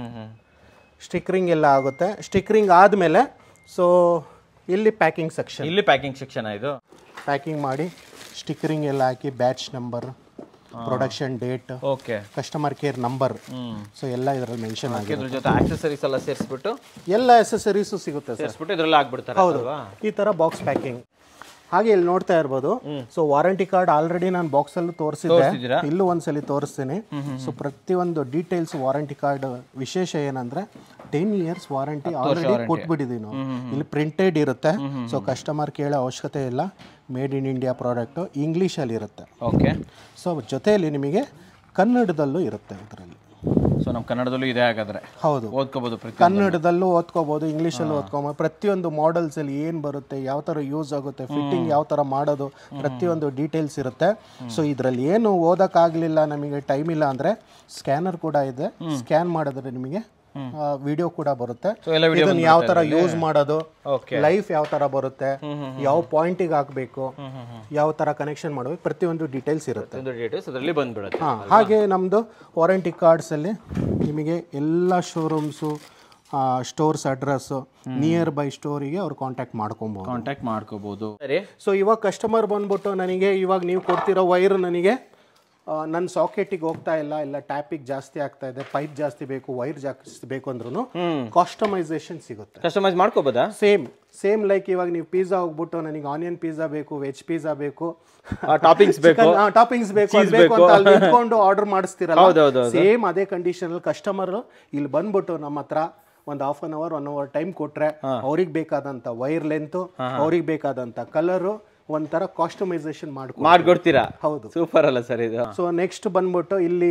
ಸ್ಟಿಕ್ಕರಿಂಗ್ ಎಲ್ಲ ಆಗುತ್ತೆ ಸ್ಟಿಕ್ಕರಿಂಗ್ ಆದಮೇಲೆ ಸೊ ಇಲ್ಲಿ ಪ್ಯಾಕಿಂಗ್ ಸೆಕ್ಷನ್ ಇಲ್ಲಿ ಪ್ಯಾಕಿಂಗ್ ಸೆಕ್ಷನ್ ಇದು ಪ್ಯಾಕಿಂಗ್ ಮಾಡಿ ಸ್ಟಿಕ್ಕರಿಂಗ್ ಎಲ್ಲ ಹಾಕಿ batch number production date okay customer care number so ಎಲ್ಲ ಇದರಲ್ಲಿ ಮೆನ್ಷನ್ ಆಗಿದೆ ಇದ್ರ ಜೊತೆ ಆಕ್ಸೆಸರೀಸ್ ಎಲ್ಲ ಸೇರಿಸ್ಬಿಟ್ಟು ಎಲ್ಲ ಎಸೆಸರೀಸು ಸಿಗುತ್ತೆ ಸರ್ ಸೇರಿಸ್ಬಿಟ್ಟು ಇದ್ರಲ್ಲಿ ಹಾಕ್ಬಿಡ್ತಾರೆ ಹೌದು ಈ ತರ ಬಾಕ್ಸ್ ಪ್ಯಾಕಿಂಗ್ ಹಾಗೆ ಇಲ್ಲಿ ನೋಡ್ತಾ ಇರ್ಬೋದು ಸೊ ವಾರಂಟಿ ಕಾರ್ಡ್ ಆಲ್ರೆಡಿ ನಾನು ಬಾಕ್ಸ್ ಅಲ್ಲೂ ತೋರಿಸಿದ್ದೆ ತೋರ್ಸಿದ್ದೀರಾ? ಇಲ್ಲೂ ಒಂದ್ಸಲಿ ತೋರಿಸ್ತೀನಿ ಸೊ ಪ್ರತಿಯೊಂದು ಡೀಟೇಲ್ಸ್ ವಾರಂಟಿ ಕಾರ್ಡ್ ವಿಶೇಷ ಏನಂದ್ರೆ ಟೆನ್ ಇಯರ್ಸ್ ವಾರಂಟಿ ಆಲ್ರೆಡಿ ಕೊಟ್ಬಿಟ್ಟಿದೀವಿ ನಾವು ಇಲ್ಲಿ ಪ್ರಿಂಟೆಡ್ ಇರುತ್ತೆ ಸೊ ಕಸ್ಟಮರ್ ಕೇಳೋ ಅವಶ್ಯಕತೆ ಇಲ್ಲ ಮೇಡ್ ಇನ್ ಇಂಡಿಯಾ ಪ್ರಾಡಕ್ಟು ಇಂಗ್ಲೀಷಲ್ಲಿ ಇರುತ್ತೆ ಓಕೆ ಸೊ ಜೊತೆಯಲ್ಲಿ ನಿಮಗೆ ಕನ್ನಡದಲ್ಲೂ ಇರುತ್ತೆ ಇದರಲ್ಲಿ ಸೊ ನಮ್ಮ ಕನ್ನಡದಲ್ಲೂ ಇದೆ ಹಾಗಾದ್ರೆ ಹೌದು ಓದ್ಕೋಬಹುದು ಪ್ರತಿ ಕನ್ನಡದಲ್ಲೂ ಓದ್ಕೋಬಹುದು ಇಂಗ್ಲೀಷಲ್ಲೂ ಓದ್ಕೋಬಹುದು ಪ್ರತಿಯೊಂದು ಮಾಡೆಲ್ಸ್ ಅಲ್ಲಿ ಏನ್ ಬರುತ್ತೆ ಯಾವ ತರ ಯೂಸ್ ಆಗುತ್ತೆ ಫಿಟ್ಟಿಂಗ್ ಯಾವ ತರ ಮಾಡೋದು ಪ್ರತಿಯೊಂದು ಡೀಟೇಲ್ಸ್ ಇರುತ್ತೆ ಸೊ ಇದರಲ್ಲಿ ಏನು ಓದಕ್ಕಾಗ್ಲಿಲ್ಲ ನಮಗೆ ಟೈಮ್ ಇಲ್ಲ ಅಂದ್ರೆ ಸ್ಕ್ಯಾನರ್ ಕೂಡ ಇದೆ ಸ್ಕ್ಯಾನ್ ಮಾಡಿದ್ರೆ ನಿಮಗೆ ವಿಡಿಯೋ ಕೂಡ ಬರುತ್ತೆ So, ಎಲ್ಲ video ಇದನ್ನ ಯಾವ ತರ ಯೂಸ್ ಮಾಡೋದು Okay. ಲೈಫ್ ಯಾವ ತರ ಬರುತ್ತೆ ಯಾವ ಪಾಯಿಂಟಿಗೆ ಹಾಕ್ಬೇಕು ಯಾವ ತರ ಕನೆಕ್ಷನ್ ಮಾಡಬೇಕು ಪ್ರತಿಯೊಂದು ಡೀಟೇಲ್ಸ್ ಇರುತ್ತೆ ಒಂದು ಡೀಟೇಲ್ಸ್ ಅದರಲ್ಲಿ ಬಂದ್ಬಿಡುತ್ತೆ ಹಾ ಹಾಗೆ ನಮ್ಮದು ವಾರಂಟಿ ಕಾರ್ಡ್ಸಲ್ಲಿ ನಿಮಗೆ ಎಲ್ಲ showrooms stores address nearby ಸ್ಟೋರಿಗೆ ಅವ್ರು ಕಾಂಟ್ಯಾಕ್ಟ್ ಮಾಡ್ಕೊಬೋದು ಕಾಂಟ್ಯಾಕ್ಟ್ ಮಾಡ್ಕೋಬಹುದು ಸರಿ ಸೊ ಇವಾಗ ಕಸ್ಟಮರ್ ಬಂದ್ಬಿಟ್ಟು ನನಗೆ ಇವಾಗ ನೀವು ಕೊಡ್ತಿರೋ ವೈರ್ ನನಗೆ ನನ್ನ ಸಾಕೆಟಿಗೆ ಹೋಗ್ತಾ ಇಲ್ಲ ಇಲ್ಲ ಟ್ಯಾಪಿಗೆ ಜಾಸ್ತಿ ಆಗ್ತಾ ಇದೆ ಪೈಪ್ ಜಾಸ್ತಿ ಬೇಕು ವೈರ್ ಜಾಸ್ತಿ ಬೇಕು ಅಂದ್ರೂ ಕಾಸ್ಟಮೈಸೇಷನ್ ಸಿಗುತ್ತೆ ಕಸ್ಟಮೈಸ್ ಮಾಡ್ಕೋಬೋದಾ ಸೇಮ್ ಸೇಮ್ ಲೈಕ್ ಇವಾಗ ನೀವು ಪಿಜ್ಜಾ ಹೋಗ್ಬಿಟ್ಟು ನನಗೆ ಆನಿಯನ್ ಪಿಜ್ಜಾ ಬೇಕು ವೆಜ್ ಪಿಜ್ಜಾ ಬೇಕು ಟಾಪಿಂಗ್ಸ್ ಬೇಕು ಟಾಪಿಂಗ್ಸ್ ಬೇಕು ಅದ್ ಬೇಕು ಅಂತ ಅಲ್ಲಿ ನಿಂತ್ಕೊಂಡು ಆರ್ಡರ್ ಮಾಡಿಸ್ತಿರಲ್ಲ ಹೌದೌದು, ಸೇಮ್ ಅದೇ ಕಂಡೀಷನ್ ಅಲ್ಲಿ ಕಸ್ಟಮರ್ ಇಲ್ಲಿ ಬಂದ್ಬಿಟ್ಟು ನಮ್ಮ ಹತ್ರ ಒಂದು half an hour one hour time ಕೊಟ್ರೆ ಅವ್ರಿಗೆ ಬೇಕಾದಂತ ವೈರ್ ಲೆಂತ್ ಅವ್ರಿಗೆ ಬೇಕಾದಂತ ಕಲರ್ ಒಂಥರ ಕಾಸ್ಟಮೈಸೇಷನ್ ಮಾಡ್ಕೊ ಮಾಡ್ಕೊಡ್ತೀರಾ ಹೌದು ಸೂಪರ್ ಅಲ್ಲ ಸರ್ ಇದು ಸೊ ನೆಕ್ಸ್ಟ್ ಬಂದ್ಬಿಟ್ಟು ಇಲ್ಲಿ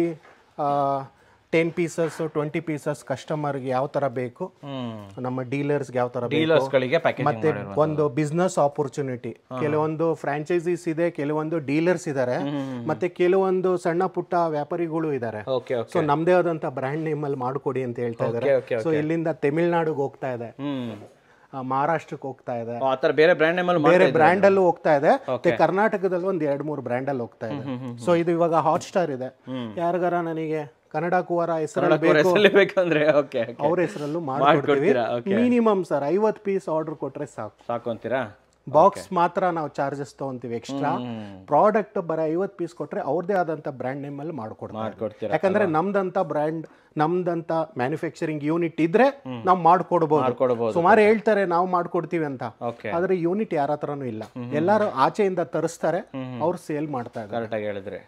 ಟೆನ್ ಪೀಸಸ್ ಟ್ವೆಂಟಿ ಪೀಸಸ್ ಕಸ್ಟಮರ್ಗೆ ಯಾವ ತರ ಬೇಕು ನಮ್ಮ ಡೀಲರ್ಸ್ಗೆ ಯಾವ ತರ ಬೇಕು ಡೀಲರ್ಸ್ ಗಳಿಗೆ ಪ್ಯಾಕೇಜ್ ಮತ್ತೆ ಒಂದು ಬಿಸ್ನೆಸ್ ಆಪರ್ಚುನಿಟಿ ಕೆಲವೊಂದು ಫ್ರಾಂಚೈಸೀಸ್ ಇದೆ ಕೆಲವೊಂದು ಡೀಲರ್ಸ್ ಇದ್ದಾರೆ ಮತ್ತೆ ಕೆಲವೊಂದು ಸಣ್ಣ ಪುಟ್ಟ ವ್ಯಾಪಾರಿಗಳು ಇದ್ದಾರೆ ಓಕೆ ಓಕೆ ಸೊ ನಮ್ದೇ ಆದಂತ ಬ್ರ್ಯಾಂಡ್ ನೇಮ್ ಅಲ್ಲಿ ಮಾಡ್ಕೊಡಿ ಅಂತ ಹೇಳ್ತಾ ಇದ್ದಾರೆ okay, ಸೊ ಇಲ್ಲಿಂದ ತಮಿಳ್ನಾಡಿಗೆ ಹೋಗ್ತಾ ಇದೆ ಹ್ಮ್ ಆ, ಮಹಾರಾಷ್ಟ್ರಕ್ಕೆ ಹೋಗ್ತಾ ಇದೆ ಆ ತರ ಬೇರೆ ಬ್ರ್ಯಾಂಡ್ ನೇಮ್ ಅಲ್ಲಿ ಬೇರೆ ಬ್ರ್ಯಾಂಡ್ ಅಲ್ಲೂ ಹೋಗ್ತಾ ಇದೆ ಮತ್ತೆ ಕರ್ನಾಟಕದಲ್ಲಿ ಒಂದ್ ಎರಡ್ ಮೂರು ಬ್ರ್ಯಾಂಡ್ ಅಲ್ಲಿ ಹೋಗ್ತಾ ಇದೆ ಸೊ ಇದು ಇವಾಗ ಹಾಟ್ ಸ್ಟಾರ್ ಇದೆ ಯಾರಿಗಾರ ನನಗೆ ಕನ್ನಡ ಕುವರ ಹೆಸರಲ್ಲಿ ಬೇಕು ಹೆಸರಲ್ಲಿ ಬೇಕಂದ್ರೆ ಓಕೆ ಅವ್ರ ಹೆಸರಲ್ಲೂ ಮಾಡ್ಕೊಡ್ತೀವಿ ಮಾಡ್ಕೊಡ್ತೀರಾ? ಮಿನಿಮಮ್ ಸರ್ ಐವತ್ ಪೀಸ್ ಆರ್ಡರ್ ಕೊಟ್ರೆ ಸಾಕು ಸಾಕು ಅಂತೀರಾ ಬಾಕ್ಸ್ ಮಾತ್ರ ನಾವು ಚಾರ್ಜಸ್ ತಗೊಂತೀವಿ ಎಕ್ಸ್ಟ್ರಾ ಪ್ರಾಡಕ್ಟ್ ಬರೀ ಐವತ್ ಪೀಸ್ ಕೊಟ್ರೆ ಅವ್ರದೇ ಆದಂತ ಬ್ರ್ಯಾಂಡ್ ನೇಮ್ ಅಲ್ಲಿ ಮಾಡ್ಕೊಡ್ತಾರೆ ಮಾಡ್ಕೊಡ್ತೀರಾ ಯಾಕಂದ್ರೆ ನಮ್ದಂತ ಬ್ರ್ಯಾಂಡ್ ನಮ್ದಂತ ಮ್ಯಾನುಫ್ಯಾಕ್ಚರಿಂಗ್ ಯೂನಿಟ್ ಇದ್ರೆ ನಾವು ಮಾಡ್ಕೊಡ್ಬೋದು ಮಾಡ್ಕೊಡ್ಬೋದು. ಸುಮಾರು ಹೇಳ್ತಾರೆ ನಾವು ಮಾಡ್ಕೊಡ್ತೀವಿ ಅಂತ ಓಕೆ ಆದ್ರೆ ಯೂನಿಟ್ ಯಾರ ಹತ್ರನೂ ಇಲ್ಲ ಎಲ್ಲಾರು ಆಚೆಯಿಂದ ತರಿಸ್ತಾರೆ ಅವ್ರು ಸೇಲ್ ಮಾಡ್ತಾ ಇದ್ದಾರೆ ಕರೆಕ್ಟಾಗಿ ಹೇಳಿದ್ರಿ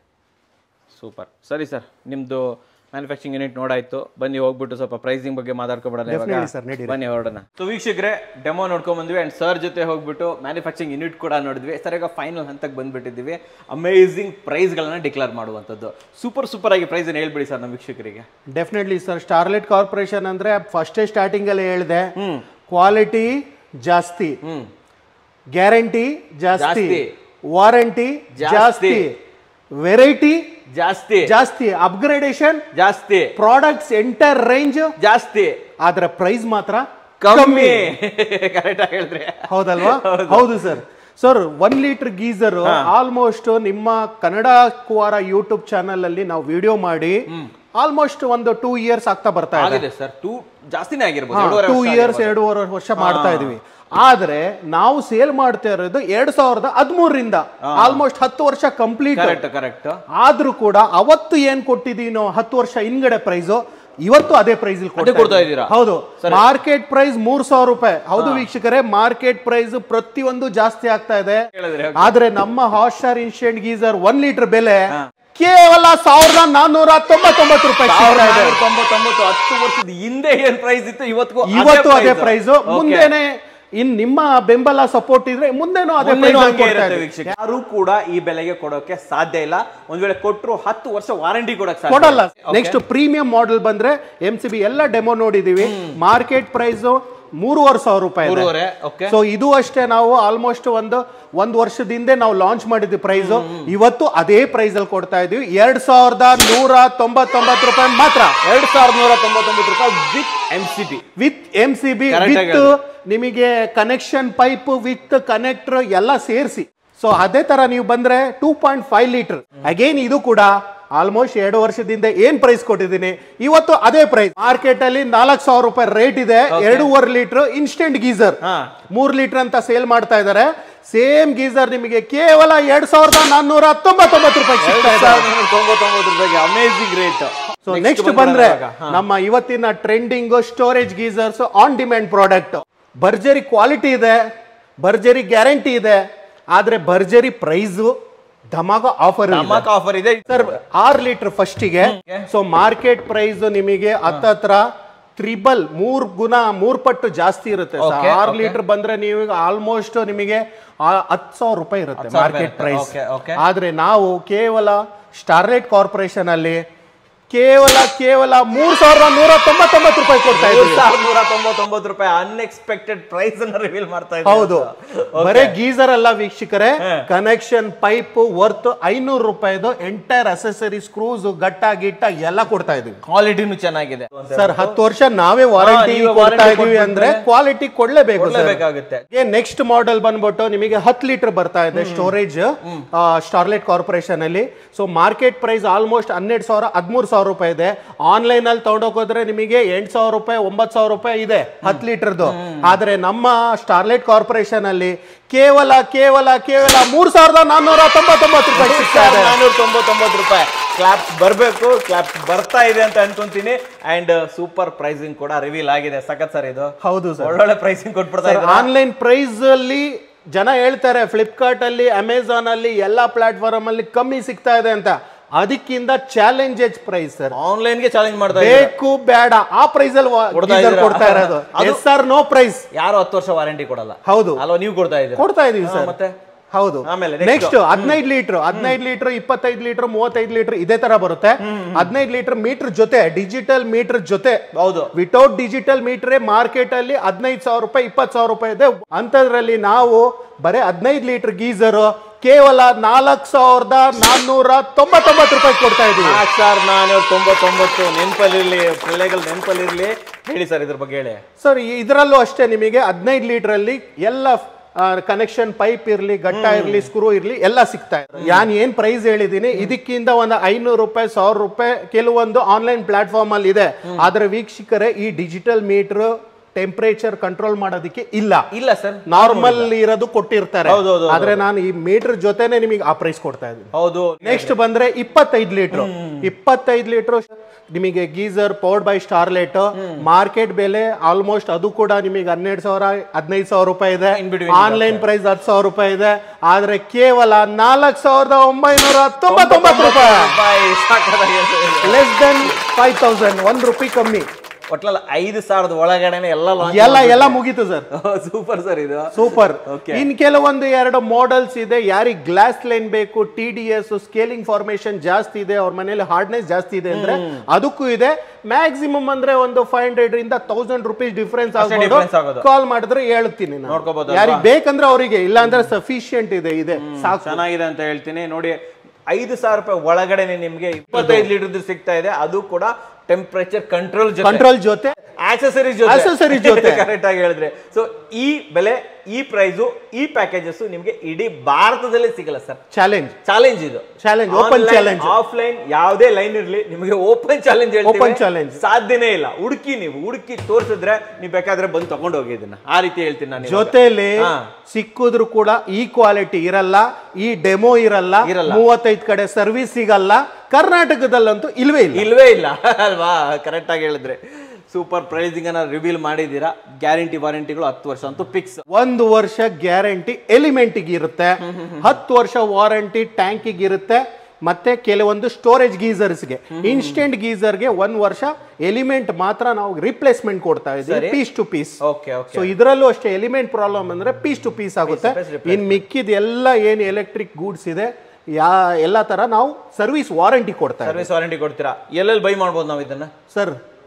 ಸೂಪರ್ ಸರಿ ಸರ್ ನಿಮ್ದು ಮ್ಯಾನುಫ್ಯಾಕ್ಚರಿಂಗ್ ಯೂನಿಟ್ ನೋಡಾಯ್ತು ಬನ್ನಿ ಹೋಗ್ಬಿಟ್ಟು ಸ್ವಲ್ಪ ಪ್ರೈಸಿಂಗ್ ಬಗ್ಗೆ ಮಾತಾಡ್ಕೊಬಿಡೋಣ ಇವಾಗ Definitely sir, ನಡೀರಿ. ಬನ್ನಿ ಹೊರಡೋಣ ಸೊ ವೀಕ್ಷಕರೇ ಡೆಮೋ ನೋಡ್ಕೊಂಡ್ ಬಂದ್ವಿ ಅಂಡ್ ಸರ್ ಜೊತೆ ಹೋಗ್ಬಿಟ್ಟು ಮ್ಯಾನುಫ್ಯಾಕ್ಚರಿಂಗ್ ಯೂನಿಟ್ ಕೂಡ ನೋಡಿದ್ವಿ ಸರ್ ಈಗ ಫೈನಲ್ ಹಂತಕ್ಕೆ ಬಂದ್ಬಿಟ್ಟಿದ್ದೀವಿ ಅಮೇಝಿಂಗ್ ಪ್ರೈಸ್ಗಳನ್ನ ಡಿಕ್ಲೇರ್ ಮಾಡುವಂಥದ್ದು ಸೂಪರ್ ಸೂಪರ್ ಆಗಿ ಪ್ರೈಸ್ ಹೇಳ್ಬಿಡಿ ಸರ್ ನಮ್ಮ ವೀಕ್ಷಕರಿಗೆ ಡೆಫಿನೆಟ್ಲಿ ಸರ್ ಸ್ಟಾರ್ಲೆಟ್ ಕಾರ್ಪೊರೇಷನ್ ಅಂದ್ರೆ ಫಸ್ಟೇ ಸ್ಟಾರ್ಟಿಂಗ್ ಅಲ್ಲಿ ಹೇಳಿದೆ ಕ್ವಾಲಿಟಿ ಜಾಸ್ತಿ ಹ್ಮ್ ಗ್ಯಾರಂಟಿ ಜಾಸ್ತಿ ಜಾಸ್ತಿ. ವಾರಂಟಿ ಜಾಸ್ತಿ. ಜಾಸ್ತಿ ವೆರೈಟಿ ಜಾಸ್ತಿ ಜಾಸ್ತಿ ಅಪ್ಗ್ರೇಡೇಷನ್ ಜಾಸ್ತಿ ಪ್ರಾಡಕ್ಟ್ಸ್ ಎಂಟರ್ ರೇಂಜ್ ಜಾಸ್ತಿ ಆದ್ರೆ ಪ್ರೈಸ್ ಮಾತ್ರ ಕಮ್ಮಿ ಕರೆಕ್ಟ್ ಆಗಿ ಹೇಳಿದ್ರಿ ಹೌದಲ್ವಾ ಹೌದು sir sir one litre geyser almost ನಿಮ್ಮ ಕನ್ನಡ ಕುವಾರ ಯೂಟ್ಯೂಬ್ ಚಾನಲ್ ಅಲ್ಲಿ ನಾವು ವಿಡಿಯೋ ಮಾಡಿ ಆಲ್ಮೋಸ್ಟ್ ಒಂದು ಟೂ ಇಯರ್ಸ್ ಆಗ್ತಾ ಬರ್ತಾ ಇದೆ ಆಗಿದೆ ಸರ್ ಟೂ ಜಾಸ್ತಿನೇ ಆಗಿರ್ಬೋದು ಎರಡೂವರೆ ಟೂ ವರ್ಷ ಇಯರ್ಸ್ ಎರಡೂವರೆ ವರ್ಷ ಮಾಡ್ತಾ ಇದೀವಿ ಆದ್ರೆ ನಾವು ಸೇಲ್ ಮಾಡ್ತಾ ಇರೋದು ಎರಡ್ ಸಾವಿರದ ಹದಿಮೂರರಿಂದ ಆಲ್ಮೋಸ್ಟ್ ಹತ್ತು ವರ್ಷ ಕಂಪ್ಲೀಟ್ ಕರೆಕ್ಟ್ ಕರೆಕ್ಟ್ ಆದ್ರೂ ಕೂಡ ಅವತ್ತು ಏನ್ ಕೊಟ್ಟಿದೀನೋ ಹತ್ತು ವರ್ಷ ಹಿಂದ್ಗಡೆ ಪ್ರೈಸ್ ಇವತ್ತು ಅದೇ ಪ್ರೈಸ್ ಕೊಡ್ತಾ ಇದ್ದೀರಾ? ಹೌದು ಮಾರ್ಕೆಟ್ ಪ್ರೈಸ್ ಮೂರ್ ಸಾವಿರ ರೂಪಾಯಿ ಹೌದು ವೀಕ್ಷಕರೇ ಮಾರ್ಕೆಟ್ ಪ್ರೈಸ್ ಪ್ರತಿಯೊಂದು ಜಾಸ್ತಿ ಆಗ್ತಾ ಇದೆ ಹೇಳಿದ್ರಿ ಆದ್ರೆ ನಮ್ಮ Hot Star instant geyser one litre ಬೆಲೆ ಕೇವಲ ಸಾವಿರದ ನಾನ್ನೂರ ತೊಂಬತ್ತೊಂಬತ್ತು ರೂಪಾಯಿ ಸಿಗ್ತಾ ಇದೆ ತೊಂಬತ್ತೊಂಬತ್ತು ಹತ್ತು ವರ್ಷದ ಹಿಂದೆ ಏನ್ ಪ್ರೈಸ್ ಇತ್ತು ಇವತ್ತು ಇವತ್ತು ಅದೇ ಪ್ರೈಸ್ ಮುಂದೆನೆ ಇನ್ ನಿಮ್ಮ ಬೆಂಬಲ ಸಪೋರ್ಟ್ ಇದ್ರೆ ಮುಂದೆನೂ ಅದೇ ಪ್ರೈಸ್ ಯಾರು ಕೂಡ ಈ ಬೆಲೆಗೆ ಕೊಡೋಕೆ ಸಾಧ್ಯ ಇಲ್ಲ ಒಂದ್ ವೇಳೆ ಕೊಟ್ಟರು ಹತ್ತು ವರ್ಷ ವಾರಂಟಿ ಕೊಡಕ್ ಸಾಧ್ಯ ಕೊಡಲ್ಲ ನೆಕ್ಸ್ಟ್ ಪ್ರೀಮಿಯಂ ಮಾಡೆಲ್ ಬಂದ್ರೆ ಎಂ ಸಿ ಬಿ ಎಲ್ಲ ಡೆಮೋ ನೋಡಿದೀವಿ ಮಾರ್ಕೆಟ್ ಪ್ರೈಸ್ ಮೂರುವರೆ ಸಾವಿರ ರೂಪಾಯಿ ಇದೆ. ಮೂರುವರೆ ಓಕೆ ಸೊ ಇದು ಅಷ್ಟೇ ನಾವು ಆಲ್ಮೋಸ್ಟ್ ಒಂದು ಒಂದು ವರ್ಷದ ಹಿಂದೆ ನಾವು ಲಾಂಚ್ ಮಾಡಿದ್ವಿ ಪ್ರೈಸ್ ಇವತ್ತು ಅದೇ ಪ್ರೈಸ್ ಅಲ್ಲಿ ಕೊಡ್ತಾ ಇದೀವಿ ಎರಡ್ ಸಾವಿರದ ನೂರ ತೊಂಬತ್ತೊಂಬತ್ತು ರೂಪಾಯಿ ಮಾತ್ರ ಎರಡ್ ಸಾವಿರದ ನೂರ ತೊಂಬತ್ತೊಂಬತ್ತು ರೂಪಾಯಿ with M C B with M C B Correct ಆಗಿ ವಿತ್ ನಿಮಗೆ ಕನೆಕ್ಷನ್ ಪೈಪ್ ವಿತ್ ಕನೆಕ್ಟರ್ ಎಲ್ಲ ಸೇರಿಸಿ ಸೊ ಅದೇ ತರ ನೀವು ಬಂದ್ರೆ two point five litre again ಇದು ಕೂಡ ಆಲ್ಮೋಸ್ಟ್ ಎರಡು ವರ್ಷದಿಂದ ಏನ್ ಪ್ರೈಸ್ ಕೊಟ್ಟಿದ್ದೀನಿ ಇವತ್ತು ಅದೇ ಪ್ರೈಸ್ ಮಾರ್ಕೆಟ್ ಅಲ್ಲಿ ನಾಲ್ಕು ಸಾವಿರ ರೂಪಾಯಿ ರೇಟ್ ಇದೆ ಎರಡೂವರೆ ಲೀಟರ್ ಇನ್ಸ್ಟೆಂಟ್ ಗೀಸರ್ ಹಾ. ಮೂರ್ ಲೀಟರ್ ಅಂತ ಸೇಲ್ ಮಾಡ್ತಾ ಇದ್ದಾರೆ ಸೇಮ್ ಗೀಸರ್ ನಿಮಗೆ ಕೇವಲ ಎರಡ್ ಸಾವಿರದ ನಾನ್ನೂರ ತೊಂಬತ್ತೊಂಬತ್ತು ರೂಪಾಯಿ ಸಿಗ್ತಾ ಇದೆ ತೊಂಬತ್ತೊಂಬತ್ತು ರೂಪಾಯಿಗೆ ಅಮೇಸಿಂಗ್ ರೇಟ್ ಸೊ ನೆಕ್ಸ್ಟ್ ಬಂದ್ರೆ ನಮ್ಮ ಇವತ್ತಿನ trending storage geysers on demand product ಭರ್ಜರಿ ಕ್ವಾಲಿಟಿ ಇದೆ ಭರ್ಜರಿ ಗ್ಯಾರಂಟಿ ಇದೆ ಆದ್ರೆ ಭರ್ಜರಿ ಪ್ರೈಸ್ ಧಮಾಕ ಆಫರ್ ನಮಕ್ ಆಫರ್ ಇದೆ ಸರ್ ಆರ್ ಲೀಟರ್ ಫಸ್ಟಿಗೆ ಸೊ ಮಾರ್ಕೆಟ್ ಪ್ರೈಸ್ ನಿಮಗೆ ಹತ್ತತ್ರ ತ್ರಿಬಲ್ ಮೂರ್ ಗುಣ ಮೂರ್ ಪಟ್ಟು ಜಾಸ್ತಿ ಇರುತ್ತೆ ಸರ್ Okay, ಆರ್ okay. ಲೀಟರ್ ಬಂದ್ರೆ ನೀವು ಆಲ್ಮೋಸ್ಟ್ ನಿಮಗೆ ಹತ್ತು ಸಾವಿರ ರೂಪಾಯಿ ಇರುತ್ತೆ ಹತ್ತು ಸಾವಿರ ಮಾರ್ಕೆಟ್ ಇರುತ್ತೆ. Price Okay, okay. ಆದ್ರೆ ನಾವು ಕೇವಲ ಸ್ಟಾರ್ಲೈಟ್ ಕಾರ್ಪೊರೇಷನ್ ಅಲ್ಲಿ ಕೇವಲ ಕೇವಲ ಮೂರ್ ಸಾವಿರದ ನೂರ ತೊಂಬತ್ತೊಂಬತ್ತು ರೂಪಾಯಿ ಕೊಡ್ತಾ ಮೂರ್ ಇದ್ದೀವಿ ಸಾವಿರದ ನೂರ ತೊಂಬತ್ತೊಂಬತ್ತು ರೂಪಾಯಿ ಅನ್ಎಕ್ಸ್ಪೆಕ್ಟೆಡ್ ಪ್ರೈಸ್ ಅನ್ನ ರಿವೀಲ್ ಮಾಡ್ತಾ ಇದ್ದಾರೆ ಹೌದು ಬರೇ ಗೀಸರ್ ಅಲ್ಲ ವೀಕ್ಷಕರೇ ಕನೆಕ್ಷನ್ ಪೈಪ್ ವರ್ತ್ ಐನೂರು ರೂಪಾಯಿದು ಎಂಟೈರ್ ಅಸೆಸರಿ ಸ್ಕ್ರೂಸ್ ಗಟ್ಟ ಗಿಟ್ಟ ಎಲ್ಲ ಕೊಡ್ತಾ ಇದೀವಿ ಕ್ವಾಲಿಟಿನೂ ಚೆನ್ನಾಗಿದೆ ಸರ್ ಹತ್ತು ವರ್ಷ ನಾವೇ ವಾರಂಟಿ ನೀವೇ ಕೊಡ್ತಾ warranty ಇದೀವಿ ಅಂದ್ರೆ ಕ್ವಾಲಿಟಿ ಕೊಡ್ಲೇಬೇಕು ಸರ್ ಕೊಡ್ಲೇಬೇಕಾಗುತ್ತೆ ನೆಕ್ಸ್ಟ್ ಮಾಡೆಲ್ ಬಂದ್ಬಿಟ್ಟು ನಿಮಗೆ ಹತ್ತು ಲೀಟರ್ ಬರ್ತಾ ಇದೆ ಸ್ಟೋರೇಜ್ ಸ್ಟಾರ್ಲೈಟ್ ಕಾರ್ಪೊರೇಷನ್ ಅಲ್ಲಿ ಸೊ ಮಾರ್ಕೆಟ್ ಪ್ರೈಸ್ ಆಲ್ಮೋಸ್ಟ್ ಹನ್ನೆರಡು ಸಾವಿರ ಹದಿಮೂರು ಸಾವಿರ ರೂಪಾಯಿ ಇದೆ ಆನ್ಲೈನ್ ಅಲ್ಲಿ ತಗೊಂಡೋಗೋದ್ರೆ ನಿಮಗೆ ಎಂಟು ಸಾವಿರ ರೂಪಾಯಿ ಒಂಬತ್ತು ಸಾವಿರ ರೂಪಾಯಿ ಇದೆ ಹತ್ತು ಲೀಟರ್ದು ಆದ್ರೆ ನಮ್ಮ ಸ್ಟಾರ್ಲೈಟ್ ಕಾರ್ಪೊರೇಷನ್ ಅಲ್ಲಿ ಕೇವಲ ಕೇವಲ ಕೇವಲ ಮೂರ್ ಸಾವಿರದ ನಾನ್ನೂರ ತೊಂಬತ್ತೊಂಬತ್ತು ರೂಪಾಯಿ ಸಿಗ್ತಾ ಇದೆ ನಾನೂರ ತೊಂಬತ್ತೊಂಬತ್ತು ರೂಪಾಯಿ ಕ್ಲಾಪ್ಸ್ ಬರಬೇಕು ಕ್ಲಾಪ್ಸ್ ಬರ್ತಾ ಇದೆ ಅಂತ ಅನ್ಕೊಂತೀನಿ ಅಂಡ್ ಸೂಪರ್ ಪ್ರೈಸಿಂಗ್ ಕೂಡ ರಿವೀಲ್ ಆಗಿದೆ ಸಖತ್ ಸರ್ ಇದು ಹೌದು ಸರ್ ಒಳ್ಳೊಳ್ಳೆ ಪ್ರೈಸಿಂಗ್ ಕೊಟ್ಬಿಡ್ತಾ ಇದ್ದಾರೆ ಆನ್ಲೈನ್ ಪ್ರೈಸ್ ಅಲ್ಲಿ ಜನ ಹೇಳ್ತಾರೆ ಫ್ಲಿಪ್ಕಾರ್ಟ್ ಅಲ್ಲಿ ಅಮೆಝಾನ್ ಅಲ್ಲಿ ಎಲ್ಲಾ ಪ್ಲಾಟ್ಫಾರ್ಮ್ ಅಲ್ಲಿ ಕಮ್ಮಿ ಸಿಗ್ತಾ ಇದೆ ಅಂತ ಅದಕ್ಕಿಂತ ಚಾಲೆಂಜಸ್ ಪ್ರೈಸ್ ಸರ್ ಆನ್ಲೈನ್ ಗೆ ಚಾಲೆಂಜ್ ಮಾಡ್ತಾ ಇದ್ದಾರೆ ಬೇಕು ಬೇಡ ಆ ಪ್ರೈಸ್ ಅಲ್ಲಿ ವ- ಕೊಡ್ತಾ ಗೀಸರ್ ಇದ್ದೀರಾ? ಕೊಡ್ತಾ ಇರೋದು ಅದು- ಎಸ್ ಆರ್ ನೋ ಪ್ರೈಸ್ ಯಾರು ಹತ್ತು ವರ್ಷ ವಾರಂಟಿ ಕೊಡಲ್ಲ ಹೌದು ಅಲ್ವಾ ನೀವು ಕೊಡ್ತಾ ಇದ್ದೀರಾ ಕೊಡ್ತಾ ಇದೀವಿ ಹಾ, ಸರ್ ಮತ್ತೆ ಹೌದು ಆಮೇಲೆ next. ನೆಕ್ಸ್ಟ್ ಹದಿನೈದು ಲೀಟರ್ ಹದಿನೈದು ಲೀಟರ್ ಇಪ್ಪತ್ತೈದು ಲೀಟರ್ ಮೂವತ್ತೈದು ಲೀಟರ್ ಇದೇ ತರ ಬರುತ್ತೆ ಹದಿನೈದು ಲೀಟರ್ ಮೀಟರ್ ಜೊತೆ ಡಿಜಿಟಲ್ ಮೀಟರ್ ಜೊತೆ ಹೌದು ವಿತೌಟ್ ಡಿಜಿಟಲ್ ಮೀಟರ್ ಮಾರ್ಕೆಟ್ ಅಲ್ಲಿ ಹದಿನೈದು ಸಾವಿರ ರೂಪಾಯಿ ಇಪ್ಪತ್ತು ಸಾವಿರ ರೂಪಾಯಿ ಇದೆ ಅಂತದ್ರಲ್ಲಿ ನಾವು ಬರೀ ಹದಿನೈದು ಲೀಟರ್ ಗೀಸರ್ ಕೇವಲ ನಾಲ್ಕು ಸಾವಿರದ ನಾನ್ನೂರ ತೊಂಬತ್ತೊಂಬತ್ತು ರೂಪಾಯಿ ಕೊಡ್ತಾ ಇದೀವಿ ನಾಲ್ಕು ಸಾವಿರ ನಾನೂರ ತೊಂಬತ್ತೊಂಬತ್ತು ನೆನಪಲ್ಲಿರ್ಲಿ ಪಿಳ್ಳೆಗಳು ನೆನಪಲ್ಲಿರ್ಲಿ ಹೇಳಿ ಸರ್ ಇದ್ರ ಬಗ್ಗೆ ಹೇಳಿ ಸರ್ ಇದರಲ್ಲೂ ಅಷ್ಟೇ ನಿಮಗೆ ಹದಿನೈದು ಲೀಟರ್ ಅಲ್ಲಿ ಎಲ್ಲ ಕನೆಕ್ಷನ್ ಪೈಪ್ ಇರ್ಲಿ ಗಟ್ಟ ಇರ್ಲಿ ಸ್ಕ್ರೂ ಇರ್ಲಿ ಎಲ್ಲ ಸಿಗ್ತಾ ಇದೆ ನಾನು ಏನ್ ಪ್ರೈಸ್ ಹೇಳಿದೀನಿ ಇದಕ್ಕಿಂತ ಒಂದು ಐನೂರು ರೂಪಾಯಿ ಸಾವಿರ ರೂಪಾಯಿ ಕೆಲವೊಂದು ಆನ್ಲೈನ್ ಪ್ಲಾಟ್ಫಾರ್ಮ್ ಅಲ್ಲಿ ಇದೆ ಆದ್ರೆ ವೀಕ್ಷಕರೇ ಈ ಡಿಜಿಟಲ್ ಮೀಟರ್ ಟೆಂಪರೇಚರ್ ಕಂಟ್ರೋಲ್ ಮಾಡೋದಕ್ಕೆ ಇಲ್ಲ ಇಲ್ಲ ಸರ್ ನಾರ್ಮಲ್ ಇರೋದು ಕೊಟ್ಟಿರ್ತಾರೆ ಹೌದು, ಹೌದು, ಆದ್ರೆ ನಾನು ಈ ಮೀಟರ್ ಜೊತೆನೆ ನಿಮಗೆ ಆ ಪ್ರೈಸ್ ಕೊಡ್ತಾ ಇದ್ದೀನಿ ಹೌದು ನೆಕ್ಸ್ಟ್ ಬಂದ್ರೆ ಇಪ್ಪತ್ತೈದು ಲೀಟರ್ ಇಪ್ಪತ್ತೈದು ಲೀಟರ್ ನಿಮಗೆ geyser powered by Starlet market ಬೆಲೆ ಆಲ್ಮೋಸ್ಟ್ ಅದು ಕೂಡ ನಿಮಗೆ ಹನ್ನೆರಡು ಸಾವಿರ ಹದಿನೈದು ಸಾವಿರ ರೂಪಾಯಿ ಇದೆ In between ಆನ್ಲೈನ್ ಪ್ರೈಸ್ ಹತ್ತು ಸಾವಿರ ರೂಪಾಯಿ ಇದೆ ಆದ್ರೆ ಕೇವಲ ನಾಲ್ಕು ಸಾವಿರದ ಒಂಬೈನೂರ ತೊಂಬತ್ತೊಂಬತ್ತು ರೂಪಾಯಿ ರೂಪಾಯಿ ಸಾಕಾಗಿದೆ. ಲೆಸ್ ದೆನ್ ಫೈವ್ ತೌಸಂಡ್ ಒಂದ್ ರೂಪಾಯಿ ಕಮ್ಮಿ ಒಟ್ನಲ್ಲಿ ಐದು ಸಾವಿರದ ಒಳಗಡೆನೆ ಎಲ್ಲ ಎಲ್ಲ ಎಲ್ಲ ಮುಗೀತು ಸರ್ ಸೂಪರ್ ಸರ್ ಇದು ಸೂಪರ್ Okay. ಇನ್ ಕೆಲವೊಂದು ಎರಡು ಮಾಡೆಲ್ಸ್ ಇದೆ ಯಾರಿಗೆ ಗ್ಲಾಸ್ ಲೈನ್ ಬೇಕು T D S scaling formation ಜಾಸ್ತಿ ಇದೆ ಅವ್ರ ಮನೇಲಿ ಹಾರ್ಡ್ನೆಸ್ ಜಾಸ್ತಿ ಇದೆ ಅಂದ್ರೆ ಅದಕ್ಕೂ ಇದೆ ಮ್ಯಾಕ್ಸಿಮಮ್ ಅಂದ್ರೆ ಒಂದು ಫೈವ್ ಹಂಡ್ರೆಡ್ ಇಂದ ತೌಸಂಡ್ ರುಪೀಸ್ ಡಿಫ್ರೆನ್ಸ್ ಅಷ್ಟೇ difference ಆಗೋದು. ಕಾಲ್ ಮಾಡಿದ್ರೆ ಹೇಳ್ತೀನಿ ನಾನು. ನೋಡ್ಕೋಬೋದು ಯಾರಿಗೆ ಬೇಕಂದ್ರೆ ಅವರಿಗೆ ಇಲ್ಲ ಅಂದ್ರೆ ಸಫಿಶಿಯಂಟ್ ಇದೆ ಇದೆ ಸಾಕು ಚೆನ್ನಾಗಿದೆ ಅಂತ ಹೇಳ್ತೀನಿ ನೋಡಿ ಐದು ಸಾವಿರ ರೂಪಾಯಿ ಒಳಗಡೆನೆ ನಿಮ್ಗೆ ಇಪ್ಪತ್ತೈದು ಲೀಟರ್ ಸಿಗ್ತಾ ಇದೆ ಅದು ಕೂಡ ಟೆಂಪರೇಚರ್ ಕಂಟ್ರೋಲ್ ಜೊತೆ ಕಂಟ್ರೋಲ್ ಜೊತೆ ಆಕ್ಸೆಸರೀಸ್ ಜೊತೆ Accessories ಜೊತೆ. ಕರೆಕ್ಟ್ ಆಗಿ ಹೇಳಿದ್ರೆ ಸೊ ಈ ಬೆಲೆ ಈ ಪ್ರೈಸು ಈ ಪ್ಯಾಕೇಜಸ್ ನಿಮ್ಗೆ ಇಡೀ ಭಾರತದಲ್ಲಿ ಸಿಗಲ್ಲ ಸರ್ ಚಾಲೆಂಜ್ ಚಾಲೆಂಜ್ ಇದು Challenge, open challenge. ಆಫ್ಲೈನ್ ಯಾವುದೇ ಲೈನ್ ಇರ್ಲಿ ನಿಮಗೆ ಓಪನ್ ಚಾಲೆಂಜ್ Open challenge. ಸಾಧ್ಯನೇ ಇಲ್ಲ ಹುಡುಕಿ ನೀವು ಹುಡುಕಿ ತೋರಿಸಿದ್ರೆ ನೀವು ಬೇಕಾದ್ರೆ ಬಂದು ತಗೊಂಡು ಹೋಗಿ ಇದನ್ನ ಆ ರೀತಿ ಹೇಳ್ತೀನಿ ನಾನು ಇವಾಗ. ಜೊತೆಲಿ ಹಾ. ಸಿಕ್ಕಿದ್ರು ಕೂಡ ಈ ಕ್ವಾಲಿಟಿ ಇರಲ್ಲ ಈ ಡೆಮೋ ಇರಲ್ಲ ಇರಲ್ಲ. ಮೂವತ್ತೈದು ಕಡೆ ಸರ್ವಿಸ್ ಸಿಗಲ್ಲ ಕರ್ನಾಟಕದಲ್ಲಂತೂ ಇಲ್ವೇ ಇಲ್ಲ ಇಲ್ವೇ ಇಲ್ಲ ಅಲ್ವಾ ಕರೆಕ್ಟ್ ಆಗಿ ಹೇಳಿದ್ರೆ ಸೂಪರ್ ಪ್ರೈಸಿಂಗ್ ಅನ್ನ ರಿವೀಲ್ ಮಾಡಿದ್ದೀರಾ ಗ್ಯಾರಂಟಿ ವಾರಂಟಿಗಳು ಹತ್ತು ವರ್ಷ ಅಂತೂ ಫಿಕ್ಸ್ ಒಂದು ವರ್ಷ ಗ್ಯಾರಂಟಿ ಎಲಿಮೆಂಟಿಗೆ ಇರುತ್ತೆ ಹತ್ತು ವರ್ಷ ವಾರಂಟಿ ಟ್ಯಾಂಕಿಗೆ ಇರುತ್ತೆ ಮತ್ತೆ ಕೆಲವೊಂದು ಸ್ಟೋರೇಜ್ ಗೀಸರ್ಸ್ಗೆ ಇನ್ಸ್ಟೆಂಟ್ ಗೀಸರ್ಗೆ ಒಂದ್ ವರ್ಷ ಎಲಿಮೆಂಟ್ ಮಾತ್ರ ನಾವು ರಿಪ್ಲೇಸ್ಮೆಂಟ್ ಕೊಡ್ತಾ ಇದ್ದೀವಿ ಸರಿ. Piece to piece okay okay so ಇದರಲ್ಲೂ ಅಷ್ಟೇ ಎಲಿಮೆಂಟ್ ಪ್ರಾಬ್ಲಮ್ ಅಂದ್ರೆ ಪೀಸ್ ಟು ಪೀಸ್ ಆಗುತ್ತೆ piece replace ಇನ್ ಮಿಕ್ಕಿದ ಎಲ್ಲ ಏನು ಎಲೆಕ್ಟ್ರಿಕ್ ಗೂಡ್ಸ್ ಇದೆ ಯಾ ಎಲ್ಲ ತರ ನಾವು ಸರ್ವಿಸ್ ವಾರಂಟಿ ಕೊಡ್ತಾ ಇದ್ದೀವಿ ಸರ್ವಿಸ್ ವಾರಂಟಿ ಕೊಡ್ತೀರಾ ಎಲ್ಲೆಲ್ಲಿ ಬೈ ಮಾಡ್ಬೋದು ನಾವು ಇದನ್ನ ಸರ್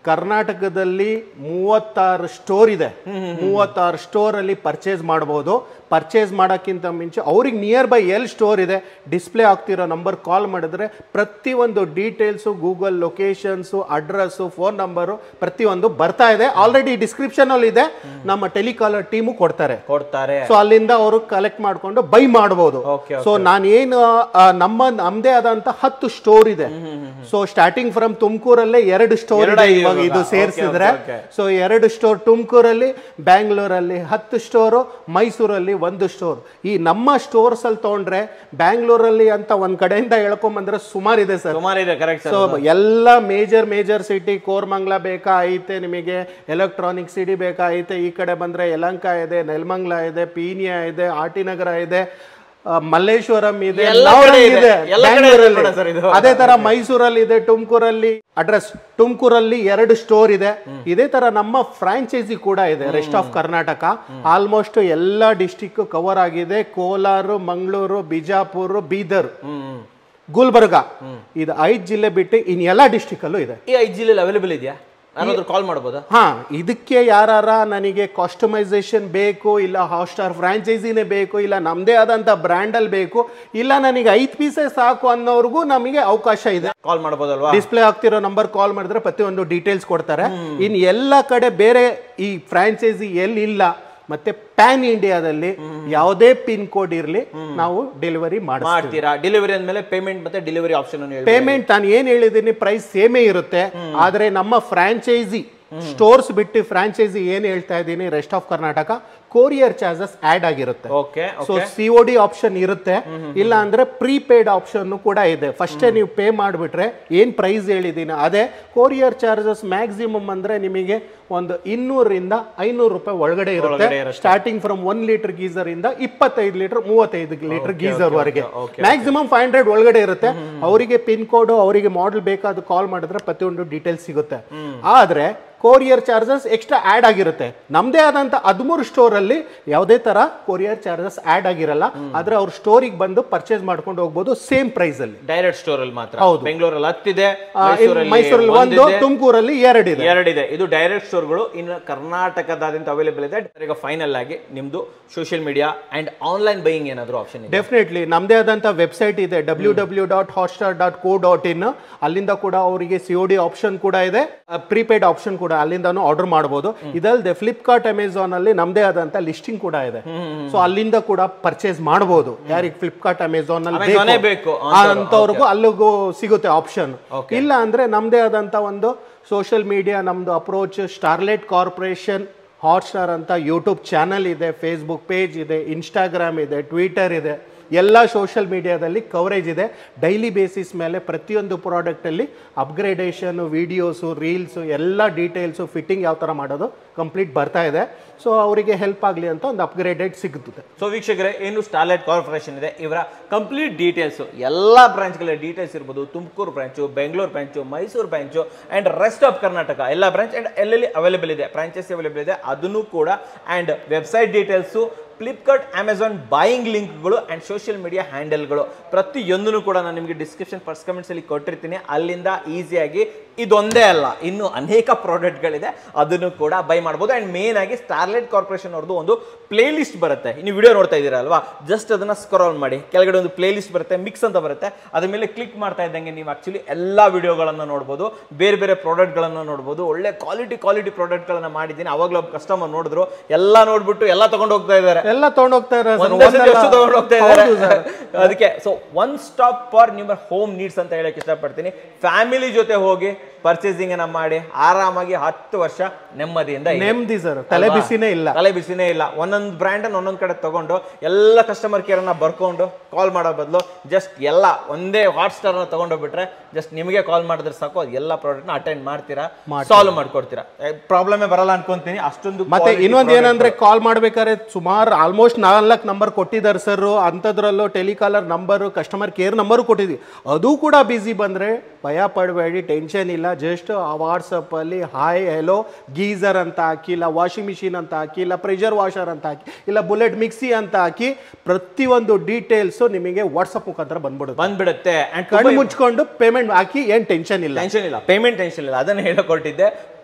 ಕರ್ನಾಟಕದಲ್ಲಿ ಮೂವತ್ತಾರು ಸ್ಟೋರ್ ಇದೆ ಮೂವತ್ತಾರು ಸ್ಟೋರ್ ಅಲ್ಲಿ ಪರ್ಚೇಸ್ ಮಾಡಬಹುದು ಪರ್ಚೇಸ್ ಮಾಡೋಕ್ಕಿಂತ ಮುಂಚೆ ಅವ್ರಿಗೆ ನಿಯರ್ ಬೈ ಎಲ್ಲಿ ಸ್ಟೋರ್ ಇದೆ ಡಿಸ್ಪ್ಲೇ ಆಗ್ತಿರೋ ನಂಬರ್ ಕಾಲ್ ಮಾಡಿದ್ರೆ ಪ್ರತಿಯೊಂದು details Google locations address phone number ಪ್ರತಿಯೊಂದು ಬರ್ತಾ ಇದೆ ಆಲ್ರೆಡಿ ಡಿಸ್ಕ್ರಿಪ್ಷನ್ ಅಲ್ಲಿ ಇದೆ ನಮ್ಮ ಟೆಲಿಕಾಲರ್ ಟೀಮು ಕೊಡ್ತಾರೆ ಕೊಡ್ತಾರೆ ಸೊ ಅಲ್ಲಿಂದ ಅವರು ಕಲೆಕ್ಟ್ ಮಾಡ್ಕೊಂಡು ಬೈ ಮಾಡಬಹುದು Okay, ಸೊ ನಾನು ಏನು ಆ, ನಮ್ಮ ನಮ್ದೇ ಆದಂತ ಹತ್ತು ಸ್ಟೋರ್ ಇದೆ ಸೊ ಸ್ಟಾರ್ಟಿಂಗ್ ಫ್ರಮ್ ತುಮಕೂರಲ್ಲೇ ಎರಡು ಸ್ಟೋರ್ ಎರಡೇ ಇದೆ ಇದೆ ಇವಾಗ ಇವಾಗ. ಇದು Okay, ಸೇರಿಸಿದ್ರೆ okay, okay. ಸೊ ಎರಡು ಸ್ಟೋರ್ ತುಮಕೂರಲ್ಲಿ ಬ್ಯಾಂಗ್ಳೂರಲ್ಲಿ ಹತ್ತು ಸ್ಟೋರು ಮೈಸೂರಲ್ಲಿ ಒಂದು ಸ್ಟೋರ್ ಈ ನಮ್ಮ ಸ್ಟೋರ್ಸ್ ಅಲ್ಲಿ ತಗೊಂಡ್ರೆ ಬ್ಯಾಂಗ್ಳೂರಲ್ಲಿ ಅಂತ ಒಂದ್ ಕಡೆಯಿಂದ ಹೇಳ್ಕೊಂಬಂದ್ರೆ ಸುಮಾರು ಇದೆ ಸರ್ ಸುಮಾರು ಇದೆ ಕರೆಕ್ಟ್ ಸೊ ಎಲ್ಲ ಮೇಜರ್ ಮೇಜರ್ ಸಿಟಿ ಕೋರ್ಮಂಗ್ಲ ಬೇಕಾ ಐತೆ ನಿಮಗೆ ಎಲೆಕ್ಟ್ರಾನಿಕ್ ಸಿಟಿ ಬೇಕಾ ಐತೆ ಈ ಕಡೆ ಬಂದ್ರೆ ಯಲಂಕ ಇದೆ ನೆಲಮಂಗ್ಲ ಇದೆ ಪೀನಿಯಾ ಇದೆ ಆಟಿನಗರ ಇದೆ ಆ, ಮಲ್ಲೇಶ್ವರಂ ಇದೆ ಎಲ್ಲ ನವರಂಗ್ ಕಡೆ ಇದೆ. ಇದೆ ಎಲ್ಲ ಕಡೆ ಇದೆ ಬ್ಯಾಂಗ್ಳೂರಲ್ಲಿ. ನೋಡ sir ಇದು. ಅದೇ ತರ ಮೈಸೂರಲ್ಲಿ ಇದೆ ತುಮಕೂರಲ್ಲಿ ಅಡ್ರೆಸ್ ತುಮಕೂರಲ್ಲಿ ಎರಡು ಸ್ಟೋರ್ ಇದೆ ಇದೇ ತರ ನಮ್ಮ ಫ್ರಾಂಚೈಸಿ ಕೂಡ ಇದೆ ರೆಸ್ಟ್ ಆಫ್ ಕರ್ನಾಟಕ ಆಲ್ಮೋಸ್ಟ್ ಎಲ್ಲ ಡಿಸ್ಟಿಕ್ ಕವರ್ ಆಗಿದೆ ಕೋಲಾರ ಮಂಗಳೂರು ಬಿಜಾಪುರ ಬೀದರ್ ಗುಲ್ಬರ್ಗ ಇದು ಐದು ಜಿಲ್ಲೆ ಬಿಟ್ಟು ಇನ್ ಎಲ್ಲ ಡಿಸ್ಟಿಕ್ ಅಲ್ಲೂ ಇದೆ ಈ ಐದು ಜಿಲ್ಲೆಲಿ ಅವೈಲೇಬಲ್ ಇದೆಯಾ ನಾನಾದ್ರೂ ಕಾಲ್ ಮಾಡ್ಬೋದಾ ಹಾ ಇದಕ್ಕೆ ಯಾರಾರ ನನಗೆ ಕಾಸ್ಟಮೈಸೇಷನ್ ಬೇಕು ಇಲ್ಲ ಹಾಟ್ಸ್ಟಾರ್ ಫ್ರಾಂಚೈಸಿನೇ ಬೇಕು ಇಲ್ಲ ನಮ್ದೇ ಆದಂತ ಬ್ರ್ಯಾಂಡ್ ಅಲ್ಲಿ ಬೇಕು ಇಲ್ಲ ನನಗೆ ಐದು ಪೀಸೇ ಸಾಕು ಅನ್ನೋರ್ಗೂ ನಮಗೆ ಅವಕಾಶ ಇದೆ ಕಾಲ್ ಮಾಡ್ಬೋದಲ್ವಾ ಡಿಸ್ಪ್ಲೇ ಆಗ್ತಿರೋ ನಂಬರ್ ಕಾಲ್ ಮಾಡಿದ್ರೆ ಪ್ರತಿಯೊಂದು ಡೀಟೇಲ್ಸ್ ಕೊಡ್ತಾರೆ ಇನ್ ಎಲ್ಲ ಕಡೆ ಬೇರೆ ಈ ಫ್ರಾಂಚೈಸಿ ಎಲ್ಲಿ ಇಲ್ಲ ಮತ್ತೆ ಪ್ಯಾನ್ ಇಂಡಿಯಾದಲ್ಲಿ ಯಾವುದೇ ಪಿನ್ ಕೋಡ್ ಇರಲಿ ನಾವು ಡೆಲಿವರಿ ಮಾಡ್ತೀವಿ ಮಾಡ್ತೀರಾ ಡೆಲಿವರಿ ಅಂದ್ಮೇಲೆ ಪೇಮೆಂಟ್ ಮತ್ತೆ ಡೆಲಿವರಿ ಆಪ್ಷನ್ ಅನ್ನು ಹೇಳಿ ಪೇಮೆಂಟ್ ನಾನು ಏನ್ ಹೇಳಿದ್ದೀನಿ ಪ್ರೈಸ್ ಸೇಮೇ ಇರುತ್ತೆ ಆದ್ರೆ ನಮ್ಮ ಫ್ರಾಂಚೈಸಿ ಸ್ಟೋರ್ಸ್ ಬಿಟ್ಟು ಫ್ರಾಂಚೈಸಿ ಏನ್ ಹೇಳ್ತಾ ಇದ್ದೀನಿ rest of Karnataka courier charges add ಆಗಿರುತ್ತೆ okay so C O D option ಇರುತ್ತೆ ಇಲ್ಲ ಅಂದ್ರೆ ಪ್ರೀಪೇಡ್ ಆಪ್ಷನ್ ಕೂಡ ಇದೆ ಫಸ್ಟೇ ನೀವು ಪೇ ಮಾಡಿಬಿಟ್ರೆ ಏನ್ ಪ್ರೈಸ್ ಹೇಳಿದ್ದೀನಿ ಅದೇ ಕೊರಿಯರ್ ಚಾರ್ಜಸ್ ಮ್ಯಾಕ್ಸಿಮಮ್ ಅಂದ್ರೆ ನಿಮಗೆ ಒಂದು ಇನ್ನೂರರಿಂದ ಐನೂರು ರೂಪಾಯಿ ಒಳಗಡೆ ಇರುತ್ತೆ ಒಳಗಡೆ ಇರುತ್ತೆ. Starting from one litre geyser ಇಂದ ಇಪ್ಪತ್ತೈದು ಲೀಟರ್ ಮೂವತ್ತೈದು ಲೀಟರ್ ಗೀಸರ್ ವರೆಗೆ okay, ಮ್ಯಾಕ್ಸಿಮಮ್ ಫೈವ್ ಹಂಡ್ರೆಡ್ ಒಳಗಡೆ ಇರುತ್ತೆ ಅವರಿಗೆ ಪಿನ್ ಕೋಡ್ ಅವರಿಗೆ ಮಾಡೆಲ್ ಬೇಕಾದ ಕಾಲ್ ಮಾಡಿದ್ರೆ ಪ್ರತಿಯೊಂದು ಡೀಟೇಲ್ಸ್ ಸಿಗುತ್ತೆ ಆದ್ರೆ ಕೊರಿಯರ್ ಚಾರ್ಜಸ್ ಎಕ್ಸ್ಟ್ರಾ ಆಡ್ ಆಗಿರುತ್ತೆ ನಮ್ದೇ ಆದಂತ ಹದಿಮೂರು ಸ್ಟೋರ್ ಅಲ್ಲಿ ಯಾವುದೇ ತರ ಕೊರಿಯರ್ ಚಾರ್ಜಸ್ ಆಡ್ ಆಗಿರಲ್ಲ ಆದ್ರೆ ಅವ್ರ ಸ್ಟೋರಿಗೆ ಬಂದು ಪರ್ಚೇಸ್ ಮಾಡ್ಕೊಂಡು ಹೋಗ್ಬೋದು ಸೇಮ್ ಪ್ರೈಸ್ ಅಲ್ಲಿ ಡೈರೆಕ್ಟ್ ಸ್ಟೋರ್ ಅಲ್ಲಿ ಮಾತ್ರ ಹೌದು. ಬೆಂಗಳೂರಲ್ಲಿ ಹತ್ತಿದೆ ಆ, ಇನ್ನು ಮೈಸೂರಲ್ಲಿ ಒಂದು ತುಮಕೂರಲ್ಲಿ ಎರಡಿದೆ ಎರಡಿದೆ ಇದು ಡೈರೆಕ್ಟ್ ಸ್ಟೋರ್ಗಳು ಇನ್ನು ಕರ್ನಾಟಕದಾದ್ಯಂತ ಅವೈಲೇಬಲ್ ಇದೆ ಈಗ ಫೈನಲ್ ಆಗಿ ನಿಮ್ದು social media and online buying ಏನಾದ್ರು ಆಪ್ಷನ್ ಇದೆ ಡೆಫಿನೆಟ್ಲಿ ನಮ್ದೇ ಆದಂತ ವೆಬ್ಸೈಟ್ ಇದೆ W W dot Hotstar dot co dot in ಅಲ್ಲಿಂದ ಕೂಡ ಅವರಿಗೆ ಸಿ ಒ ಡಿ ಆಪ್ಷನ್ ಕೂಡ ಇದೆ ಪ್ರೀಪೇಡ್ ಆಪ್ಷನ್ ಕೂಡ ಅಲ್ಲಿಂದಾನು ಆರ್ಡರ್ ಮಾಡಬಹುದು ಇದಲ್ಲದೆ ಫ್ಲಿಪ್ಕಾರ್ಟ್ ಅಮೆಝಾನ್ ಅಲ್ಲಿ ನಮ್ದೇ ಆದಂತ ಲಿಸ್ಟಿಂಗ್ ಕೂಡ ಇದೆ ಸೊ ಅಲ್ಲಿಂದ ಕೂಡ ಪರ್ಚೇಸ್ ಮಾಡಬಹುದು ಯಾರಿಗೆ ಫ್ಲಿಪ್ಕಾರ್ಟ್ ಅಮೆಝಾನ್ Amazon ಏ ಅಲ್ಲಿ ಬೇಕು ಅಂತವ್ರಿಗೂ ಅಲ್ಲಿಗೂ ಸಿಗುತ್ತೆ ಆಪ್ಷನ್ ಇಲ್ಲ ಅಂದ್ರೆ ನಮ್ದೇ ಆದಂತ ಒಂದು ಸೋಷಿಯಲ್ ಮೀಡಿಯಾ ನಮ್ದು ಅಪ್ರೋಚ್ ಸ್ಟಾರ್ಲೆಟ್ ಕಾರ್ಪೊರೇಷನ್ ಹಾಟ್ಸ್ಟಾರ್ ಅಂತ ಯೂಟ್ಯೂಬ್ ಚಾನಲ್ ಇದೆ ಫೇಸ್ಬುಕ್ ಪೇಜ್ ಇದೆ ಇನ್ಸ್ಟಾಗ್ರಾಮ್ ಇದೆ ಟ್ವಿಟರ್ ಇದೆ ಎಲ್ಲ ಸೋಷಿಯಲ್ ಮೀಡಿಯಾದಲ್ಲಿ ಕವರೇಜ್ ಇದೆ ಡೈಲಿ ಬೇಸಿಸ್ ಮೇಲೆ ಪ್ರತಿಯೊಂದು ಪ್ರಾಡಕ್ಟಲ್ಲಿ ಅಪ್ಗ್ರೇಡೇಷನು ವೀಡಿಯೋಸು ರೀಲ್ಸು ಎಲ್ಲ ಡೀಟೇಲ್ಸು ಫಿಟ್ಟಿಂಗ್ ಯಾವ ಥರ ಮಾಡೋದು ಕಂಪ್ಲೀಟ್ ಬರ್ತಾ ಇದೆ ಸೊ ಅವರಿಗೆ ಹೆಲ್ಪ್ ಆಗಲಿ ಅಂತ ಒಂದು ಅಪ್ಗ್ರೇಡೆಡ್ ಸಿಗುತ್ತೆ ಸೊ ವೀಕ್ಷಕರೇ ಏನು ಸ್ಟಾರ್ಲೈಟ್ ಕಾರ್ಪೊರೇಷನ್ ಇದೆ ಇವರ ಕಂಪ್ಲೀಟ್ ಡೀಟೇಲ್ಸ್ ಎಲ್ಲ ಬ್ರಾಂಚ್ಗಳ ಡೀಟೇಲ್ಸ್ ಇರ್ಬೋದು Tumakuru branch Bengaluru branch Mysuru branch and rest of Karnataka ಎಲ್ಲ ಬ್ರಾಂಚ್ ಆ್ಯಂಡ್ ಎಲ್ಲೆಲ್ಲಿ ಅವೈಲೇಬಲ್ ಇದೆ ಫ್ರಾಂಚೈಸಿ ಅವೈಲೇಬಲ್ ಇದೆ ಅದನ್ನು ಕೂಡ and website details Flipkart Amazon buying ಲಿಂಕ್ಗಳು ಆ್ಯಂಡ್ ಸೋಷಿಯಲ್ ಮೀಡಿಯಾ ಹ್ಯಾಂಡಲ್ಗಳು ಪ್ರತಿಯೊಂದನ್ನು ಕೂಡ ನಾನು ನಿಮಗೆ ಡಿಸ್ಕ್ರಿಪ್ಷನ್ ಫಸ್ಟ್ ಕಮೆಂಟ್ಸಲ್ಲಿ ಕೊಟ್ಟಿರ್ತೀನಿ ಅಲ್ಲಿಂದ ಈಸಿಯಾಗಿ ಇದೊಂದೇ ಅಲ್ಲ ಇನ್ನು ಅನೇಕ ಪ್ರಾಡಕ್ಟ್ಗಳಿದೆ ಅದನ್ನು ಕೂಡ ಬೈ ಮಾಡ್ಬೋದು ಆ್ಯಂಡ್ ಮೇನ್ ಆಗಿ ಸ್ಟಾರ್ಲೈಟ್ ಕಾರ್ಪೊರೇಷನ್ ಅವ್ರದ್ದು ಒಂದು ಪ್ಲೇ ಲಿಸ್ಟ್ ಬರುತ್ತೆ ನೀವು ವಿಡಿಯೋ ನೋಡ್ತಾ ಇದ್ದೀರಾ ಅಲ್ವಾ ಜಸ್ಟ್ ಅದನ್ನ ಸ್ಕ್ರಾಲ್ ಮಾಡಿ ಕೆಳಗಡೆ ಒಂದು ಪ್ಲೇ ಲಿಸ್ಟ್ ಬರುತ್ತೆ ಮಿಕ್ಸ್ ಅಂತ ಬರುತ್ತೆ ಅದ್ರ ಮೇಲೆ ಕ್ಲಿಕ್ ಮಾಡ್ತಾ ಇದ್ದಂಗೆ ನೀವು ಆಕ್ಚುಲಿ ಎಲ್ಲ ವಿಡಿಯೋಗಳನ್ನು ನೋಡ್ಬೋದು ಬೇರೆ ಬೇರೆ ಪ್ರಾಡಕ್ಟ್ಗಳನ್ನು ನೋಡ್ಬೋದು ಒಳ್ಳೆ ಕ್ವಾಲಿಟಿ ಕ್ವಾಲಿಟಿ ಪ್ರಾಡಕ್ಟ್ಗಳನ್ನ ಮಾಡಿದ್ದೀನಿ ಅವಾಗಲೂ ಒಬ್ಬ ಕಸ್ಟಮರ್ ನೋಡಿದ್ರು ಎಲ್ಲ ನೋಡ್ಬಿಟ್ಟು ಎಲ್ಲ ತಗೊಂಡು ಹೋಗ್ತಾ ಇದ್ದಾರೆ ಎಲ್ಲ ತೊಗೊಂಡೋಗ್ತಾ ಇದ್ದಾರೆ sir. ಒಂದೇ ಸತಿ ಒಂದಲ್ಲ- ಅಷ್ಟು ತಗೊಂಡು ಹೋಗ್ತಾ ಹೌದು ಇದ್ದಾರೆ sir. ಅದಕ್ಕೆ ಸೊ ಒನ್ ಸ್ಟಾಪ್ ಫಾರ್ ನಿಮ್ಮ ಹೋಮ್ ನೀಡ್ಸ್ ಅಂತ ಹೇಳಕ್ ಇಷ್ಟಪಡ್ತೀನಿ ಫ್ಯಾಮಿಲಿ ಜೊತೆ ಹೋಗಿ ಪರ್ಚೇಸಿಂಗ್ ಅನ್ನ ಮಾಡಿ ಆರಾಮಾಗಿ ಹತ್ತು ವರ್ಷ ನೆಮ್ಮದಿಯಿಂದ ಇರಿ. ನೆಮ್ಮದಿ ಸರ್ ತಲೆ ಅಲ್ವಾ? ಬಿಸಿನೇ ಇಲ್ಲ ತಲೆ ಬಿಸಿನೇ ಇಲ್ಲ ಒಂದೊಂದು ಬ್ರ್ಯಾಂಡ್ ಒಂದೊಂದ್ ಕಡೆ ತಗೊಂಡು ಎಲ್ಲ ಕಸ್ಟಮರ್ ಕೇರ್ ಅನ್ನ ಬರ್ಕೊಂಡು ಕಾಲ್ ಮಾಡೋ ಬದಲು ಜಸ್ಟ್ ಎಲ್ಲ ಒಂದೇ ಹಾಟ್ ಸ್ಟಾರ್ ಅನ್ನ ತಗೊಂಡೋಗ್ಬಿಟ್ರೆ ಜಸ್ಟ್ ನಿಮಗೆ ಕಾಲ್ ಮಾಡಿದ್ರೆ ಸಾಕು ಅದು ಎಲ್ಲ ಪ್ರಾಡಕ್ಟ್ ನ ಅಟೆಂಡ್ ಮಾಡ್ತೀರಾ ಸಾಲ್ವ್ ಮಾಡ್ಕೊಡ್ತೀರಾ ಪ್ರಾಬ್ಲಮ್ ಬರಲ್ಲ ಅನ್ಕೊಂತೀನಿ ಅಷ್ಟೊಂದು ಮತ್ತೆ quality ಇನ್ನೊಂದು product ಏನಂದ್ರೆ ಕಾಲ್ ಮಾಡ್ಬೇಕಾದ್ರೆ ಸುಮಾರು ಆಲ್ಮೋಸ್ಟ್ ನಾಲ್ಕು ನಂಬರ್ ಕೊಟ್ಟಿದ್ದಾರೆ ಸರ್ ಅಂಥದ್ರಲ್ಲೂ telecaller number customer care number ಕೊಟ್ಟಿದ್ವಿ ಅದು ಕೂಡ ಬಿಸಿ ಬಂದ್ರೆ ಭಯ ಪಡಬೇಡಿ ಟೆನ್ಷನ್ ಇಲ್ಲ ಜಸ್ಟ್ ವಾಟ್ಸಪ್ ಅಲ್ಲಿ ಹಾಯ್ ಹೆಲೋ ಗೀಸರ್ ಅಂತ ಹಾಕಿ ಇಲ್ಲ ವಾಷಿಂಗ್ ಮಿಷಿನ್ ಅಂತ ಹಾಕಿ ಇಲ್ಲ ಪ್ರೆಷರ್ ವಾಷರ್ ಅಂತ ಹಾಕಿ ಇಲ್ಲ ಬುಲೆಟ್ ಮಿಕ್ಸಿ ಅಂತ ಹಾಕಿ ಪ್ರತಿಯೊಂದು ಡೀಟೇಲ್ಸ್ ನಿಮಗೆ ವಾಟ್ಸಪ್ ಮುಖಾಂತರ ಬಂದ್ಬಿಡುತ್ತೆ ಬಂದ್ಬಿಡುತ್ತೆ ಅಂಡ್ ಕಣ್ಣು ಮುಚ್ಕೊಂಡು ಪೇಮೆಂಟ್ ಹಾಕಿ ಏನ್ ಟೆನ್ಷನ್ ಇಲ್ಲ ಟೆನ್ಷನ್ ಇಲ್ಲ ಪೇಮೆಂಟ್ ಟೆನ್ಷನ್ ಇಲ್ಲ ಅದನ್ನ ಹೇಳಕೊಟ್ಟಿದ್ದೆ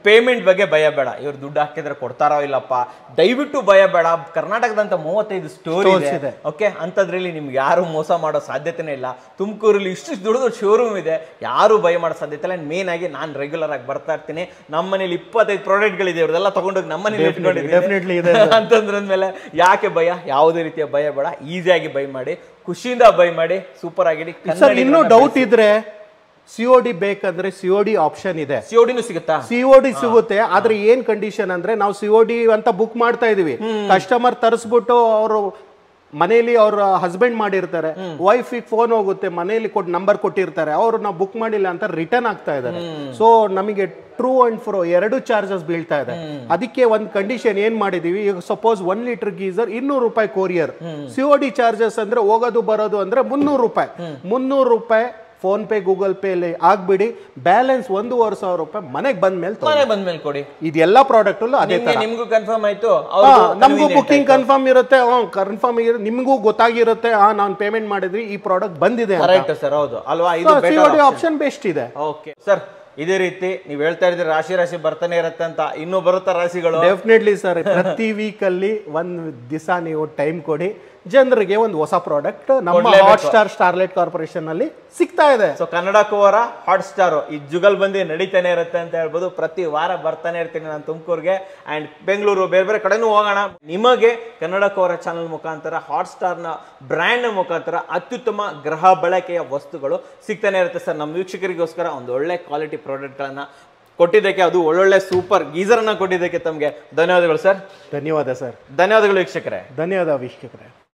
ಪೇಮೆಂಟ್ ಬಗ್ಗೆ ಭಯ ಬೇಡ ಇವ್ರು ದುಡ್ಡು ಹಾಕಿದ್ರೆ ಕೊಡ್ತಾರೋ ಇಲ್ಲಪ್ಪ ದಯವಿಟ್ಟು ಭಯ ಬೇಡ ಕರ್ನಾಟಕದಂತ ಮೂವತ್ತೈದು ಸ್ಟೋರ್ Stores ಇದೆ ಇದೆ. ಓಕೆ ಅಂಥದ್ರಲ್ಲಿ ನಿಮ್ಗೆ ಯಾರು ಮೋಸ ಮಾಡೋ ಸಾಧ್ಯತೆನೇ ಇಲ್ಲ ತುಮಕೂರಲ್ಲಿ ಇಷ್ಟು ದೊಡ್ಡ ದೊಡ್ಡ ಶೋರೂಮ್ ಇದೆ ಯಾರು ಭಯ ಮಾಡೋ ಸಾಧ್ಯತೆ ಇಲ್ಲ ಮೇನ್ ಆಗಿ ನಾನು ರೆಗ್ಯುಲರ್ ಆಗಿ ಬರ್ತಾ ಇರ್ತೀನಿ ನಮ್ಮ ಮನೇಲಿ ಇಪ್ಪತ್ತೈದು ಪ್ರಾಡಕ್ಟ್ಗಳಿದೆ ಇವ್ರದೆಲ್ಲ ತಗೊಂಡೋಗಿ ನಮ್ಮ ಮನೇಲಿ definitely ಇದೆ ಇಟ್ಕೊಂಡಿದ್ದೀನಿ ಅಂತಂದ್ರಂದ್ಮೇಲೆ ಯಾಕೆ ಭಯ ಯಾವುದೇ ರೀತಿಯ ಭಯ ಬೇಡ ಈಸಿಯಾಗಿ ಬೈ ಮಾಡಿ ಖುಷಿಯಿಂದ ಬೈ ಮಾಡಿ ಸೂಪರ್ ಆಗಿಡಿ ಸರ್ ಇನ್ನೂ ಡೌಟ್ ಇದ್ರೆ ಸಿ ಒ ಡಿ ಬೇಕಂದ್ರೆ ಸಿ ಒ ಡಿ ಆಪ್ಷನ್ ಇದೆ ಸಿಒಡಿನೂ ಸಿಗುತ್ತಾ ಸಿ ಒ ಡಿ ಸಿಗುತ್ತೆ ಆದ್ರೆ ಏನ್ ಕಂಡೀಷನ್ ಅಂದ್ರೆ ನಾವು ಸಿ ಒ ಡಿ ಅಂತ ಬುಕ್ ಮಾಡ್ತಾ ಇದೀವಿ ಕಸ್ಟಮರ್ ತರಿಸ್ಬಿಟ್ಟು ಅವರು ಮನೇಲಿ ಅವ್ರ ಹಸ್ಬೆಂಡ್ ಮಾಡಿರ್ತಾರೆ ವೈಫಿಗೆ ಫೋನ್ ಹೋಗುತ್ತೆ ಮನೇಲಿ ಕೊಟ್ಟು ನಂಬರ್ ಕೊಟ್ಟಿರ್ತಾರೆ ಅವ್ರು ನಾವು ಬುಕ್ ಮಾಡಿಲ್ಲ ಅಂತ ರಿಟರ್ನ್ ಆಗ್ತಾ ಇದ್ದಾರೆ ಸೊ ನಮಗೆ ಟ್ರೂ ಅಂಡ್ ಫ್ರೋ ಎರಡು ಚಾರ್ಜಸ್ ಬೀಳ್ತಾ ಇದೆ ಅದಕ್ಕೆ ಒಂದು ಕಂಡೀಷನ್ ಏನ್ ಮಾಡಿದೀವಿ ಈಗ ಸಪೋಸ್ ಒನ್ ಲೀಟರ್ ಗೀಸರ್ ಇನ್ನೂರು ರೂಪಾಯಿ courier C O D charges ಅಂದ್ರೆ ಹೋಗೋದು ಬರೋದು ಅಂದ್ರೆ ಮುನ್ನೂರು ರೂಪಾಯಿ ಮುನ್ನೂರು ರೂಪಾಯಿ ಫೋನ್ ಪೇ ಗೂಗಲ್ ಪೇ ಆಗ್ಬಿಡಿ ಬ್ಯಾಲೆನ್ಸ್ ಒಂದೂವರೆ ಸಾವಿರ ರೂಪಾಯಿ ಮನೆಗೆ ಬಂದ ಮೇಲೆ ಮನೆ ಬಂದ್ಮೇಲೆ ಕೊಡಿ ಇದೆಲ್ಲ ಪ್ರಾಡಕ್ಟ್ ಅದೇ ನಿಮ್ಗೆ ತರ ನಿಮ್ಗೂ ಕನ್ಫರ್ಮ್ ಆಯ್ತು ಹಾ, ಅವ್ರಿಗೂ ನಮಗೂ convenient ಬುಕ್ಕಿಂಗ್ ಆಯ್ತು. ಕನ್ಫರ್ಮ್ ಇರುತ್ತೆ ಕನ್ಫರ್ಮ್ ಇರುತ್ತೆ ನಿಮಗೂ ಗೊತ್ತಾಗಿರುತ್ತೆ ಹಾ ನಾನು ಪೇಮೆಂಟ್ ಮಾಡಿದ್ವಿ ಈ ಪ್ರಾಡಕ್ಟ್ ಬಂದಿದೆ ಕರೆಕ್ಟ್ ಸರ್ ಹೌದು ಅಲ್ವಾ ಇದು ಬೆಟರ್ ಆಪ್ಷನ್ ಬೆಸ್ಟ್ ಇದೆ ಓಕೆ ಸರ್ ಇದೇ ರೀತಿ ನೀವು ಹೇಳ್ತಾ ಇದ್ದೀರಿ ರಾಶಿ ರಾಶಿ ಬರ್ತಾನೆ ಇರುತ್ತೆ ಅಂತ ಇನ್ನೂ ಬರುತ್ತಾ ರಾಶಿಗಳು ಡೆಫಿನೆಟ್ಲಿ ಸರ್ ಪ್ರತಿ ವೀಕ್ ಅಲ್ಲಿ ಒಂದ್ ದಿವಸ ನೀವು ಟೈಮ್ ಕೊಡಿ ಜನರಿಗೆ ಒಂದು ಹೊಸ ಪ್ರಾಡಕ್ಟ್ ನಮ್ಮ ಕೊಡ್ಲೇಬೇಕು. ಹಾಟ್ ಸ್ಟಾರ್ ಸ್ಟಾರ್ಲೈಟ್ ಕಾರ್ಪೊರೇಷನ್ ಅಲ್ಲಿ ಸಿಗ್ತಾ ಇದೆ ಸೊ ಕನ್ನಡ ಕೋವರ ಹಾಟ್ ಸ್ಟಾರ್ ಈ ಜುಗಲ್ ಬಂದಿ ನಡೀತಾನೆ ಇರುತ್ತೆ ಅಂತ ಹೇಳ್ಬೋದು ಪ್ರತಿ ವಾರ ಬರ್ತಾನೆ ಇರ್ತೀನಿ ನಾನು ತುಮಕೂರ್ಗೆ ಅಂಡ್ ಬೆಂಗಳೂರು ಬೇರೆ ಬೇರೆ ಕಡೆನೂ ಹೋಗೋಣ ನಿಮಗೆ ಕನ್ನಡ ಕೋವರ ಚಾನಲ್ ಮುಖಾಂತರ ಹಾಟ್ ಸ್ಟಾರ್ನ ಬ್ರ್ಯಾಂಡ್ ಮುಖಾಂತರ ಅತ್ಯುತ್ತಮ ಗೃಹ ಬಳಕೆಯ ವಸ್ತುಗಳು ಸಿಗ್ತಾನೆ ಇರುತ್ತೆ ಸರ್ ನಮ್ಮ ವೀಕ್ಷಕರಿಗೋಸ್ಕರ ಒಂದು ಒಳ್ಳೆ ಕ್ವಾಲಿಟಿ ಪ್ರಾಡಕ್ಟ್ಗಳನ್ನ ಕೊಟ್ಟಿದ್ದಕ್ಕೆ ಅದು ಒಳ್ಳೊಳ್ಳೆ ಸೂಪರ್ ಗೀಸರ್ನ ಕೊಟ್ಟಿದ್ದಕ್ಕೆ ತಮಗೆ ಧನ್ಯವಾದಗಳು ಸರ್ ಧನ್ಯವಾದ ಸರ್ ಧನ್ಯವಾದಗಳು ವೀಕ್ಷಕರೇ ಧನ್ಯವಾದ ವೀಕ್ಷಕರೇ